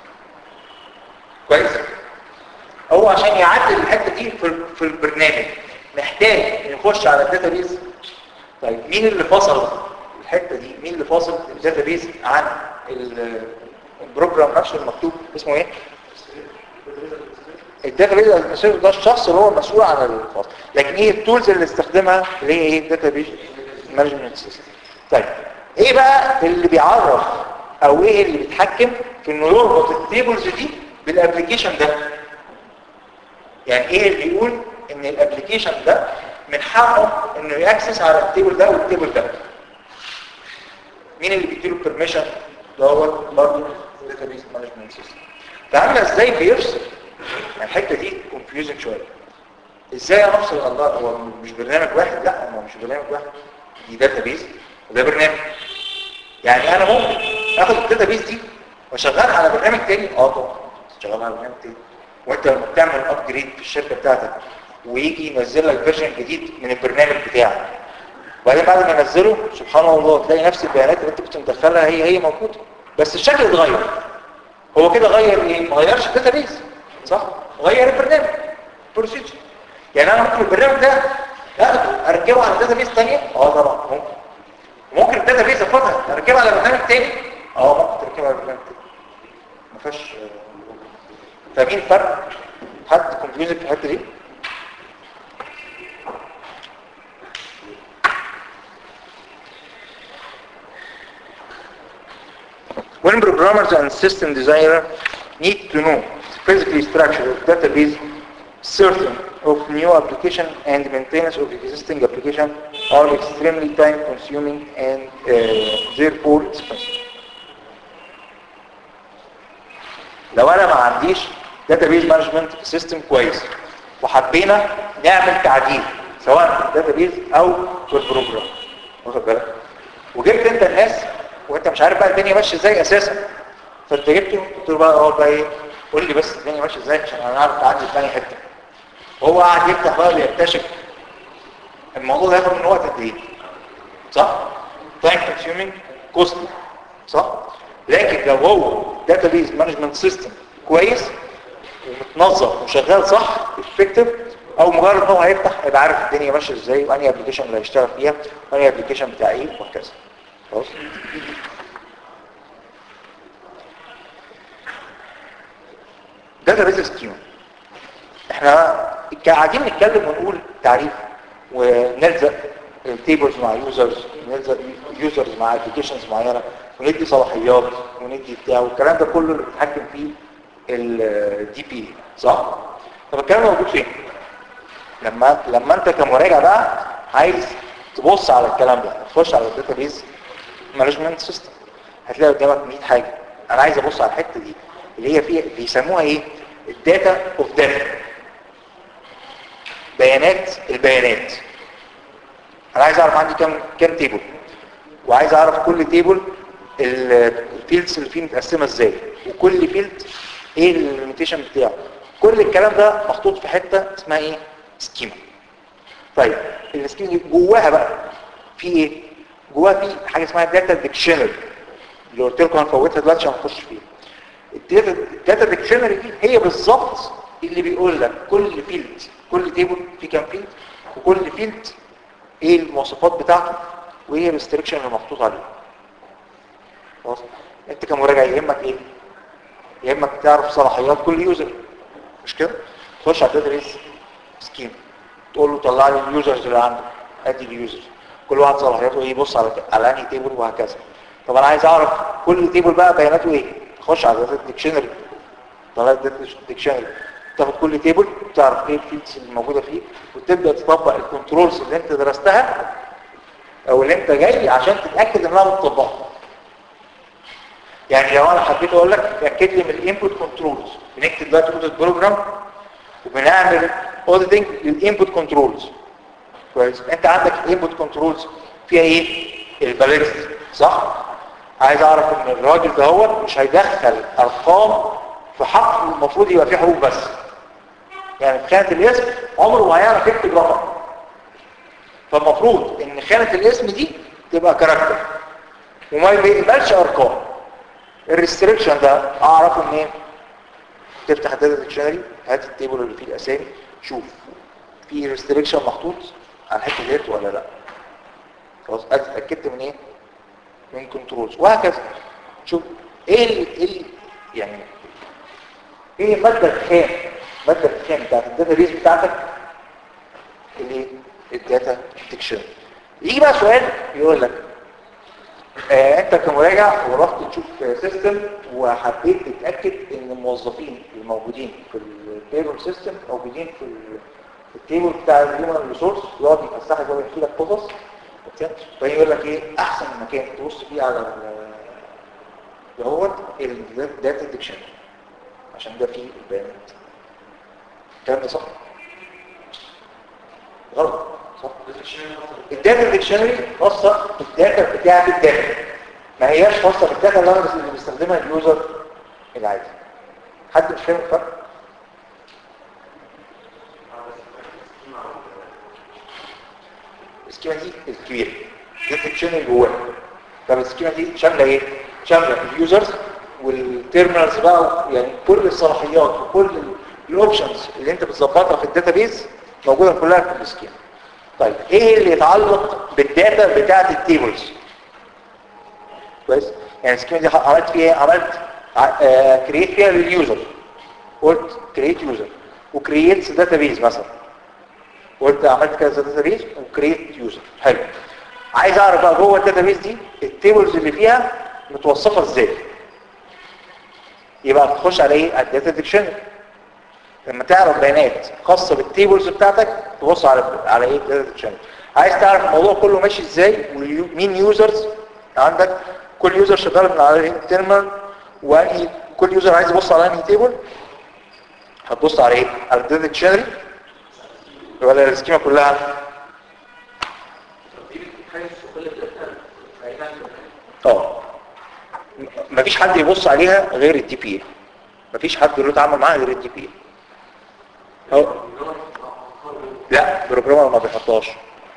كويس هو عشان يعدل الحته دي في في البرنامج محتاج يخش على الداتابيز طيب مين اللي فصل الحته دي مين اللي فاصل الداتابيز عن ال- البروجرام نفسه المكتوب اسمه ايه الداتابيز ادمنستريتور ده الشخص اللي هو المسؤول عن الفصل لكن ايه التولز اللي استخدمها اللي هي ايه الداتابيز مانجمنت سيستم طيب ايه بقى اللي بيعرف او ايه اللي بيتحكم في انه يربط التيبلز دي بالابلكيشن ده يعني ايه اللي يقول ان الابلكيشن ده من حقه انه ياكسس على التيبل ده والتيبل ده مين اللي بيديله بيرميشن دوت برضه داتابيز مانجمنت سيستم فعامله ازاي بيفصل يعني الحته دي كونفيوزنج شويه ازاي انا افصل الله هو مش برنامج واحد لا هو مش برنامج واحد دي داتابيز وده برنامج يعني انا ممكن اخد الداتابيز دي واشغلها على برنامج تاني اه طبعا شغالها على برنامج تاني وانت لما بتعمل ابجريد في الشركه بتاعتك ويجي ينزل لك فيرجن جديد من البرنامج بتاعك وبعدين بعد ما ينزله سبحان الله تلاقي نفس البيانات اللي انت كنت مدخلها هي هي موجوده بس الشكل اتغير هو كده غير ايه ما غيرش الداتابيز صح غير البرنامج بروسيجر يعني انا ممكن البرنامج ده اخده اركبه على داتابيز ثانيه اه طبعا ممكن ممكن الداتابيز اخدها اركبها على برنامج تاني اه ممكن تركبها على برنامج تاني ما فيهاش فاهمين الفرق حد كونفيوزنج في الحته دي When programmers and system designer need to know physically structure of database, certain of new application and maintenance of existing application are extremely time consuming and uh, therefore expensive. لو انا ما عنديش database management system كويس وحبينا نعمل تعديل سواء في الداتابيز او في البروجرام واخد بالك وجبت انت الناس وانت مش عارف بقى الدنيا ماشيه ازاي اساسا فانت جبته قلت له بقى اه بقى ايه قول لي بس الدنيا ماشيه ازاي عشان هنعرف نعدي ثاني حته هو قاعد يفتح بقى بيكتشف الموضوع ده ياخد من وقت قد ايه صح تايم كونسيومينج كوستلي صح لكن لو هو داتابيز مانجمنت سيستم كويس ومتنظم وشغال صح افكتيف او مجرد ان هو هيفتح يبقى عارف الدنيا ماشيه ازاي وانهي ابلكيشن اللي هيشتغل فيها وانهي ابلكيشن بتاع ايه وهكذا خلاص داتابيز سكيما احنا قاعدين نتكلم ونقول تعريف ونلزق تيبلز مع يوزرز يوزرز مع ابلكيشنز معينه وندي صلاحيات وندي بتاع والكلام ده كله اللي بيتحكم فيه الدي بي صح طب الكلام ده موجود فين لما لما انت كمراجع بقى عايز تبص على الكلام ده تخش على الداتابيز مانجمنت سيستم هتلاقي قدامك 100 حاجه انا عايز ابص على الحته دي اللي هي فيها بيسموها ايه الداتا اوف داتا بيانات البيانات انا عايز اعرف عندي كام كام تيبل وعايز اعرف كل تيبل الفيلدز اللي فيه متقسمه ازاي وكل فيلد ايه الليميتيشن بتاعه كل الكلام ده محطوط في حته اسمها ايه سكيما طيب السكيما دي جواها بقى في ايه جواها في حاجه اسمها داتا ديكشنري اللي قلت لكم هنفوتها دلوقتي عشان نخش فيها الداتا الداتا ديكشنري دي هي بالظبط اللي بيقول لك كل فيلد كل تيبل فيه كام فيلد وكل فيلد ايه المواصفات بتاعته وايه الريستريكشن اللي محطوط عليه خلاص انت كمراجع يهمك ايه يهمك تعرف صلاحيات كل يوزر مش كده تخش على الداتابيس سكيم تقول له طلع لي اليوزرز اللي عندك ادي اليوزرز كل واحد صلاحياته ايه يبص على على انهي تيبل وهكذا طب انا عايز اعرف كل تيبل بقى بياناته ايه تخش على الداتا ديكشنري طلع الداتا ديكشنري تاخد كل تيبل تعرف ايه الفيلدز اللي موجوده فيه وتبدا تطبق الكنترولز اللي انت درستها او اللي انت جاي عشان تتاكد انها متطبقه يعني لو انا حبيت اقول لك تاكد لي من الانبوت كنترولز بنكتب دلوقتي اوديت بروجرام وبنعمل اوديتنج للانبوت كنترولز كويس انت عندك الانبوت كنترولز فيها ايه البالانس صح عايز اعرف ان الراجل ده هو مش هيدخل ارقام في حق المفروض يبقى فيه حروف بس يعني في خانه الاسم عمره ما هيعرف يكتب رقم فالمفروض ان خانه الاسم دي تبقى كاركتر وما يقبلش ارقام الريستريكشن ده اعرفه منين تفتح الداتا ديكشنري هات التيبل اللي فيه الاسامي شوف في ريستريكشن محطوط على الحته ديت ولا لا خلاص اتاكدت من ايه من كنترولز وهكذا شوف ايه ال ايه ال يعني ايه الماده الخام الماده الخام بتاعت الداتا بيز بتاعتك اللي الداتا ديكشنري يجي بقى سؤال يقول لك آه انت كمراجع ورحت تشوف سيستم وحبيت تتاكد ان الموظفين الموجودين في التيبل سيستم موجودين في التيبل بتاع الهيومن ريسورس يقعد يفسحك ويحكي لك قصص فيقول يقول لك ايه احسن مكان تبص فيه على دوت الداتا ديكشنري عشان ده فيه البيانات الكلام ده صح غلط صح الداتا ديكشنري خاصه بالداتا بتاعه الداتا ما هياش خاصه بالداتا اللي انا اللي بيستخدمها اليوزر العادي حد مش فاهم الفرق السكيما دي الكبيره الداتا ديكشنري جواها طب السكيما دي شامله ايه شامله اليوزرز والتيرمينالز بقى يعني كل الصلاحيات وكل الاوبشنز اللي انت بتظبطها في الداتابيز موجوده كلها في السكيما طيب ايه اللي يتعلق بالداتا بتاعه التيبلز كويس يعني السكيما دي عملت فيها عملت كرييت فيها لليوزر قلت كرييت يوزر وكرييت داتابيز مثلا قلت عملت كذا داتابيز وكرييت يوزر حلو عايز اعرف بقى جوه الداتابيز دي التيبلز اللي فيها متوصفه ازاي يبقى تخش على ايه الداتا ديكشنري لما تعرف بيانات خاصه بالتيبلز بتاعتك تبص على على ايه الداتا ديكشنري عايز تعرف الموضوع كله ماشي ازاي ومين يوزرز عندك كل يوزر شغال من على التيرمينال وانهي كل يوزر عايز يبص على انهي تيبل هتبص على ايه على الداتا ديكشنري ولا السكيما كلها اه مفيش حد يبص عليها غير الدي بي اي مفيش حد له يتعامل معاها غير الدي بي اي لا البروجرامر ما بيحطهاش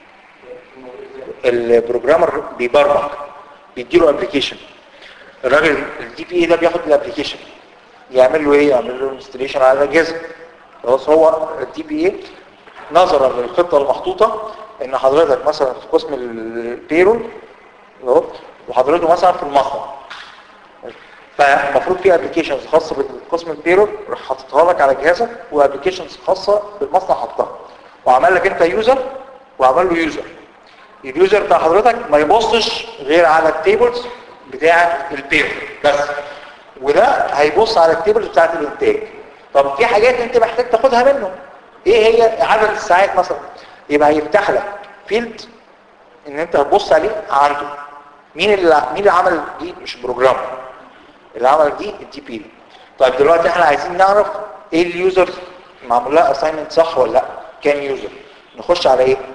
البروجرامر بيبرمج بيديله ابلكيشن الراجل الدي بي اي ده بياخد الابلكيشن يعمل له ايه يعمل له انستليشن على الاجهزه خلاص هو الدي بي اي نظرا للخطه المحطوطه ان حضرتك مثلا في قسم البيرول وحضرته مثلا في المصنع فالمفروض في ابلكيشنز خاصه بالقسم البيرول راح حاططها لك على جهازك وابلكيشنز خاصه بالمصنع حطها وعمل لك انت يوزر وعمل له يوزر اليوزر بتاع حضرتك ما يبصش غير على التيبلز بتاعه البير بس وده هيبص على التيبلز بتاعه الانتاج طب في حاجات انت محتاج تاخدها منه ايه هي عدد الساعات مثلا يبقى هيفتح لك فيلد ان انت هتبص عليه عنده مين اللي مين اللي عمل دي مش بروجرام اللي عمل دي الدي بي طيب دلوقتي احنا عايزين نعرف ايه اليوزر معمول لها اساينمنت صح ولا لا كام يوزر نخش على ايه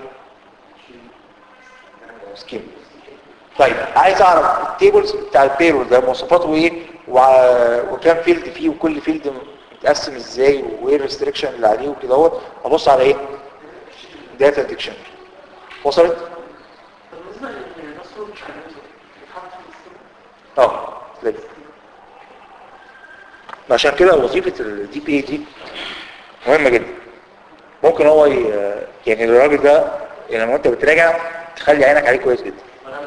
سكيم طيب عايز اعرف التيبلز بتاع البيرول ده مواصفاته ايه وع- وكام فيلد فيه وكل فيلد متقسم ازاي وايه الريستريكشن اللي عليه وكده اهوت ابص على ايه داتا ديكشنري وصلت بالنسبه للرسول مش عارف بيتحط في السيستم اه لازم عشان كده وظيفة الدي بي اي دي مهمة جدا ممكن هو ي... يعني الراجل ده يعني لما انت بتراجع تخلي عينك عليه كويس جدا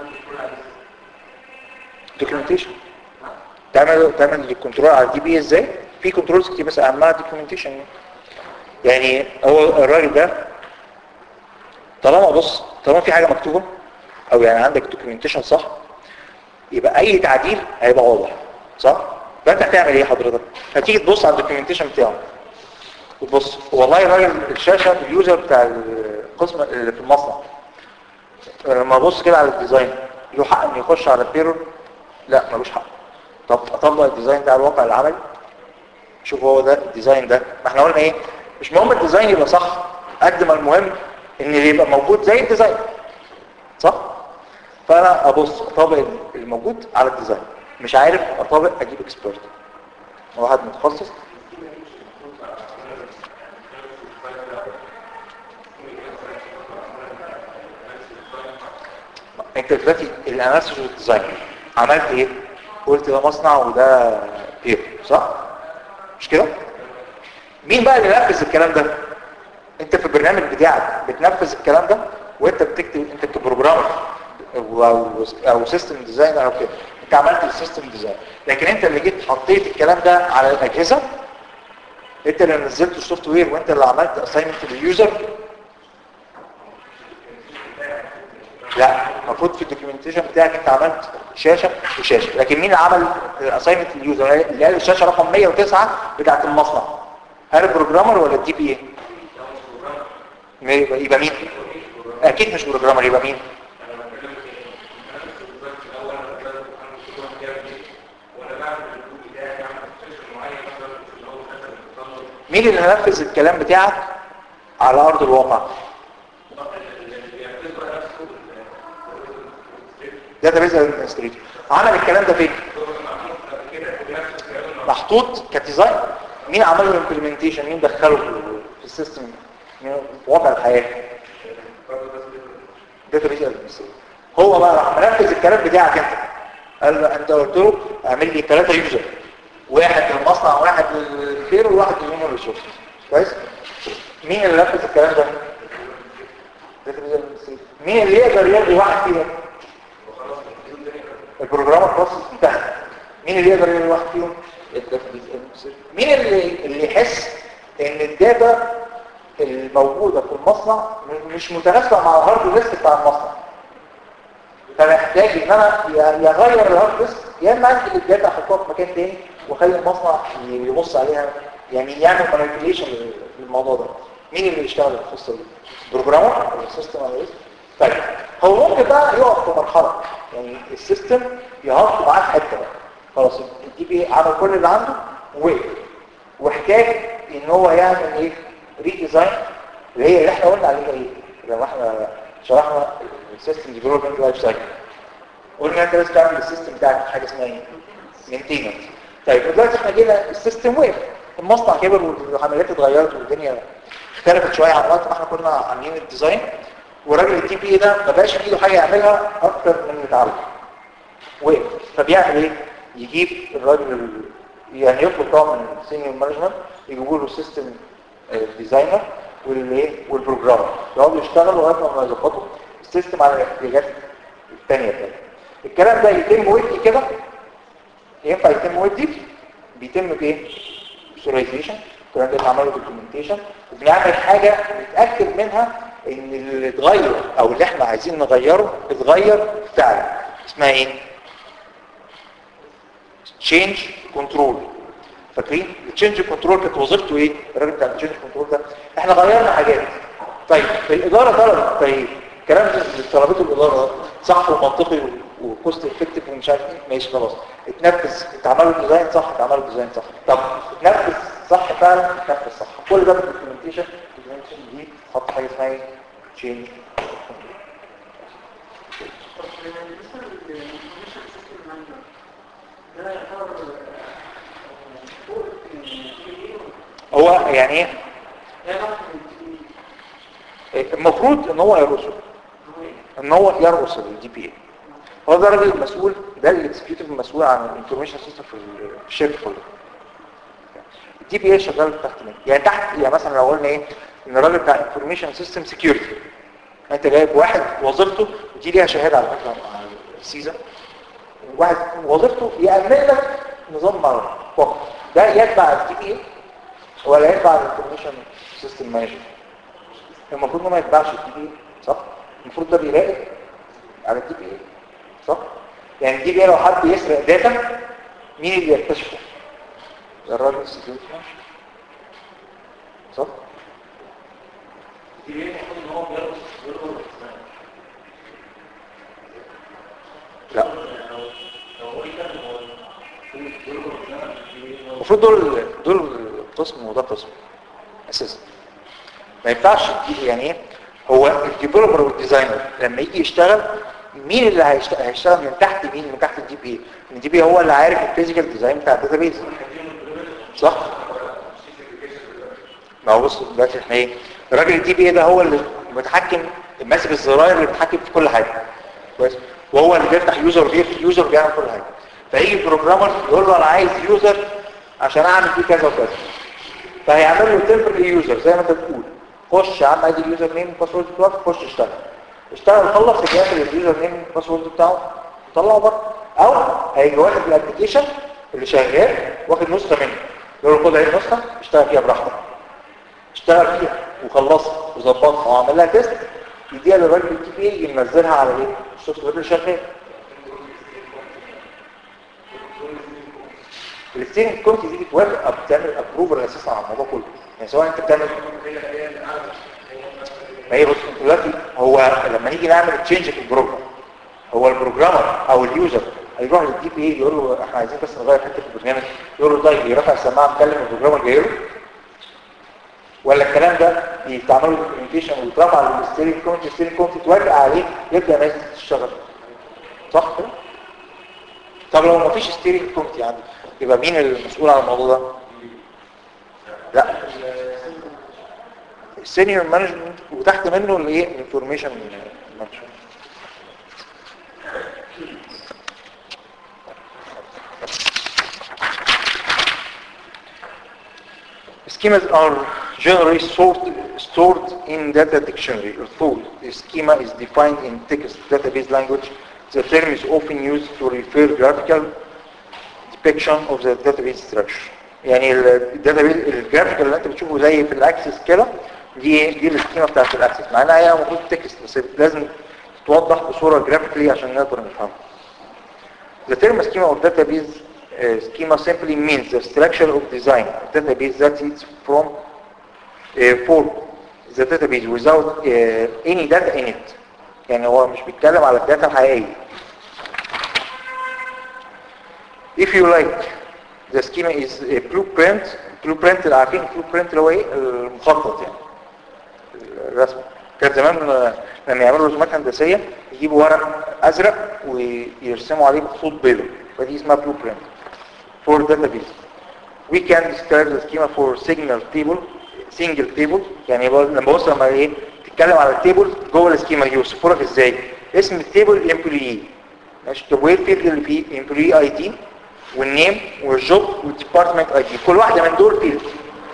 دوكيومنتيشن تعمل تعمل الكنترول على الدي بي ازاي في كنترولز كتير بس اهمها دوكيومنتيشن يعني هو الراجل ده طالما بص طالما في حاجه مكتوبه او يعني عندك دوكيومنتيشن صح يبقى اي تعديل هيبقى واضح صح فانت هتعمل ايه حضرتك هتيجي تبص على الدوكيومنتيشن بتاعه وتبص والله الراجل الشاشه اليوزر بتاع القسم اللي في المصنع لما ابص كده على الديزاين له حق انه يخش على البيرور لا ملوش حق طب اطبق الديزاين ده على الواقع العملي شوف هو ده الديزاين ده ما احنا قلنا ايه مش مهم الديزاين يبقى صح قد ما المهم ان اللي يبقى موجود زي الديزاين صح فانا ابص اطبق الموجود على الديزاين مش عارف اطبق اجيب اكسبرت واحد متخصص انت دلوقتي الاناليسيس والديزاين عملت ايه قلت ده مصنع وده بير صح مش كده مين بقى اللي نفذ الكلام ده انت في البرنامج بتاعك بتنفذ الكلام ده وانت بتكتب انت كبروجرامر او او سيستم ديزاينر او كده انت عملت السيستم ديزاين لكن انت اللي جيت حطيت الكلام ده على الاجهزه انت اللي نزلت السوفت وير وانت اللي عملت اساينمنت لليوزر لا المفروض في الدوكيومنتيشن بتاعك انت عملت شاشه وشاشه لكن مين اللي عمل الاساينمنت لليوزر اللي قال الشاشه رقم 109 بتاعه المصنع هل البروجرامر ولا الدي بي اي يبقى مين اكيد مش بروجرامر يبقى مين مين اللي نفذ الكلام بتاعك على ارض الواقع داتابيز ادمنستريتور عمل الكلام ده فين محطوط كديزاين مين عمل له الامبلمنتيشن مين دخله في السيستم مين في واقع الحياه داتابيز ادمنستريتور هو بقى راح منفذ الكلام بتاعك انت قال له انت قلت له اعمل لي ثلاثه يوزر واحد للمصنع واحد للخير وواحد للهيومن ريسورس كويس مين اللي نفذ الكلام ده داتابيز ادمنستريتور مين اللي يقدر يلغي واحد فيهم البروجرامر خلاص انتهى مين اللي يقدر يعمل واحد فيهم مين اللي اللي يحس ان الداتا الموجوده في المصنع مش متناسبه مع الهارد ديسك بتاع المصنع فمحتاج ان انا يا اغير الهارد ديسك يا اما انقل الداتا احطها في مكان تاني واخلي المصنع يبص عليها يعني يعمل مانيبيوليشن للموضوع ده مين اللي يشتغل في القصه دي بروجرامر ولا سيستم اناليست طيب هو ممكن بقى يقف في مرحله يعني السيستم يهرب معاه في حته بقى خلاص الدي بي عمل كل اللي عنده ووقف واحتاج ان هو يعمل ايه ريديزاين اللي هي اللي احنا قلنا عليها ايه لما احنا شرحنا السيستم ديفلوبمنت لايف سايكل قلنا انت لازم تعمل السيستم بتاعك حاجه اسمها ايه مينتيننس طيب دلوقتي احنا جينا السيستم وقف المصنع كبر والعمليات اتغيرت والدنيا اختلفت شويه عن وقت ما احنا كنا عاملين الديزاين وراجل التي بي ده ما بقاش في ايده حاجه يعملها اكتر من اللي اتعمل وقف فبيعمل ايه يجيب الراجل ال- يعني يطلب طبعا من السينيور مانجمنت يجيبوا له سيستم ديزاينر والايه والبروجرامر يقعدوا يشتغلوا لغايه ما يظبطوا السيستم على الاحتياجات الثانيه بتاعته الكلام ده يتم ودي كده ينفع يتم ودي بيتم بايه فيزواليزيشن الكلام ده بنعمله دوكيومنتيشن وبنعمل حاجه نتاكد منها ان اللي اتغير او اللي احنا عايزين نغيره اتغير فعلا اسمها ايه تشينج كنترول فاكرين التشينج كنترول كانت وظيفته ايه الراجل بتاع التشينج كنترول ده احنا غيرنا حاجات طيب الاداره طلبت طيب الكلام ده اللي طلبته الاداره ده صح ومنطقي وكوست افكتيف ومش عارف ايه ماشي خلاص اتنفذ اتعمل له ديزاين صح اتعمل له ديزاين صح طب اتنفذ صح فعلا اتنفذ صح كل ده بالدوكيومنتيشن الدوكيومنتيشن دي تحط حاجه اسمها ايه تشينج هو يعني ايه المفروض ان هو يرقصه ان هو يرقص الدي بي اي هو ده الراجل المسؤول ده الاكسكيوتيف المسؤول عن الانفورميشن سيستم في الشركه كلها الدي بي اي شغال تحت مين يعني تحت يعني مثلا لو قلنا ايه ان الراجل بتاع انفورميشن سيستم سكيورتي انت جايب واحد وظيفته ودي ليها شهاده على فكره مع السيزا واحد وظيفته يأمن لك نظام معلومات فقط ده يتبع الدي بي اي ولا يتبع الانفورميشن سيستم مانجر المفروض انه ما يتبعش الدي بي اي صح المفروض ده بيراقب على الدي بي اي صح يعني الدي بي اي لو حد يسرق داتا مين اللي يكتشفه ده الراجل السكيورتي مانجر صح لا المفروض دول دول قسم وده قسم اساسا ما ينفعش تجيب- يعني ايه هو الديفلوبر والديزاينر لما يجي يشتغل مين اللي هيشتغل, هيشتغل من تحت مين من تحت الدي بي الدي بي هو اللي عارف الفيزيكال ديزاين بتاع الداتابيز صح ما هو بص دلوقتي احنا ايه الراجل الدي بي ده هو اللي متحكم ماسك الزراير اللي بيتحكم في كل حاجه كويس وهو اللي بيفتح يوزر بيفتح يوزر بيعمل كل حاجه فيجي البروجرامر يقول له انا عايز يوزر عشان اعمل فيه كذا وكذا فهيعمل له تمبرري يوزر زي ما انت بتقول خش يا عم ادي اليوزر نيم والباسورد بتاعك خش اشتغل اشتغل خلص يقفل اليوزر نيم والباسورد بتاعه طلعه بره او هيجي واخد الابلكيشن اللي شغال واخد نسخه منه يقول له خد اهي النسخه اشتغل فيها براحتك اشتغل فيها وخلصها وظبطها وعمل لها تيست يديها للراجل التي بي اي ينزلها على ايه السوفت وير اللي شغال الاستيرنج كوميتي دي بتوافق او بتعمل ابروفر اساسا على الموضوع كله يعني سواء انت بتعمل ما هي بص دلوقتي هو لما نيجي نعمل تشينج في البروجرام هو البروجرامر او اليوزر هيروح للدي بي اي يقول له احنا عايزين بس نغير حته في البرنامج يقول له طيب يرفع السماعه مكلم البروجرامر جاي له ولا الكلام ده بيتعملوا دوكيومنتيشن ويترفع للستيرنج كوميتي الستيرنج كوميتي توافق عليه يبدا الناس تشتغل صح كده؟ طب لو مفيش ستيرنج كوميتي عندي يبقى مين المسؤول عن الموضوع ده؟ لا السينيور مانجمنت وتحت منه الايه الانفورميشن مانجمنت Schemas are generally stored, stored in data dictionary or thought. The schema is defined in text database language. The term is often used to refer graphical depiction of the database structure. يعني الداتابيز الجرافيكال اللي انت بتشوفه زي في الاكسس كده دي دي السكيما بتاعت الاكسس مع انها هي المفروض تكست بس لازم توضح بصوره جرافيكلي عشان نقدر نفهمها. The term schema of database uh, schema simply means the structure of design of database that is from uh, for the database without uh, any data in it. يعني هو مش بيتكلم على الداتا الحقيقية. If you like the schema is a blueprint blueprint اللي عارفين blueprint اللي هو ايه المخطط يعني الرسم كان زمان لما يعملوا رسومات هندسيه يجيبوا ورق ازرق ويرسموا عليه بخطوط بيضاء فدي اسمها blueprint for database we can describe the schema for signal table single table يعني لما بص لما ايه تتكلم على التيبل جوه السكيما يوصفه لك ازاي اسم التيبل امبلوي ماشي طب وايه الفيلد اللي فيه امبلوي اي دي والنيم والجوب والديبارتمنت اي دي كل واحده من دول فيلد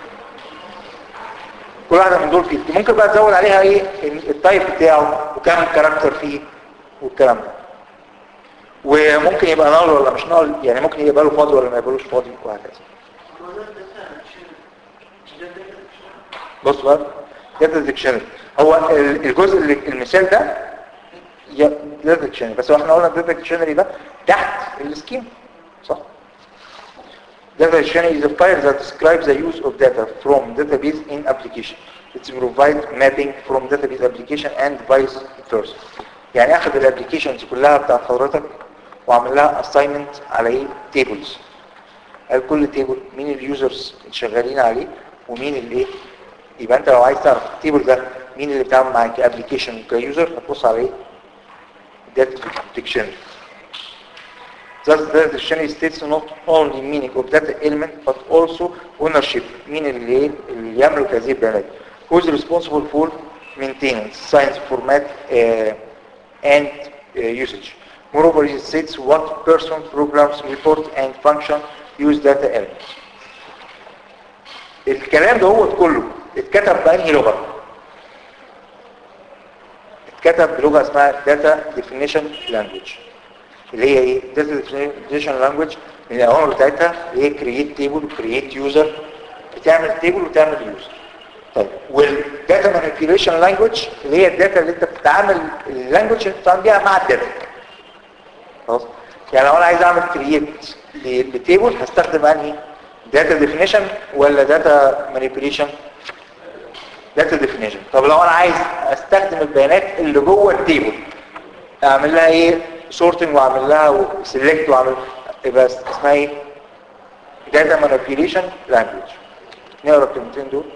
كل واحده من دول فيلد ممكن بقى تزود عليها ايه التايب بتاعه وكام كاركتر فيه والكلام ده وممكن يبقى نال ولا مش نال يعني ممكن يبقى له فاضي ولا ما يبقالوش فاضي وهكذا بص بقى داتا ديكشنري هو ال- الجزء اللي المثال ده داتا ديكشنري بس هو احنا قلنا الداتا ديكشنري ده تحت السكيم صح Data dictionary is a file that describes the use of data from database in application. It provides mapping from database application and vice versa. يعني اخد الابليكيشنز كلها بتاعت حضرتك واعمل لها assignment على ايه tables. قال كل تيبل مين اليوزرز اللي شغالين عليه ومين اللي ايه يبقى انت لو عايز تعرف التيبل ده مين اللي بيتعامل معاك كابليكيشن كيوزر هتبص على ايه data dictionary. Thus, data dictionary states not only meaning of data element but also ownership مين اللي ايه اللي يملك هذه البيانات who is responsible for maintenance, science format uh, and uh, usage. Moreover, it states what person, programs, report and function use data elements. الكلام ده هو كله اتكتب بأنهي لغة؟ اتكتب بلغة اسمها Data Definition Language اللي هي ايه data definition language من الاوامر بتاعتها اللي هي create table create user بتعمل table وتعمل user طيب والداتا manipulation language اللي هي الداتا اللي انت بتتعامل اللانجوج اللي بتتعامل بيها مع الداتا خلاص يعني لو انا عايز اعمل create لتيبل هستخدم انهي data definition ولا data manipulation data definition طب لو انا عايز استخدم البيانات اللي جوه التيبل اعمل لها ايه sorting واعمل لها select واعمل يبقى اسمها ايه data manipulation language نقرا الكلمتين دول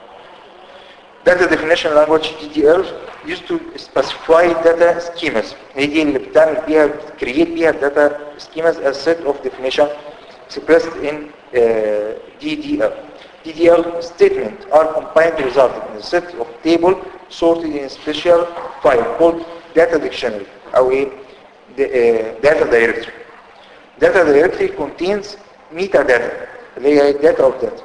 data definition language DDL used to specify data schemas هي دي اللي بتعمل بيها create بيها data schemas as set of definition expressed in uh, DDL DDL statement are combined resulting in a set of table sorted in a special file called data dictionary او ايه د- آه، data directory data directory contains metadata اللي هي data of data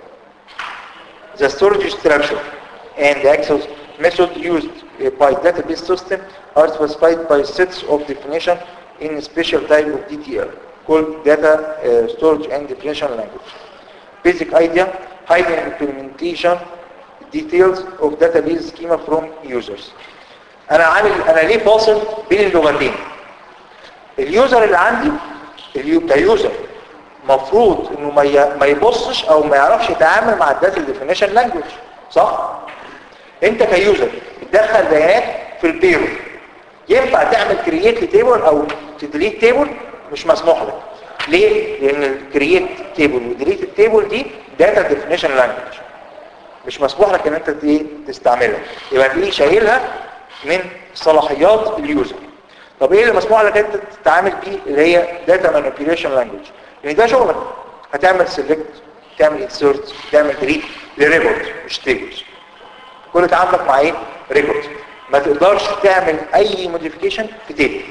the storage structure and the access method used uh, by database system are specified by sets of definition in a special type of DTL called data uh, storage and definition language. Basic idea, hiding implementation details of database schema from users. انا عامل انا ليه فاصل بين اللغتين اليوزر اللي عندي اليو- كيوزر مفروض انه ما ي- ما يبصش او ما يعرفش يتعامل مع الداتا ديفينيشن لانجوج صح انت كيوزر بتدخل بيانات في البيرو ينفع تعمل كرييت لتيبل او تديليت تيبل مش مسموح لك ليه لان الكرييت تيبل وديليت التيبل دي داتا ديفينيشن لانجوج مش مسموح لك ان انت ت- إيه؟ تستعملها يبقى دي شايلها من صلاحيات اليوزر طب ايه اللي مسموح لك انت تتعامل بيه اللي هي داتا مانيبيوليشن لانجوج لان ده شغلك هتعمل سيلكت تعمل انسيرت تعمل ديليت لريبورت مش تيبلز كل تعاملك مع ايه ريبورت ما تقدرش تعمل اي موديفيكيشن في تيبل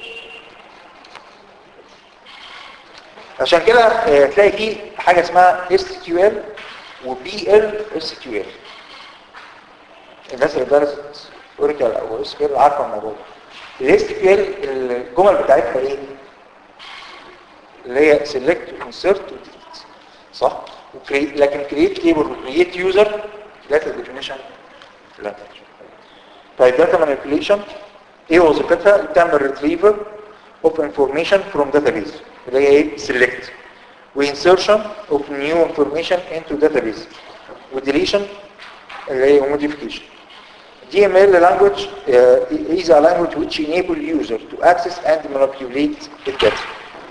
عشان كده آه، تلاقي فيه حاجه اسمها SQL و BL الناس اللي درست اوريكل او اس كيو عارفه الموضوع ده الاس كيو الجمل بتاعتها ايه اللي هي سيلكت انسرت وديليت صح وكريت لكن كريت تيبل وكريت يوزر داتا ديفينيشن لا طيب داتا مانيبيوليشن ايه وظيفتها بتعمل ريتريفل اوف انفورميشن فروم داتابيز اللي هي ايه سيلكت وانسرشن اوف نيو انفورميشن انتو داتابيز وديليشن اللي هي موديفيكيشن DML language uh, is a language which enable user to access and manipulate the data.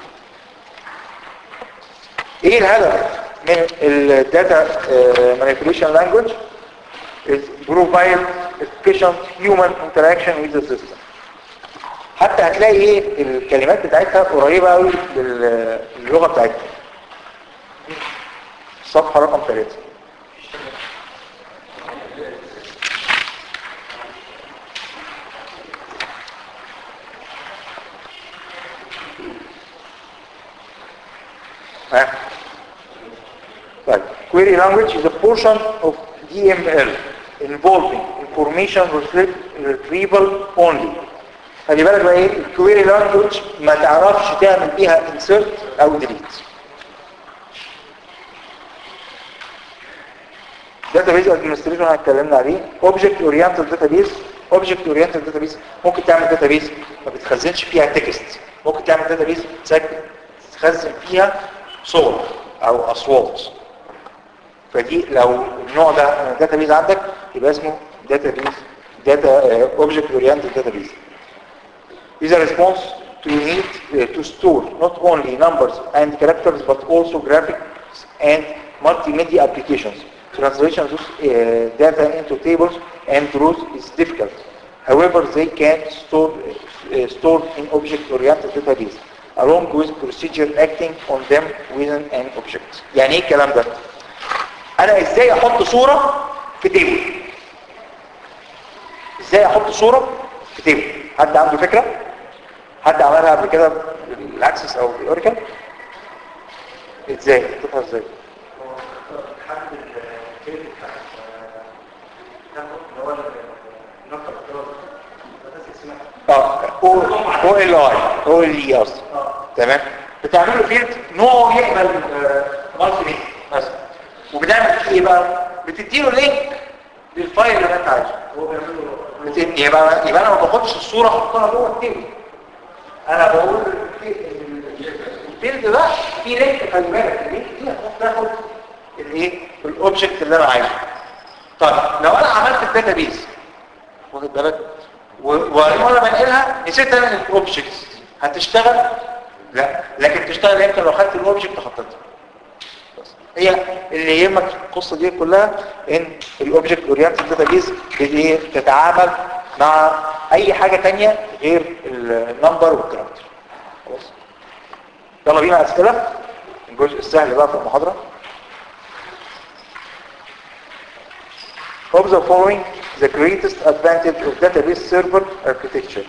ايه الهدف من الداتا manipulation language is provide efficient human interaction with the system حتى هتلاقي ايه الكلمات بتاعتها قريبة قوي للغة بتاعتها صفحة رقم 3 ها طيب query language is a portion of DML involving information retrieve- retrieval only خلي بالك بقى ايه الكويري لانجوج ما تعرفش تعمل بيها insert او delete database administration هنتكلمنا عليه object oriented database object oriented database ممكن تعمل database ما بتخزنش فيها تكست ممكن تعمل database تسجل تخزن فيها صور او اصوات فدي لو النوع ده من الداتابيز عندك يبقى اسمه database data uh, object oriented database is a response to need uh, to store not only numbers and characters but also graphics and multimedia applications. Translation of those uh, data into tables and rows is difficult. However, they can store uh, stored in object-oriented database along with procedure acting on them within an object. يعني ايه الكلام ده؟ انا ازاي احط صورة في تيبل؟ ازاي احط صورة في تيبل؟ حد عنده فكرة؟ حد عملها قبل كده بالاكسس او بالاوريكل ازاي تفهم ازاي اه هو هو ال اي هو ال اي اصلا تمام بتعمله فيلد نوعه يقبل مالتي ميديا مثلا وبنعمل فيه ايه بقى بتديله لينك للفايل اللي انت عايزه هو بيعمله بت- يبقى يبقى انا ما باخدش الصوره احطها جوه التيبل انا بقول الفيلد ده فيه لينك خلي بالك اللينك دي هتروح تاخد الايه الاوبجكت اللي انا عايزه طيب لو انا عملت الداتابيز واخد بالك و- وانا بنقلها نسيت انا الاوبجكتس هتشتغل لا لكن تشتغل امتى لو خدت الاوبجكت وحطيتها بس. هي اللي يهمك في القصه دي كلها ان الاوبجكت اورينتد داتابيز بتتعامل مع اي حاجه تانية غير النمبر والكاركتر خلاص يلا بينا اسئله الجزء السهل بقى في المحاضره Of the following the greatest advantage of database server architecture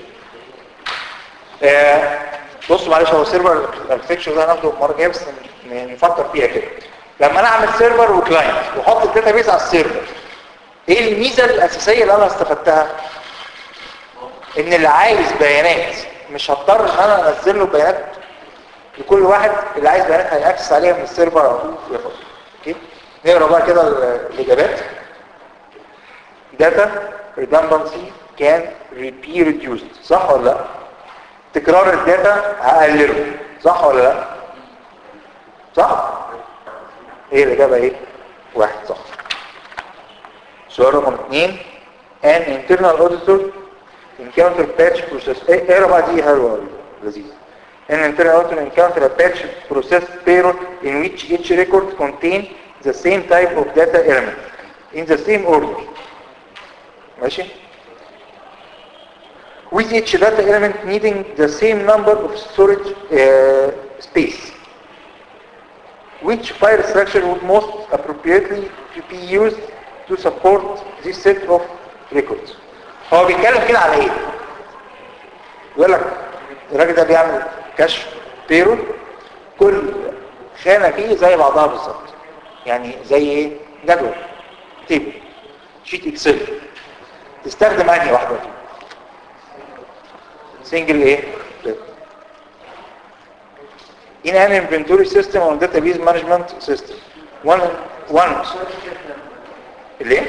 آه، بصوا معلش هو سيرفر اركتكشر ده هناخده المره الجايه بس ن- نفكر فيها كده لما انا اعمل سيرفر وكلاينت واحط الداتابيس على السيرفر ايه الميزه الاساسيه اللي انا استفدتها ان اللي عايز بيانات مش هضطر ان انا انزل له بيانات لكل واحد اللي عايز بيانات هيأكسس عليها من السيرفر على طول وياخدها اوكي نقرا بقى كده ال- الاجابات data redundancy can be reduced صح ولا لا تكرار الداتا هقلله صح ولا لا صح ايه الاجابه ايه واحد صح سؤال رقم اثنين an internal auditor encounter patch process ايه اقرا بقى دي حلوه أوي، لذيذه an internal auditor encounter a patch process payroll in which each record contain the same type of data element in the same order ماشي with each data element needing the same number of storage uh, space which file structure would most appropriately be used to support this set of records هو بيتكلم كده على ايه يقول لك الراجل ده بيعمل كشف بيرول كل خانة فيه زي بعضها بالظبط يعني زي ايه جدول تيبل شيت اكسل تستخدم انهي واحده فيهم سنجل ايه in an inventory system or database management system one one الايه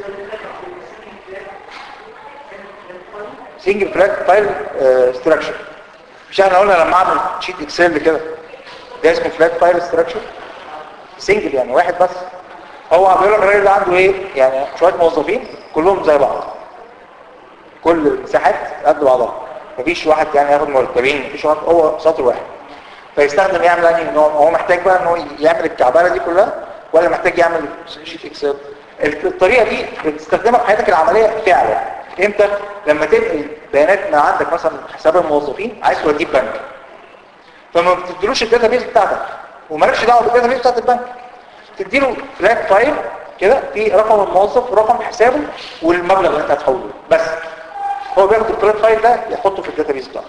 single flag file uh, structure مش احنا قلنا لما اعمل شيت اكسل كده ده اسمه فلاج فايل ستراكشر سنجل يعني واحد بس هو بيقول لك الراجل ده عنده ايه يعني شويه موظفين كلهم زي بعض كل المساحات قد بعضها مفيش واحد يعني ياخد مرتبين مفيش واحد هو سطر واحد فيستخدم يعمل انهي نوع هو محتاج بقى ان هو يعمل الكعبله دي كلها ولا محتاج يعمل شيت اكسل الطريقه دي بتستخدمها في حياتك العمليه فعلا امتى لما تنقل بيانات من عندك مثلا حساب الموظفين عايز توديه بنك فما بتديلوش الداتابيس بتاعتك ومالكش دعوه بالداتابيس بتاعت البنك تديله فلاج فايل كده في رقم الموظف ورقم حسابه والمبلغ اللي انت هتحوله بس هو بياخد الفلاج فايل ده يحطه في الداتابيس بتاعته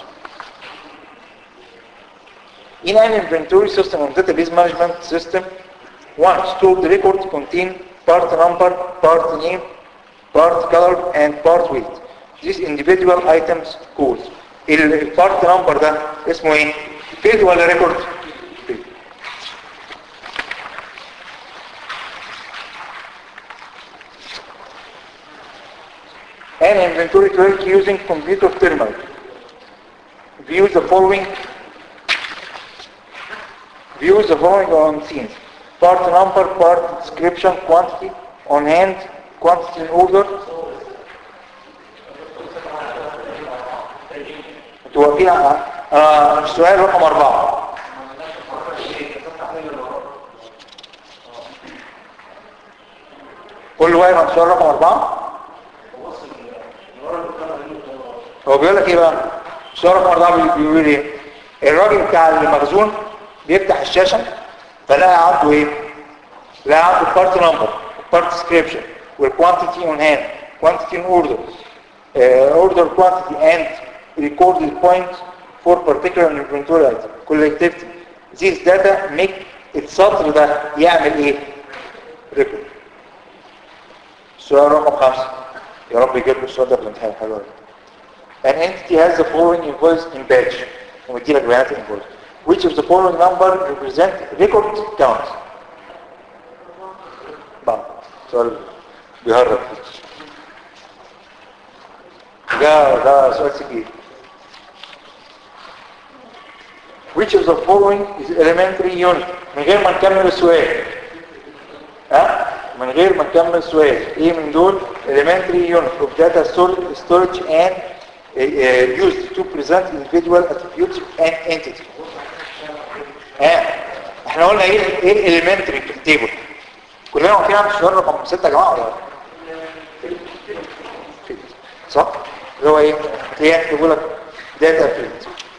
In an inventory system and database management system, one stored records contain part number, part name, part color, and part weight. These individual items codes. البارت نمبر ده اسمه ايه؟ فيلد ولا ريكورد؟ فيلد. an inventory clerk using computer terminal view the following view the following on scenes part number part description quantity on hand quantity in order توقيها آه السؤال رقم أربعة كل واحد عن السؤال رقم أربعة هو بيقول لك ايه بقى السؤال رقم أربعة بي- بيقول ايه الراجل بتاع المخزون بيفتح الشاشة فلاقي عنده ايه لا عنده part number part description والquantity on hand quantity in order uh, order quantity and recorded point for particular inventory item collectivity these data make السطر ده يعمل ايه ريكورد السؤال رقم خمسة يا رب يجيب له السؤال ده في الامتحان حلو أوي. An entity has the following invoice in batch ومدي لك بيانات invoice which of the following number represent record count بعض سؤال بيهرب ده ده سؤال سجيل which of the following is elementary unit من غير ما نكمل السؤال ها من غير ما نكمل السؤال ايه من دول elementary unit of data stor- storage and uh, uh, used to present individual attributes and entity ها احنا قلنا ايه ايه elementary في التيبل كلنا واقفين على السؤال رقم 6 يا جماعه ولا لا؟ صح اللي هو ايه هتلاقيها تقول لك داتا فيلد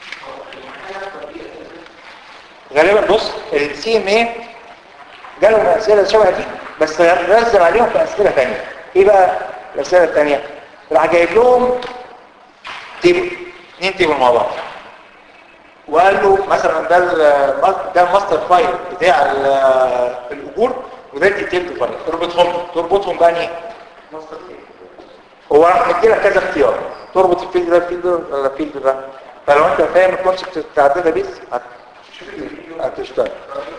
غالبا بص السي ام اي جالهم اسئله شبه دي بس رزم عليهم في اسئله ثانيه ايه بقى الاسئله الثانيه راح جايب لهم تيبل اثنين تيبل مع بعض وقال له مثلا ده ال- ده الماستر فايل بتاع ال- الاجور وده الديتيلد فايل تربطهم تربطهم بانهي هو راح مدي لك كذا اختيار تربط الفيلد ده الفيلد ده ولا الفيلد ده فلو انت فاهم الكونسبت بتاع الداتا بيس هتشتغل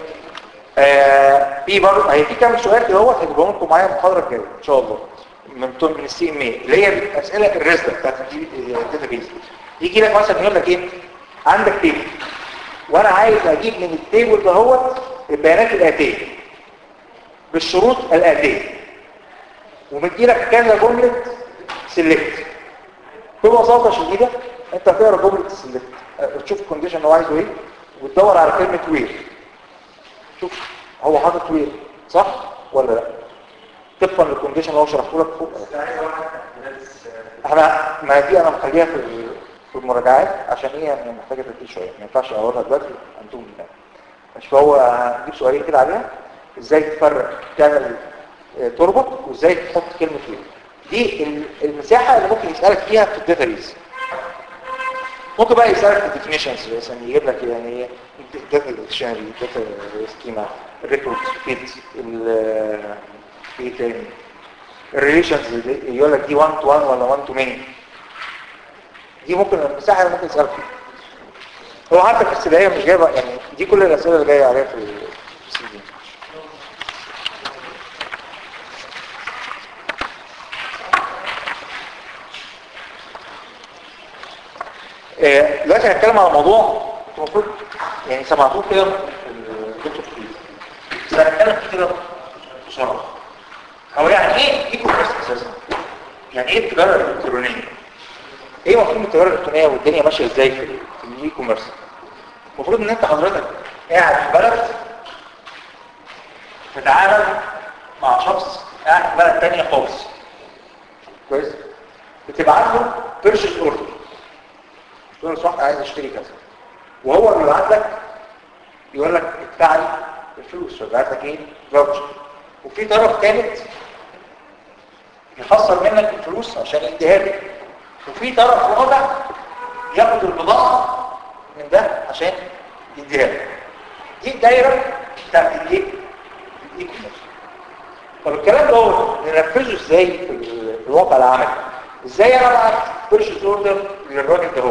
آه في برضه هي في كام سؤال كده هو هجيبهم لكم معايا المحاضره الجايه ان شاء الله من طول من السي ام اي اللي هي الاسئله الرزله بتاعت الداتا بيس يجي لك مثلا يقول لك ايه عندك تيبل وانا عايز اجيب من التيبل ده هو البيانات الاتيه بالشروط الاتيه ومدي لك كذا جمله سيلكت ببساطه شديده انت هتقرا جمله السيلكت تشوف الكونديشن هو عايزه ايه وتدور على كلمه وير شوف هو حاطط وير صح ولا لا طبقا للكونديشن اللي هو شرحته لك فوق احنا ما دي انا مخليها في ال- في المراجعات عشان هي يعني محتاجه تركيز شويه ما ينفعش اقولها دلوقتي انتم مش فهو هنجيب سؤالين كده عليها ازاي تفرق تعمل آه، تربط وازاي تحط كلمه وير دي ال- المساحه اللي ممكن يسالك فيها في الداتابيز ممكن بقى يسألك في الديفينيشنز مثلا يجيب لك يعني ايه الداتا ديكشنري الداتا سكيما الريكورد فيت ال ايه تاني الريليشنز يقول لك دي 1 تو 1 ولا 1 تو ماني دي ممكن المساحه اللي ممكن يسألك فيها هو حتى في السباقية مش جايبه يعني دي كل الاسئله اللي جايه عليها في السي دي آه، دلوقتي هنتكلم على موضوع انتوا المفروض يعني سمعتوه كده في الدكتور فيه بس هنتكلم فيه كده بسرعه هو يعني ايه ايه كوميرس اساسا؟ يعني ايه التجاره الالكترونيه؟ ايه مفهوم التجاره الالكترونيه والدنيا ماشيه ازاي في ال- في الاي كوميرس؟ المفروض ان انت حضرتك قاعد في بلد تتعامل مع شخص قاعد في بلد تانية خالص كويس؟ بتبعت له بيرشيز اوردر تقول له صح عايز اشتري كذا وهو بيبعت لك يقول لك ادفع لي الفلوس ويبعت لك ايه فاوتشر وفي طرف ثالث يخسر منك الفلوس عشان يديها لك وفي طرف رابع ياخد البضاعه من ده عشان يديها لك دي الدايره بتاعت الايه الاي كوميرس طب الكلام ده هو ننفذه ازاي في ال- في الواقع العملي ازاي انا ابعت بيرشيز اوردر للراجل ده هو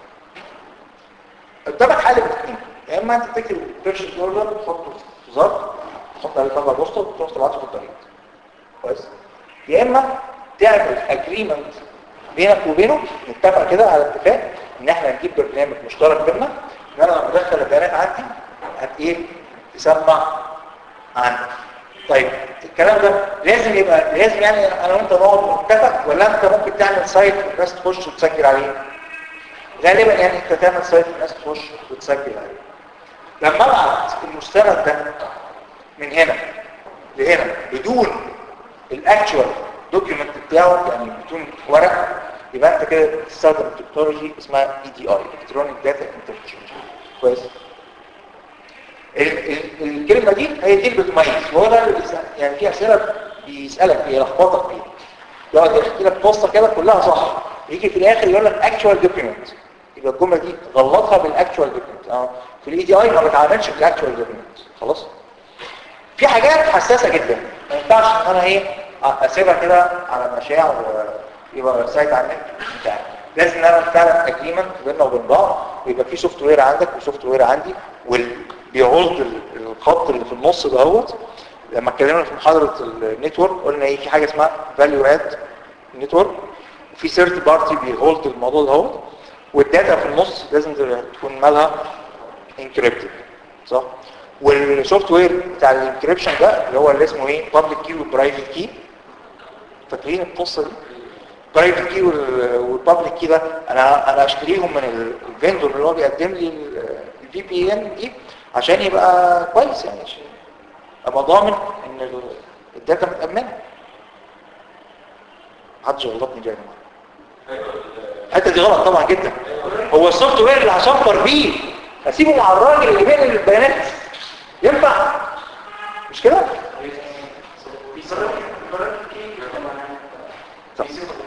قدامك حل من الاثنين يا اما انت تكتب بيرشيز اوردر تحطه في ظرف تحط عليه طبعا بوسطه وتروح تبعته في الطريق كويس يا اما تعمل اجريمنت بينك وبينه نتفق كده على اتفاق ان احنا نجيب برنامج مشترك بيننا ان انا لما ادخل البيانات عندي هت ايه تسمع عندك طيب الكلام ده لازم يبقى لازم يعني انا وانت نقعد نتفق ولا انت ممكن تعمل سايت والناس تخش وتسجل عليه غالبا يعني انت تعمل سايت والناس تخش وتسجل عليه لما ابعت المستند ده من هنا لهنا بدون الاكتوال دوكيومنت بتاعه يعني بدون ورق يبقى انت كده بتستخدم تكنولوجي اسمها اي دي اي الكترونيك داتا انترتشينج كويس ال- ال- الكلمه دي هي دي اللي بتميز وهو ده اللي بيسأل يعني في اسئله بيسالك بيلخبطك فيها يقعد يحكي لك قصه كده كلها صح يجي في الاخر يقول لك اكتوال دوكيومنت يبقى الجمله دي غلطها بالاكتوال دوكيومنت اه في الاي دي اي ما بتعاملش بالاكتوال دوكيومنت خلاص في حاجات حساسه جدا ما ينفعش ان انا ايه اسيبها كده على المشاع ويبقى ويب سايت على النت بتاعي لازم ان انا فعلا اجريمنت بيننا وبين بعض ويبقى في سوفت وير عندك وسوفت وير عندي وبيعوض الخط اللي في النص دهوت لما اتكلمنا في محاضره النتورك قلنا ايه في حاجه اسمها فاليو اد نتورك وفي سيرت بارتي بيهولد الموضوع دهوت والداتا في النص لازم تكون مالها انكريبتد صح والسوفت وير بتاع الانكريبشن ده اللي هو اللي اسمه ايه بابليك كي وبرايفت كي فاكرين القصه دي برايفت كي والبابليك كي ده انا انا اشتريهم من الفيندور اللي هو بيقدم لي الفي بي ان دي عشان يبقى كويس يعني عشان ابقى ضامن ان ال- الداتا متامنه محدش غلطني دي يا جماعه الحته دي غلط طبعا جدا هو السوفت وير اللي هشفر بيه اسيبه مع الراجل اللي بين البيانات ينفع مش كده طب.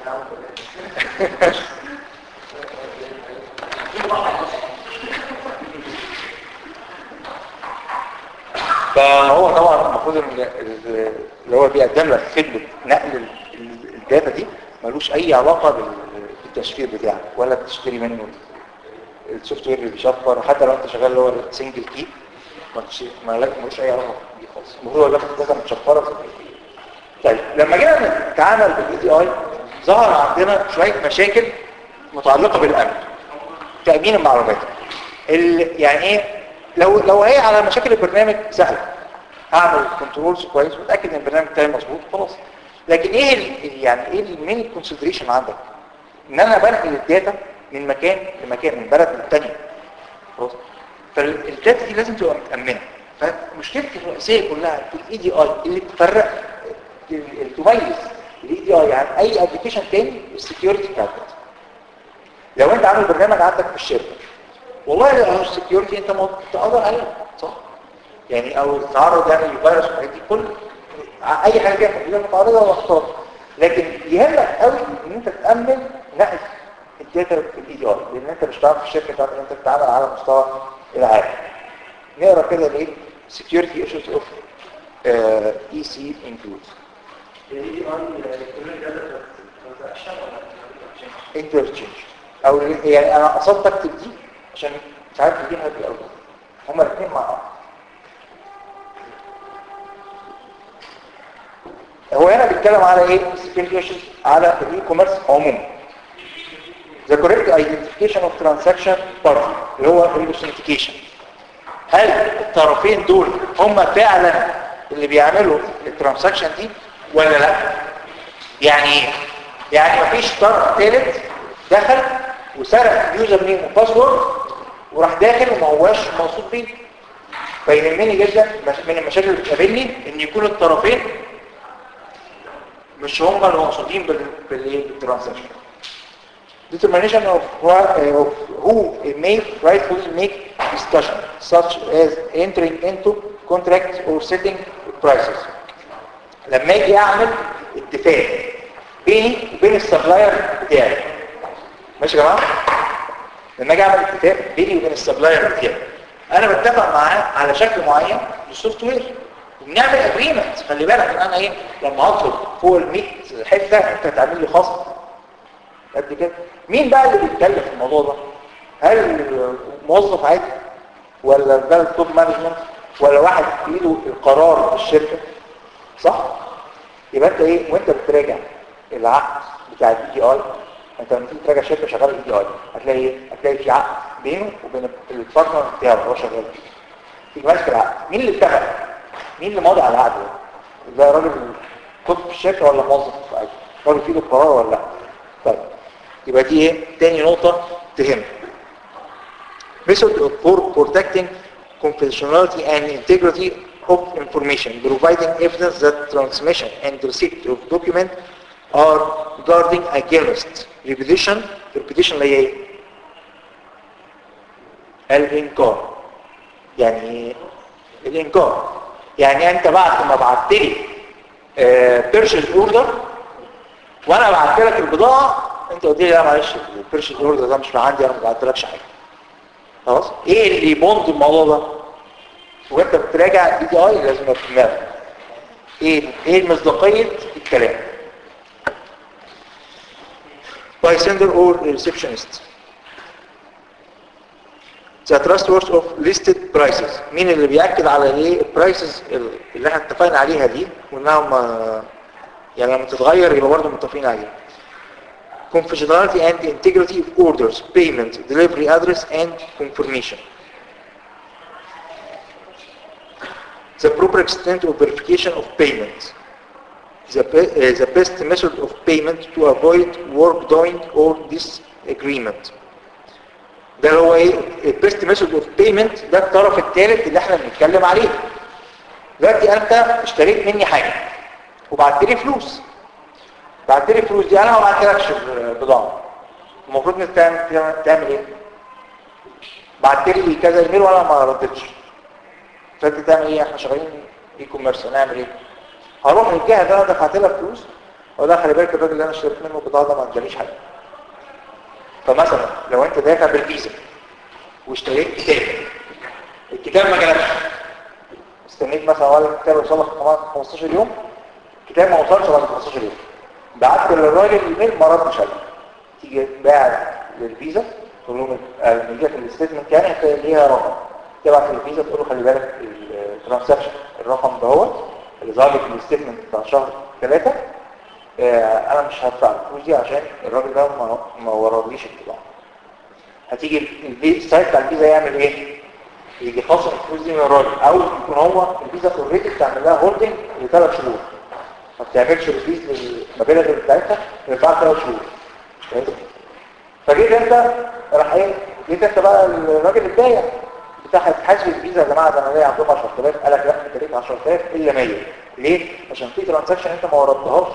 فهو طبعا المفروض ان ال- اللي هو بيقدم لك خدمه نقل ال- ال- الداتا دي ملوش اي علاقه بال- بالتشفير بتاعك ولا بتشتري منه السوفت وير اللي بيشفر حتى لو انت شغال اللي هو سنجل كي ما تش- ما لك- ملوش اي علاقه بيه خالص المفروض يقول لك الداتا متشفره طيب لما جينا نتعامل بالاي دي اي ظهر عندنا شويه مشاكل متعلقه بالامن تامين المعلومات ال- يعني ايه لو لو هي على مشاكل البرنامج سهله اعمل كنترولز كويس واتاكد ان البرنامج بتاعي مظبوط خلاص لكن ايه ال- يعني ايه المين الكونسيدريشن عندك ان انا بنقل الداتا من مكان لمكان من بلد للتانية خلاص فالداتا دي لازم تبقى متامنه فمشكلتي الرئيسيه كلها في الاي دي اي اللي تفرق اللي تميز الاي دي اي عن اي ابلكيشن تاني السكيورتي بتاع الداتا لو انت عامل برنامج عندك في الشركه والله لو السكيورتي انت ما تقدر عليها صح يعني او تعرض يعني للفيروس والحاجات دي كل اي حاجه فيها كمبيوتر متعرضه للاخطار لكن يهمك قوي ان انت تامن نقل الداتا في الاي دي اي لان انت مش بتعرف في الشركه بتاعتك ان انت بتتعامل على مستوى العالم نقرا كده ليه security issues of uh, EC includes interchange او يعني انا قصدت اكتب دي عشان مش عارف دي هدي او هما الاثنين مع بعض هو هنا بيتكلم على ايه security issues على الاي كوميرس عموما the correct identification of transaction party اللي هو الاوثنتيكيشن هل الطرفين دول هم فعلا اللي بيعملوا الترانزاكشن دي ولا لا يعني ايه يعني مفيش طرف ثالث دخل وسرق يوزر نيم وباسورد وراح داخل وما هواش موثوق فيه فيهمني جدا مش- من المشاكل اللي بتقابلني ان يكون الطرفين مش هم اللي مقصودين بال بالايه بالترانزاكشن determination of, wha- uh, of who may rightfully make discussion such as entering into contracts or setting prices لما اجي اعمل اتفاق بيني وبين السبلاير بتاعي ماشي يا جماعه لما اجي اعمل اتفاق بيني وبين السبلاير بتاعي انا بتفق معاه على شكل معين للسوفت وير وبنعمل اجريمنت خلي بالك ان انا ايه لما هطلب فوق ال 100 حته انت هتعمل لي خصم قد كده مين بقى اللي بيتكلم في الموضوع ده هل موظف عادي ولا البلد توب مانجمنت ولا واحد في ايده القرار في الشركه صح يبقى انت ايه وانت بتراجع العقد بتاع الدي اي انت لما تيجي تراجع شركه شغاله اي دي اي هتلاقي ايه؟ هتلاقي في عقد بينه وبين البارتنر بتاعه اللي هو شغال فيه تيجي ماسك العقد مين اللي اتفق مين اللي ماضي على العقد ده ده راجل كنت في الشركه ولا موظف في أي راجل في ايده القرار ولا لا طيب يبقى دي ايه تاني نقطه تهم method for protecting confidentiality and integrity of information providing evidence that transmission and receipt of document are guarding against repetition repetition اللي هي ايه الانكار يعني ايه الانكار يعني انت بعد ما بعت لي بيرشيز اوردر وانا بعت لك البضاعه انت قلت لي لا معلش البيرشيز اوردر ده مش من عندي انا ما بعتلكش حاجه خلاص ايه اللي يبوند الموضوع ده وانت بتراجع اي دي اي لازم يبقى في دماغك ايه ايه مصداقيه الكلام by sender or receptionist the trustworthy of listed prices مين اللي بيأكد على ايه البرايسز اللي احنا اتفقنا عليها دي وانها ما يعني لما تتغير يبقى برضه متفقين عليها confidentiality and integrity of orders, payment, delivery address and confirmation. The proper extent of verification of payment. The, be- uh, the best method of payment to avoid work doing or disagreement. ده هو ايه البيست ميثود اوف بيمنت ده الطرف الثالث اللي احنا بنتكلم عليه دلوقتي انت اشتريت مني حاجه وبعت لي فلوس بعت لي فلوس دي انا ما بعتلكش البضاعه المفروض انك تعمل تعمل ايه بعت لي كذا ايميل وانا ما ردتش فانت تعمل ايه احنا شغالين اي كوميرس هنعمل ايه هروح للجهه اللي انا دفعت لها فلوس اقول لها خلي بالك الراجل اللي انا اشتريت منه البضاعه ده ما ادانيش حاجه فمثلا لو انت دافع بالفيزا واشتريت كتاب الكتاب ما جالكش استنيت مثلا ولا الكتاب يوصل لك كمان 15 يوم الكتاب ما وصلش بعد 15 يوم بعت للراجل ايميل ما ردش عليه تيجي باعت للفيزا تقول لهم نجيك الاستيتمنت يعني هتلاقي ليها رقم تبعت للفيزا تقول له خلي بالك الترانزاكشن الرقم دهوت اللي ظهر لك الاستيتمنت بتاع شهر ثلاثة آه، انا مش هدفع الفلوس دي عشان الراجل ده ما ما وراليش الطباعه هتيجي الفي- السايت بتاع الفيزا يعمل ايه يجي خاصم الفلوس دي من الراجل او يكون هو الفيزا اوريدي بتعمل لها هولدنج لثلاث شهور ما بتعملش ريليز للمبالغ بتاعتها يدفعها ثلاث شهور كويس؟ فجيت انت راح ايه جيت انت بقى الراجل البايع بتاع حاسب الفيزا يا جماعه ده انا ليا عندهم 10000 قال لك لا انت ليك 10000 الا 100 ليه؟ عشان في ترانزاكشن انت ما وردتهاش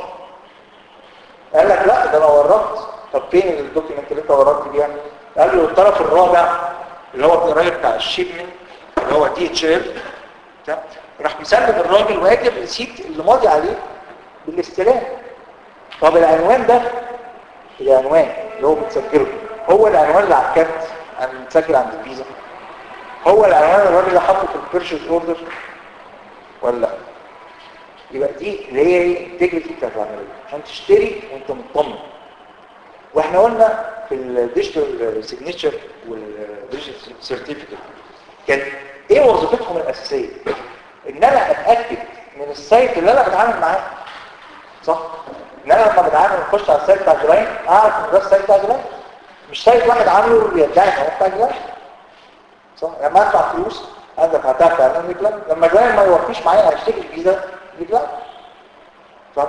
قال لك لا ده انا وردت طب فين الدوكيمنت اللي انت وردت بيها قال له الطرف الرابع اللي هو الراجل بتاع الشيبمنت اللي هو دي اتش ال راح مسلم الراجل واجب الريسيت اللي ماضي عليه بالاستلام طب العنوان ده العنوان اللي هو متسجله هو العنوان اللي على الكارت انا متسجل عند الفيزا هو العنوان اللي الراجل اللي حاطه في البيرشيز اوردر ولا لا يبقى دي اللي هي ايه الانتجريتي بتاعت العمليه عشان تشتري وانت مطمن واحنا قلنا في الديجيتال سيجنتشر والديجيتال سيرتيفيكت كان ايه وظيفتهم الاساسيه ان انا اتاكد من السايت اللي انا بتعامل معاه صح ان انا لما بتعامل اخش على السايت بتاع جراين اعرف ان ده السايت بتاع جراين مش سايت واحد عامله يدعي ان هو بتاع جراين صح لما ادفع فلوس انا دفعتها فعلا ريكلام لما جراين ما يوفيش معايا هشتكي الفيزا ريكلام صح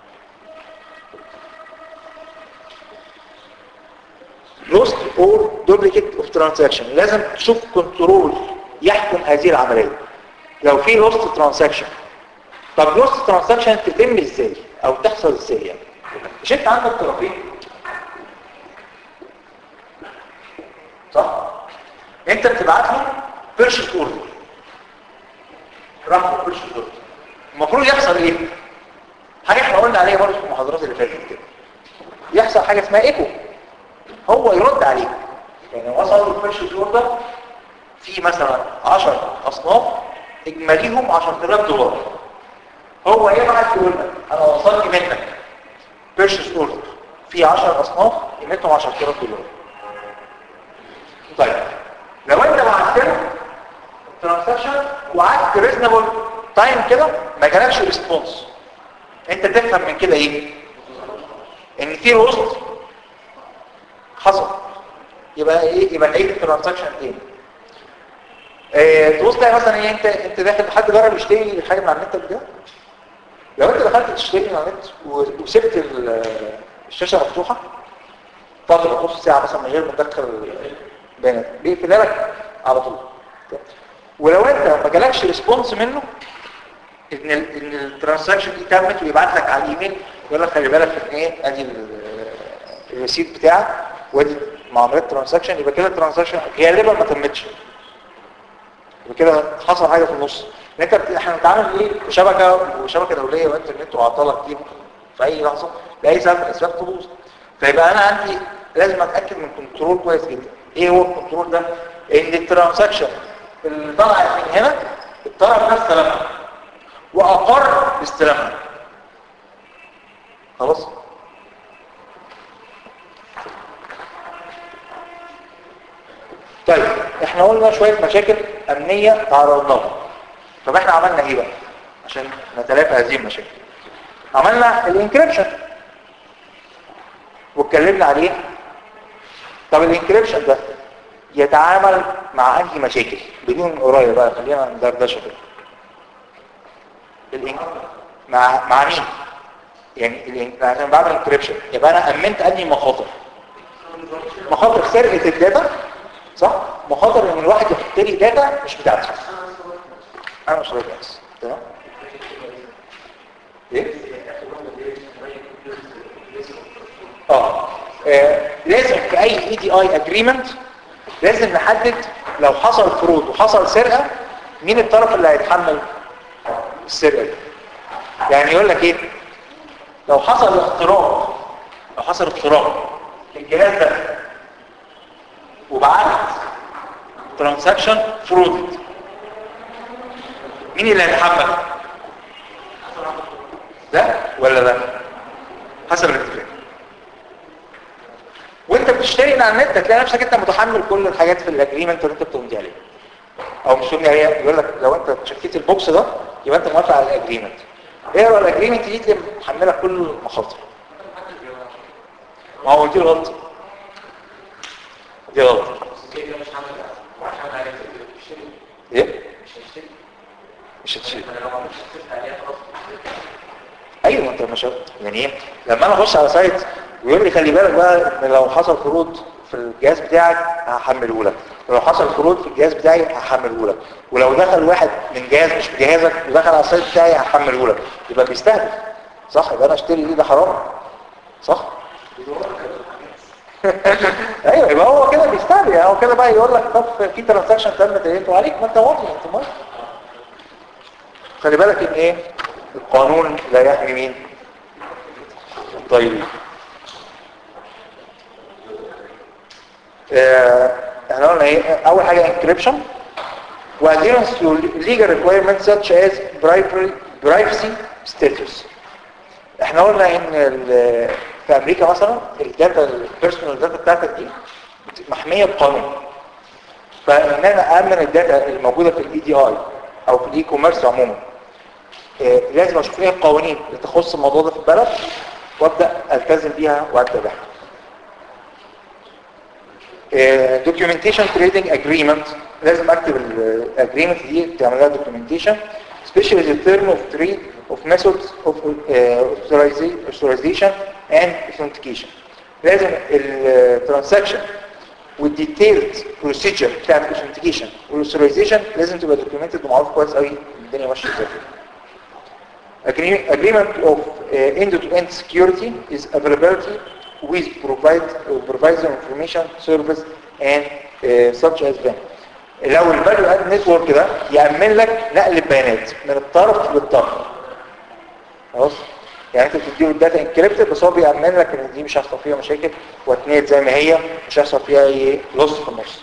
lost or duplicate of transaction لازم تشوف كنترول يحكم هذه العملية لو في lost transaction طب lost transaction تتم ازاي او تحصل ازاي يعني مش انت عندك طرفين صح انت بتبعت له purchase order رقم purchase order المفروض يحصل ايه حاجة احنا قلنا عليها برضه في المحاضرات اللي فاتت كده يحصل حاجة اسمها ايكو هو يرد عليك يعني وصل البيرشيز اوردر في مثلا 10 اصناف اجماليهم 10000 دولار هو يبعت يقول لك انا وصلت منك بيرشيز اوردر في 10 اصناف قيمتهم 10000 دولار طيب لو انت بعت له ترانزاكشن وقعدت ريزنبل تايم كده ما جالكش ريسبونس انت تفهم من كده ايه ان في وسط حصل يبقى ايه يبقى نعيد الترانزاكشن تاني إيه تبص تلاقي مثلا ايه انت انت داخل حد جرب يشتري حاجه من على النت قبل كده لو انت دخلت تشتري من على النت و- وسبت ال- الشاشه مفتوحه فتره نص ساعه مثلا من غير ما تدخل البيانات بيقفلها لك على طول ولو انت ما جالكش ريسبونس منه ان ال ان الترانزاكشن دي تمت ويبعت لك على الايميل يقول لك خلي بالك ان ايه ادي ال- الريسيت بتاعك وادي معاملات ترانزاكشن يبقى كده الترانزاكشن غالبا ما تمتش يبقى كده حصل حاجه في النص ان انت بت- احنا بنتعامل ايه بشبكه وشبكه دوليه وانترنت وعطله كتير ممكن في اي لحظه لاي سبب من الاسباب تبوظ فيبقى انا عندي لازم اتاكد من كنترول كويس جدا ايه هو الكنترول ده ان الترانزاكشن اللي طلعت من هنا الطرف ده استلمها واقر باستلامها خلاص طيب احنا قلنا شوية مشاكل امنية تعرضنا لها طب احنا عملنا ايه بقى عشان نتلافى هذه المشاكل عملنا الانكريبشن واتكلمنا عليه طب الانكريبشن ده يتعامل مع انهي مشاكل بدون قرايه بقى خلينا ندردشه كده الإن... مع مع مين يعني الإن... عشان بعمل انكريبشن يبقى انا امنت انهي مخاطر مخاطر سرقه الداتا صح مخاطر ان الواحد يحط لي داتا مش بتاعتي انا مش راضي بس تمام ايه اه آه، لازم في اي اي دي اي اجريمنت لازم نحدد لو حصل فرود وحصل سرقه مين الطرف اللي هيتحمل السرقه دي يعني يقول لك ايه لو حصل اختراق لو حصل اختراق في الجهاز ده وبعت ترانزاكشن فرودد مين اللي هيتحمل ده ولا ده حسب الاتفاق وانت بتشتري من على النت هتلاقي نفسك انت متحمل كل الحاجات في الاجريمنت اللي انت بتمضي عليها او مش تمضي عليها يقول لك لو انت شكيت البوكس ده يبقى انت موافق على الاجريمنت اقرا الاجريمنت دي تلاقي محملك كل المخاطر ما هو دي غلطه دي غلطه ايه مش هتشيل ايوه انت مش يعني ايه لما انا اخش على سايت ويقول لي خلي بالك بقى ان لو حصل فرود في الجهاز بتاعك هحمله لك ولو حصل فرود في الجهاز بتاعي هحمله لك ولو دخل واحد من جهاز مش في جهازك ودخل على السايت بتاعي هحمله لك يبقى بيستهدف صح يبقى انا اشتري دي ده حرام صح ايوه يبقى هو كده بيستهبل يعني هو كده بقى يقول لك طب في ترانزاكشن تمت ايه وعليك ما انت واضي انت مالك خلي بالك ان ايه القانون لا يحمي مين الطيبين آه، احنا قلنا ايه اول حاجه انكريبشن وadherence to legal requirements such as privacy privacy status احنا قلنا ان ال- في امريكا مثلا الداتا البيرسونال داتا بتاعتك دي محميه بقانون فان انا امن الداتا اللي موجوده في الاي دي اي او في الاي كوميرس عموما آه، لازم اشوف ايه القوانين اللي تخص الموضوع ده في البلد وابدا التزم بيها واتبعها دوكيومنتيشن تريدنج اجريمنت لازم اكتب الاجريمنت دي تعمل لها دوكيومنتيشن especially the term of trade of methods of uh, authoriza- authorization and authentication لازم الترانزاكشن والديتيلد بروسيجر بتاعت الاوثنتيكيشن والاوثرايزيشن لازم تبقى دوكيومنتد ومعروف كويس قوي الدنيا ماشيه ازاي Agree- agreement of uh, end-to-end security is availability with provide uh, provider information service and uh, such as them. لو الفاليو اد نتورك ده يأمن لك نقل البيانات من الطرف للطرف خلاص يعني انت بتديله الداتا انكريبتد بس هو بيأمن لك ان دي مش هيحصل فيها مشاكل واتنيت زي ما هي مش هيحصل فيها اي لص في النص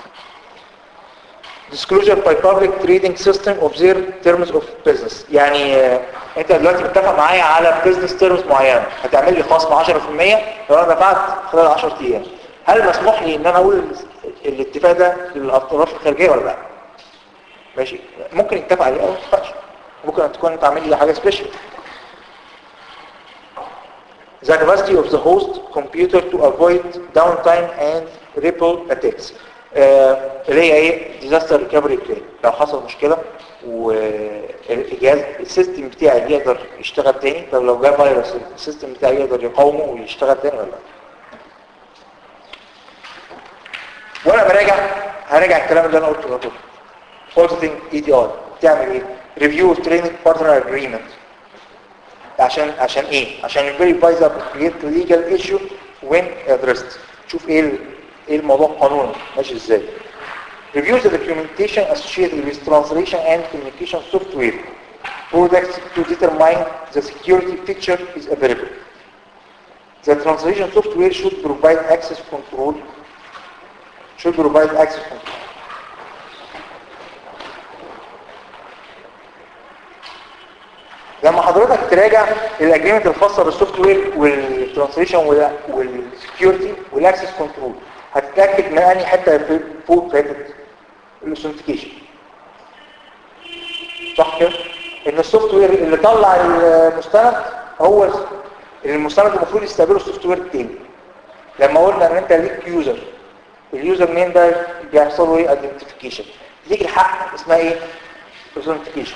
disclosure by public trading system of their terms of business يعني آه، انت دلوقتي متفق معايا على business terms معينه هتعمل لي خصم 10% لو انا دفعت خلال 10 ايام هل مسموح لي ان انا اقول الاتفاق ده للاطراف الخارجيه ولا لا ماشي ممكن يتفق عليه او ما يتفقش ممكن تكون انت عامل لي حاجه سبيشال the capacity of the host computer to avoid downtime and ripple attacks آه، اللي هي ايه disaster recovery plan لو حصل مشكلة والجهاز السيستم بتاعي يقدر يشتغل تاني طب لو جاء فيروس السيستم بتاعي يقدر يقاومه ويشتغل تاني ولا لا وانا براجع هراجع الكلام اللي انا قلته ده كله auditing EDI تعمل ايه review of training partner agreement عشان عشان ايه عشان verify the appropriate legal issue when addressed شوف ايه ال- ايه الموضوع قانوني ماشي ازاي review the documentation associated with translation and communication software products to determine the security feature is available the translation software should provide access control should provide access control لما حضرتك تراجع الاجريمنت الخاصه بالسوفت وير والترانسليشن والسكيورتي والاكسس كنترول هتتاكد من انهي حته في فوق فاتت الاوثنتيكيشن صح كده ان السوفت وير اللي طلع المستند هو اللي المستند المفروض يستقبله السوفت وير التاني لما قلنا ان انت ليك يوزر اليوزر نيم ده بيحصل له ايه ايدنتيفيكيشن ليك الحق اسمها ايه اوثنتيكيشن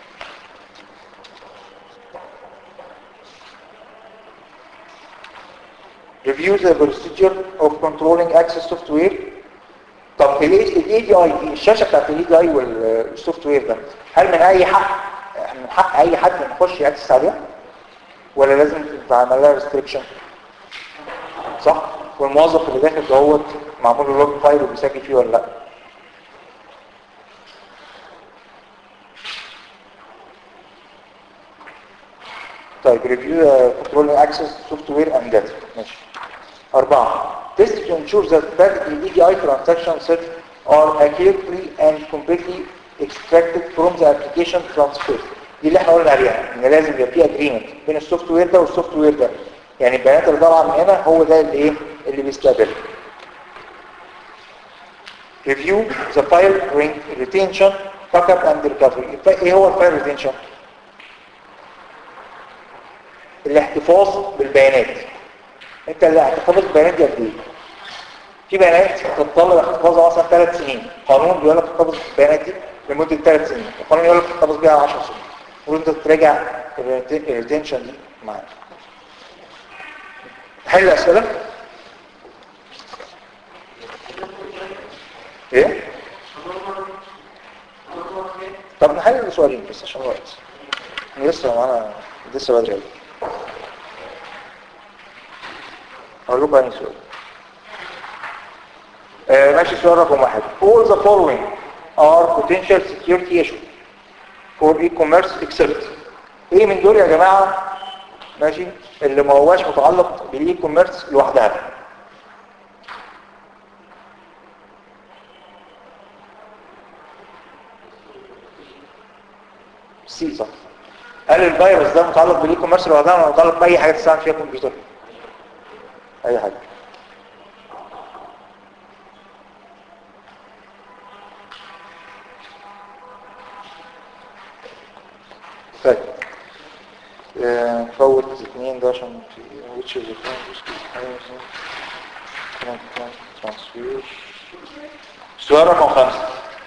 review the procedure of controlling access software طب الاي دي اي دي الشاشه بتاعت الاي دي اي والسوفت وير ده هل من اي حق من حق اي حد يخش ياكسس عليها ولا لازم تعمل لها ريستريكشن صح والموظف اللي داخل دوت معمول له لوج فايل وبيسجل فيه ولا لا طيب review the controlling access software and data ماشي أربعة test to ensure that that the EDI transaction sets are accurately and completely extracted from the application transfer دي اللي احنا قلنا عليها ان لازم يبقى في agreement بين السوفت وير ده والسوفت وير ده يعني البيانات اللي طالعه من هنا هو ده اللي ايه اللي بيستقبلها review the file re- retention backup and recovery ايه هو الفايل retention الاحتفاظ بالبيانات انت اللي هتحتفظ بالبيانات دي قد ايه في بيانات تتطلب احتفاظها مثلا ثلاث سنين قانون بيقول لك تحتفظ بالبيانات دي لمده ثلاث سنين القانون يقول لك تحتفظ بيها 10 سنين وانت تراجع الريتنشن دي معاك حل الاسئله ايه طب نحل سؤالين بس عشان الوقت لسه معانا لسه بدري أوي. اقول لكم انهي سؤال آه ماشي سؤال رقم واحد all the following are potential security issue for e-commerce except ايه من دول يا جماعة ماشي اللي ما هواش متعلق بالاي كوميرس لوحدها سي صح هل الفيروس ده متعلق بالاي كوميرس لوحدها ولا متعلق باي حاجه تستعمل فيها كمبيوتر اي حاجه طيب آه، نفوت اثنين ده عشان في which is the transfer السؤال رقم خمسة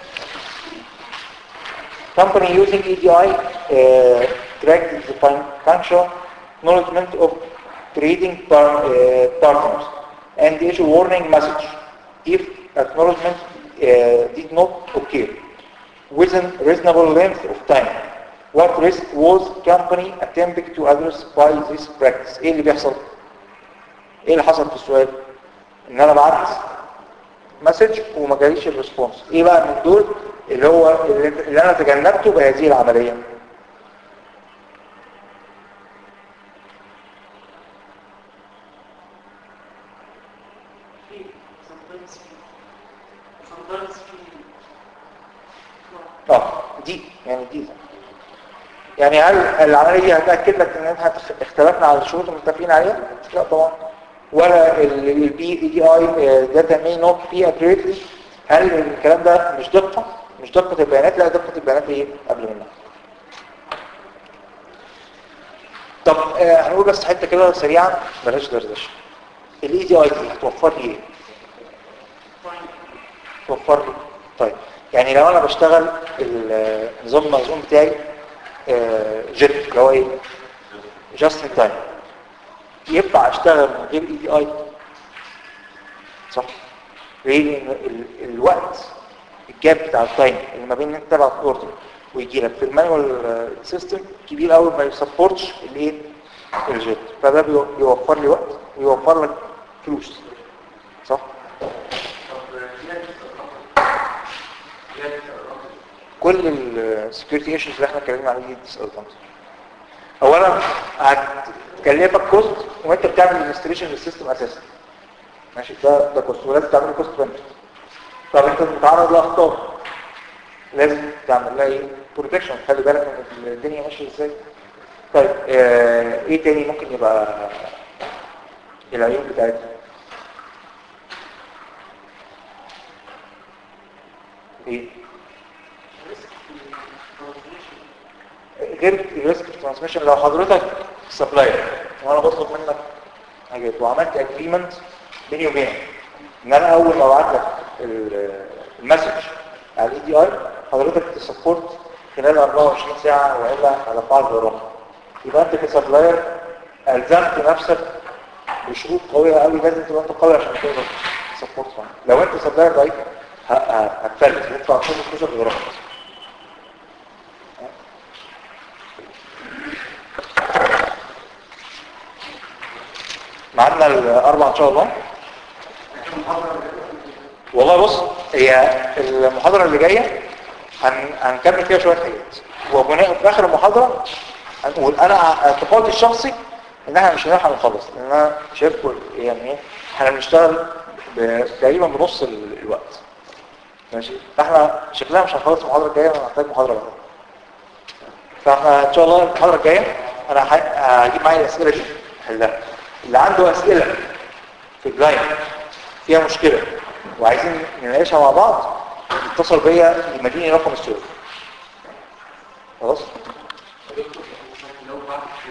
company using EDI uh, tracked the fin- functional acknowledgement of trading par uh, partners and issue warning message if acknowledgement uh, did not occur within reasonable length of time. What risk was company attempting to address by this practice? ايه اللي بيحصل؟ ايه اللي حصل في السؤال؟ ان انا بعت مسج وما جاليش الريسبونس ايه بقى من دول اللي هو اللي انا تجنبته بهذه العملية اه دي يعني دي يعني هل العملية دي هتأكد لك ان احنا اختلفنا على الشروط المتفقين عليها؟ لا طبعا ولا البي دي اي داتا مي نوت بي اكيوريتلي هل الكلام ده مش دقة مش دقة البيانات لا دقة البيانات ايه قبل منها طب آه هنقول بس حته كده سريعا بلاش دردشه الاي دي اي دي هتوفر لي ايه توفر لي طيب يعني لو انا بشتغل النظام المخزون بتاعي آه، جيت اللي هو ايه جاست ان تايم ينفع اشتغل من غير اي دي اي صح ليه لان ال- الوقت الجاب بتاع التايم اللي ما بين ان انت تبعت اوردر ويجي لك في المانوال سيستم كبير قوي ما يسبورتش الايه الجيت فده بيو- بيوفر لي وقت ويوفر لك فلوس صح كل السكيورتي ايشوز اللي احنا اتكلمنا عليها دي ديس ادفانتج اولا هتكلفك كوست وانت بتعمل انستليشن للسيستم اساسا ماشي ده ده كوست ولازم تعمل كوست بنفيت طب انت متعرض لاخطاء لازم تعمل لها ايه بروتكشن خلي بالك من الدنيا ماشيه ازاي طيب آه ايه تاني ممكن يبقى العيوب بتاعتها ايه غير الريسك ترانسميشن لو حضرتك سبلاير وانا بطلب منك حاجات وعملت اجريمنت بيني وبينك ان انا اول ما ابعت لك ال- المسج على الاي دي اي حضرتك تسبورت خلال 24 ساعه والا هدفع لك الرقم يبقى انت كسبلاير الزمت نفسك بشروط قويه قوي لازم تبقى انت قوي عشان تقدر تسبورت معاك لو انت سبلاير ضعيف ه- ه- هتفلت هتدفع كل فلوسك بالرقم معانا الأربعة إن شاء الله والله بص هي المحاضرة اللي جاية هن... هنكمل فيها شوية حاجات وبناء في آخر المحاضرة هنقول أنا اعتقادي الشخصي إن احنا مش هنلحق نخلص لأن أنا شايف كل- يعني إيه احنا بنشتغل ب- تقريبا بنص ال- الوقت ماشي فاحنا شكلها مش هنخلص المحاضرة الجاية هنحتاج محاضرة بعدها فاحنا ان شاء الله المحاضرة الجاية انا ه- هجيب معايا الاسئلة دي حلها اللي عنده اسئلة في البلاين فيها مشكلة وعايزين نناقشها مع بعض اتصل بيا يمديني رقم السيرفر خلاص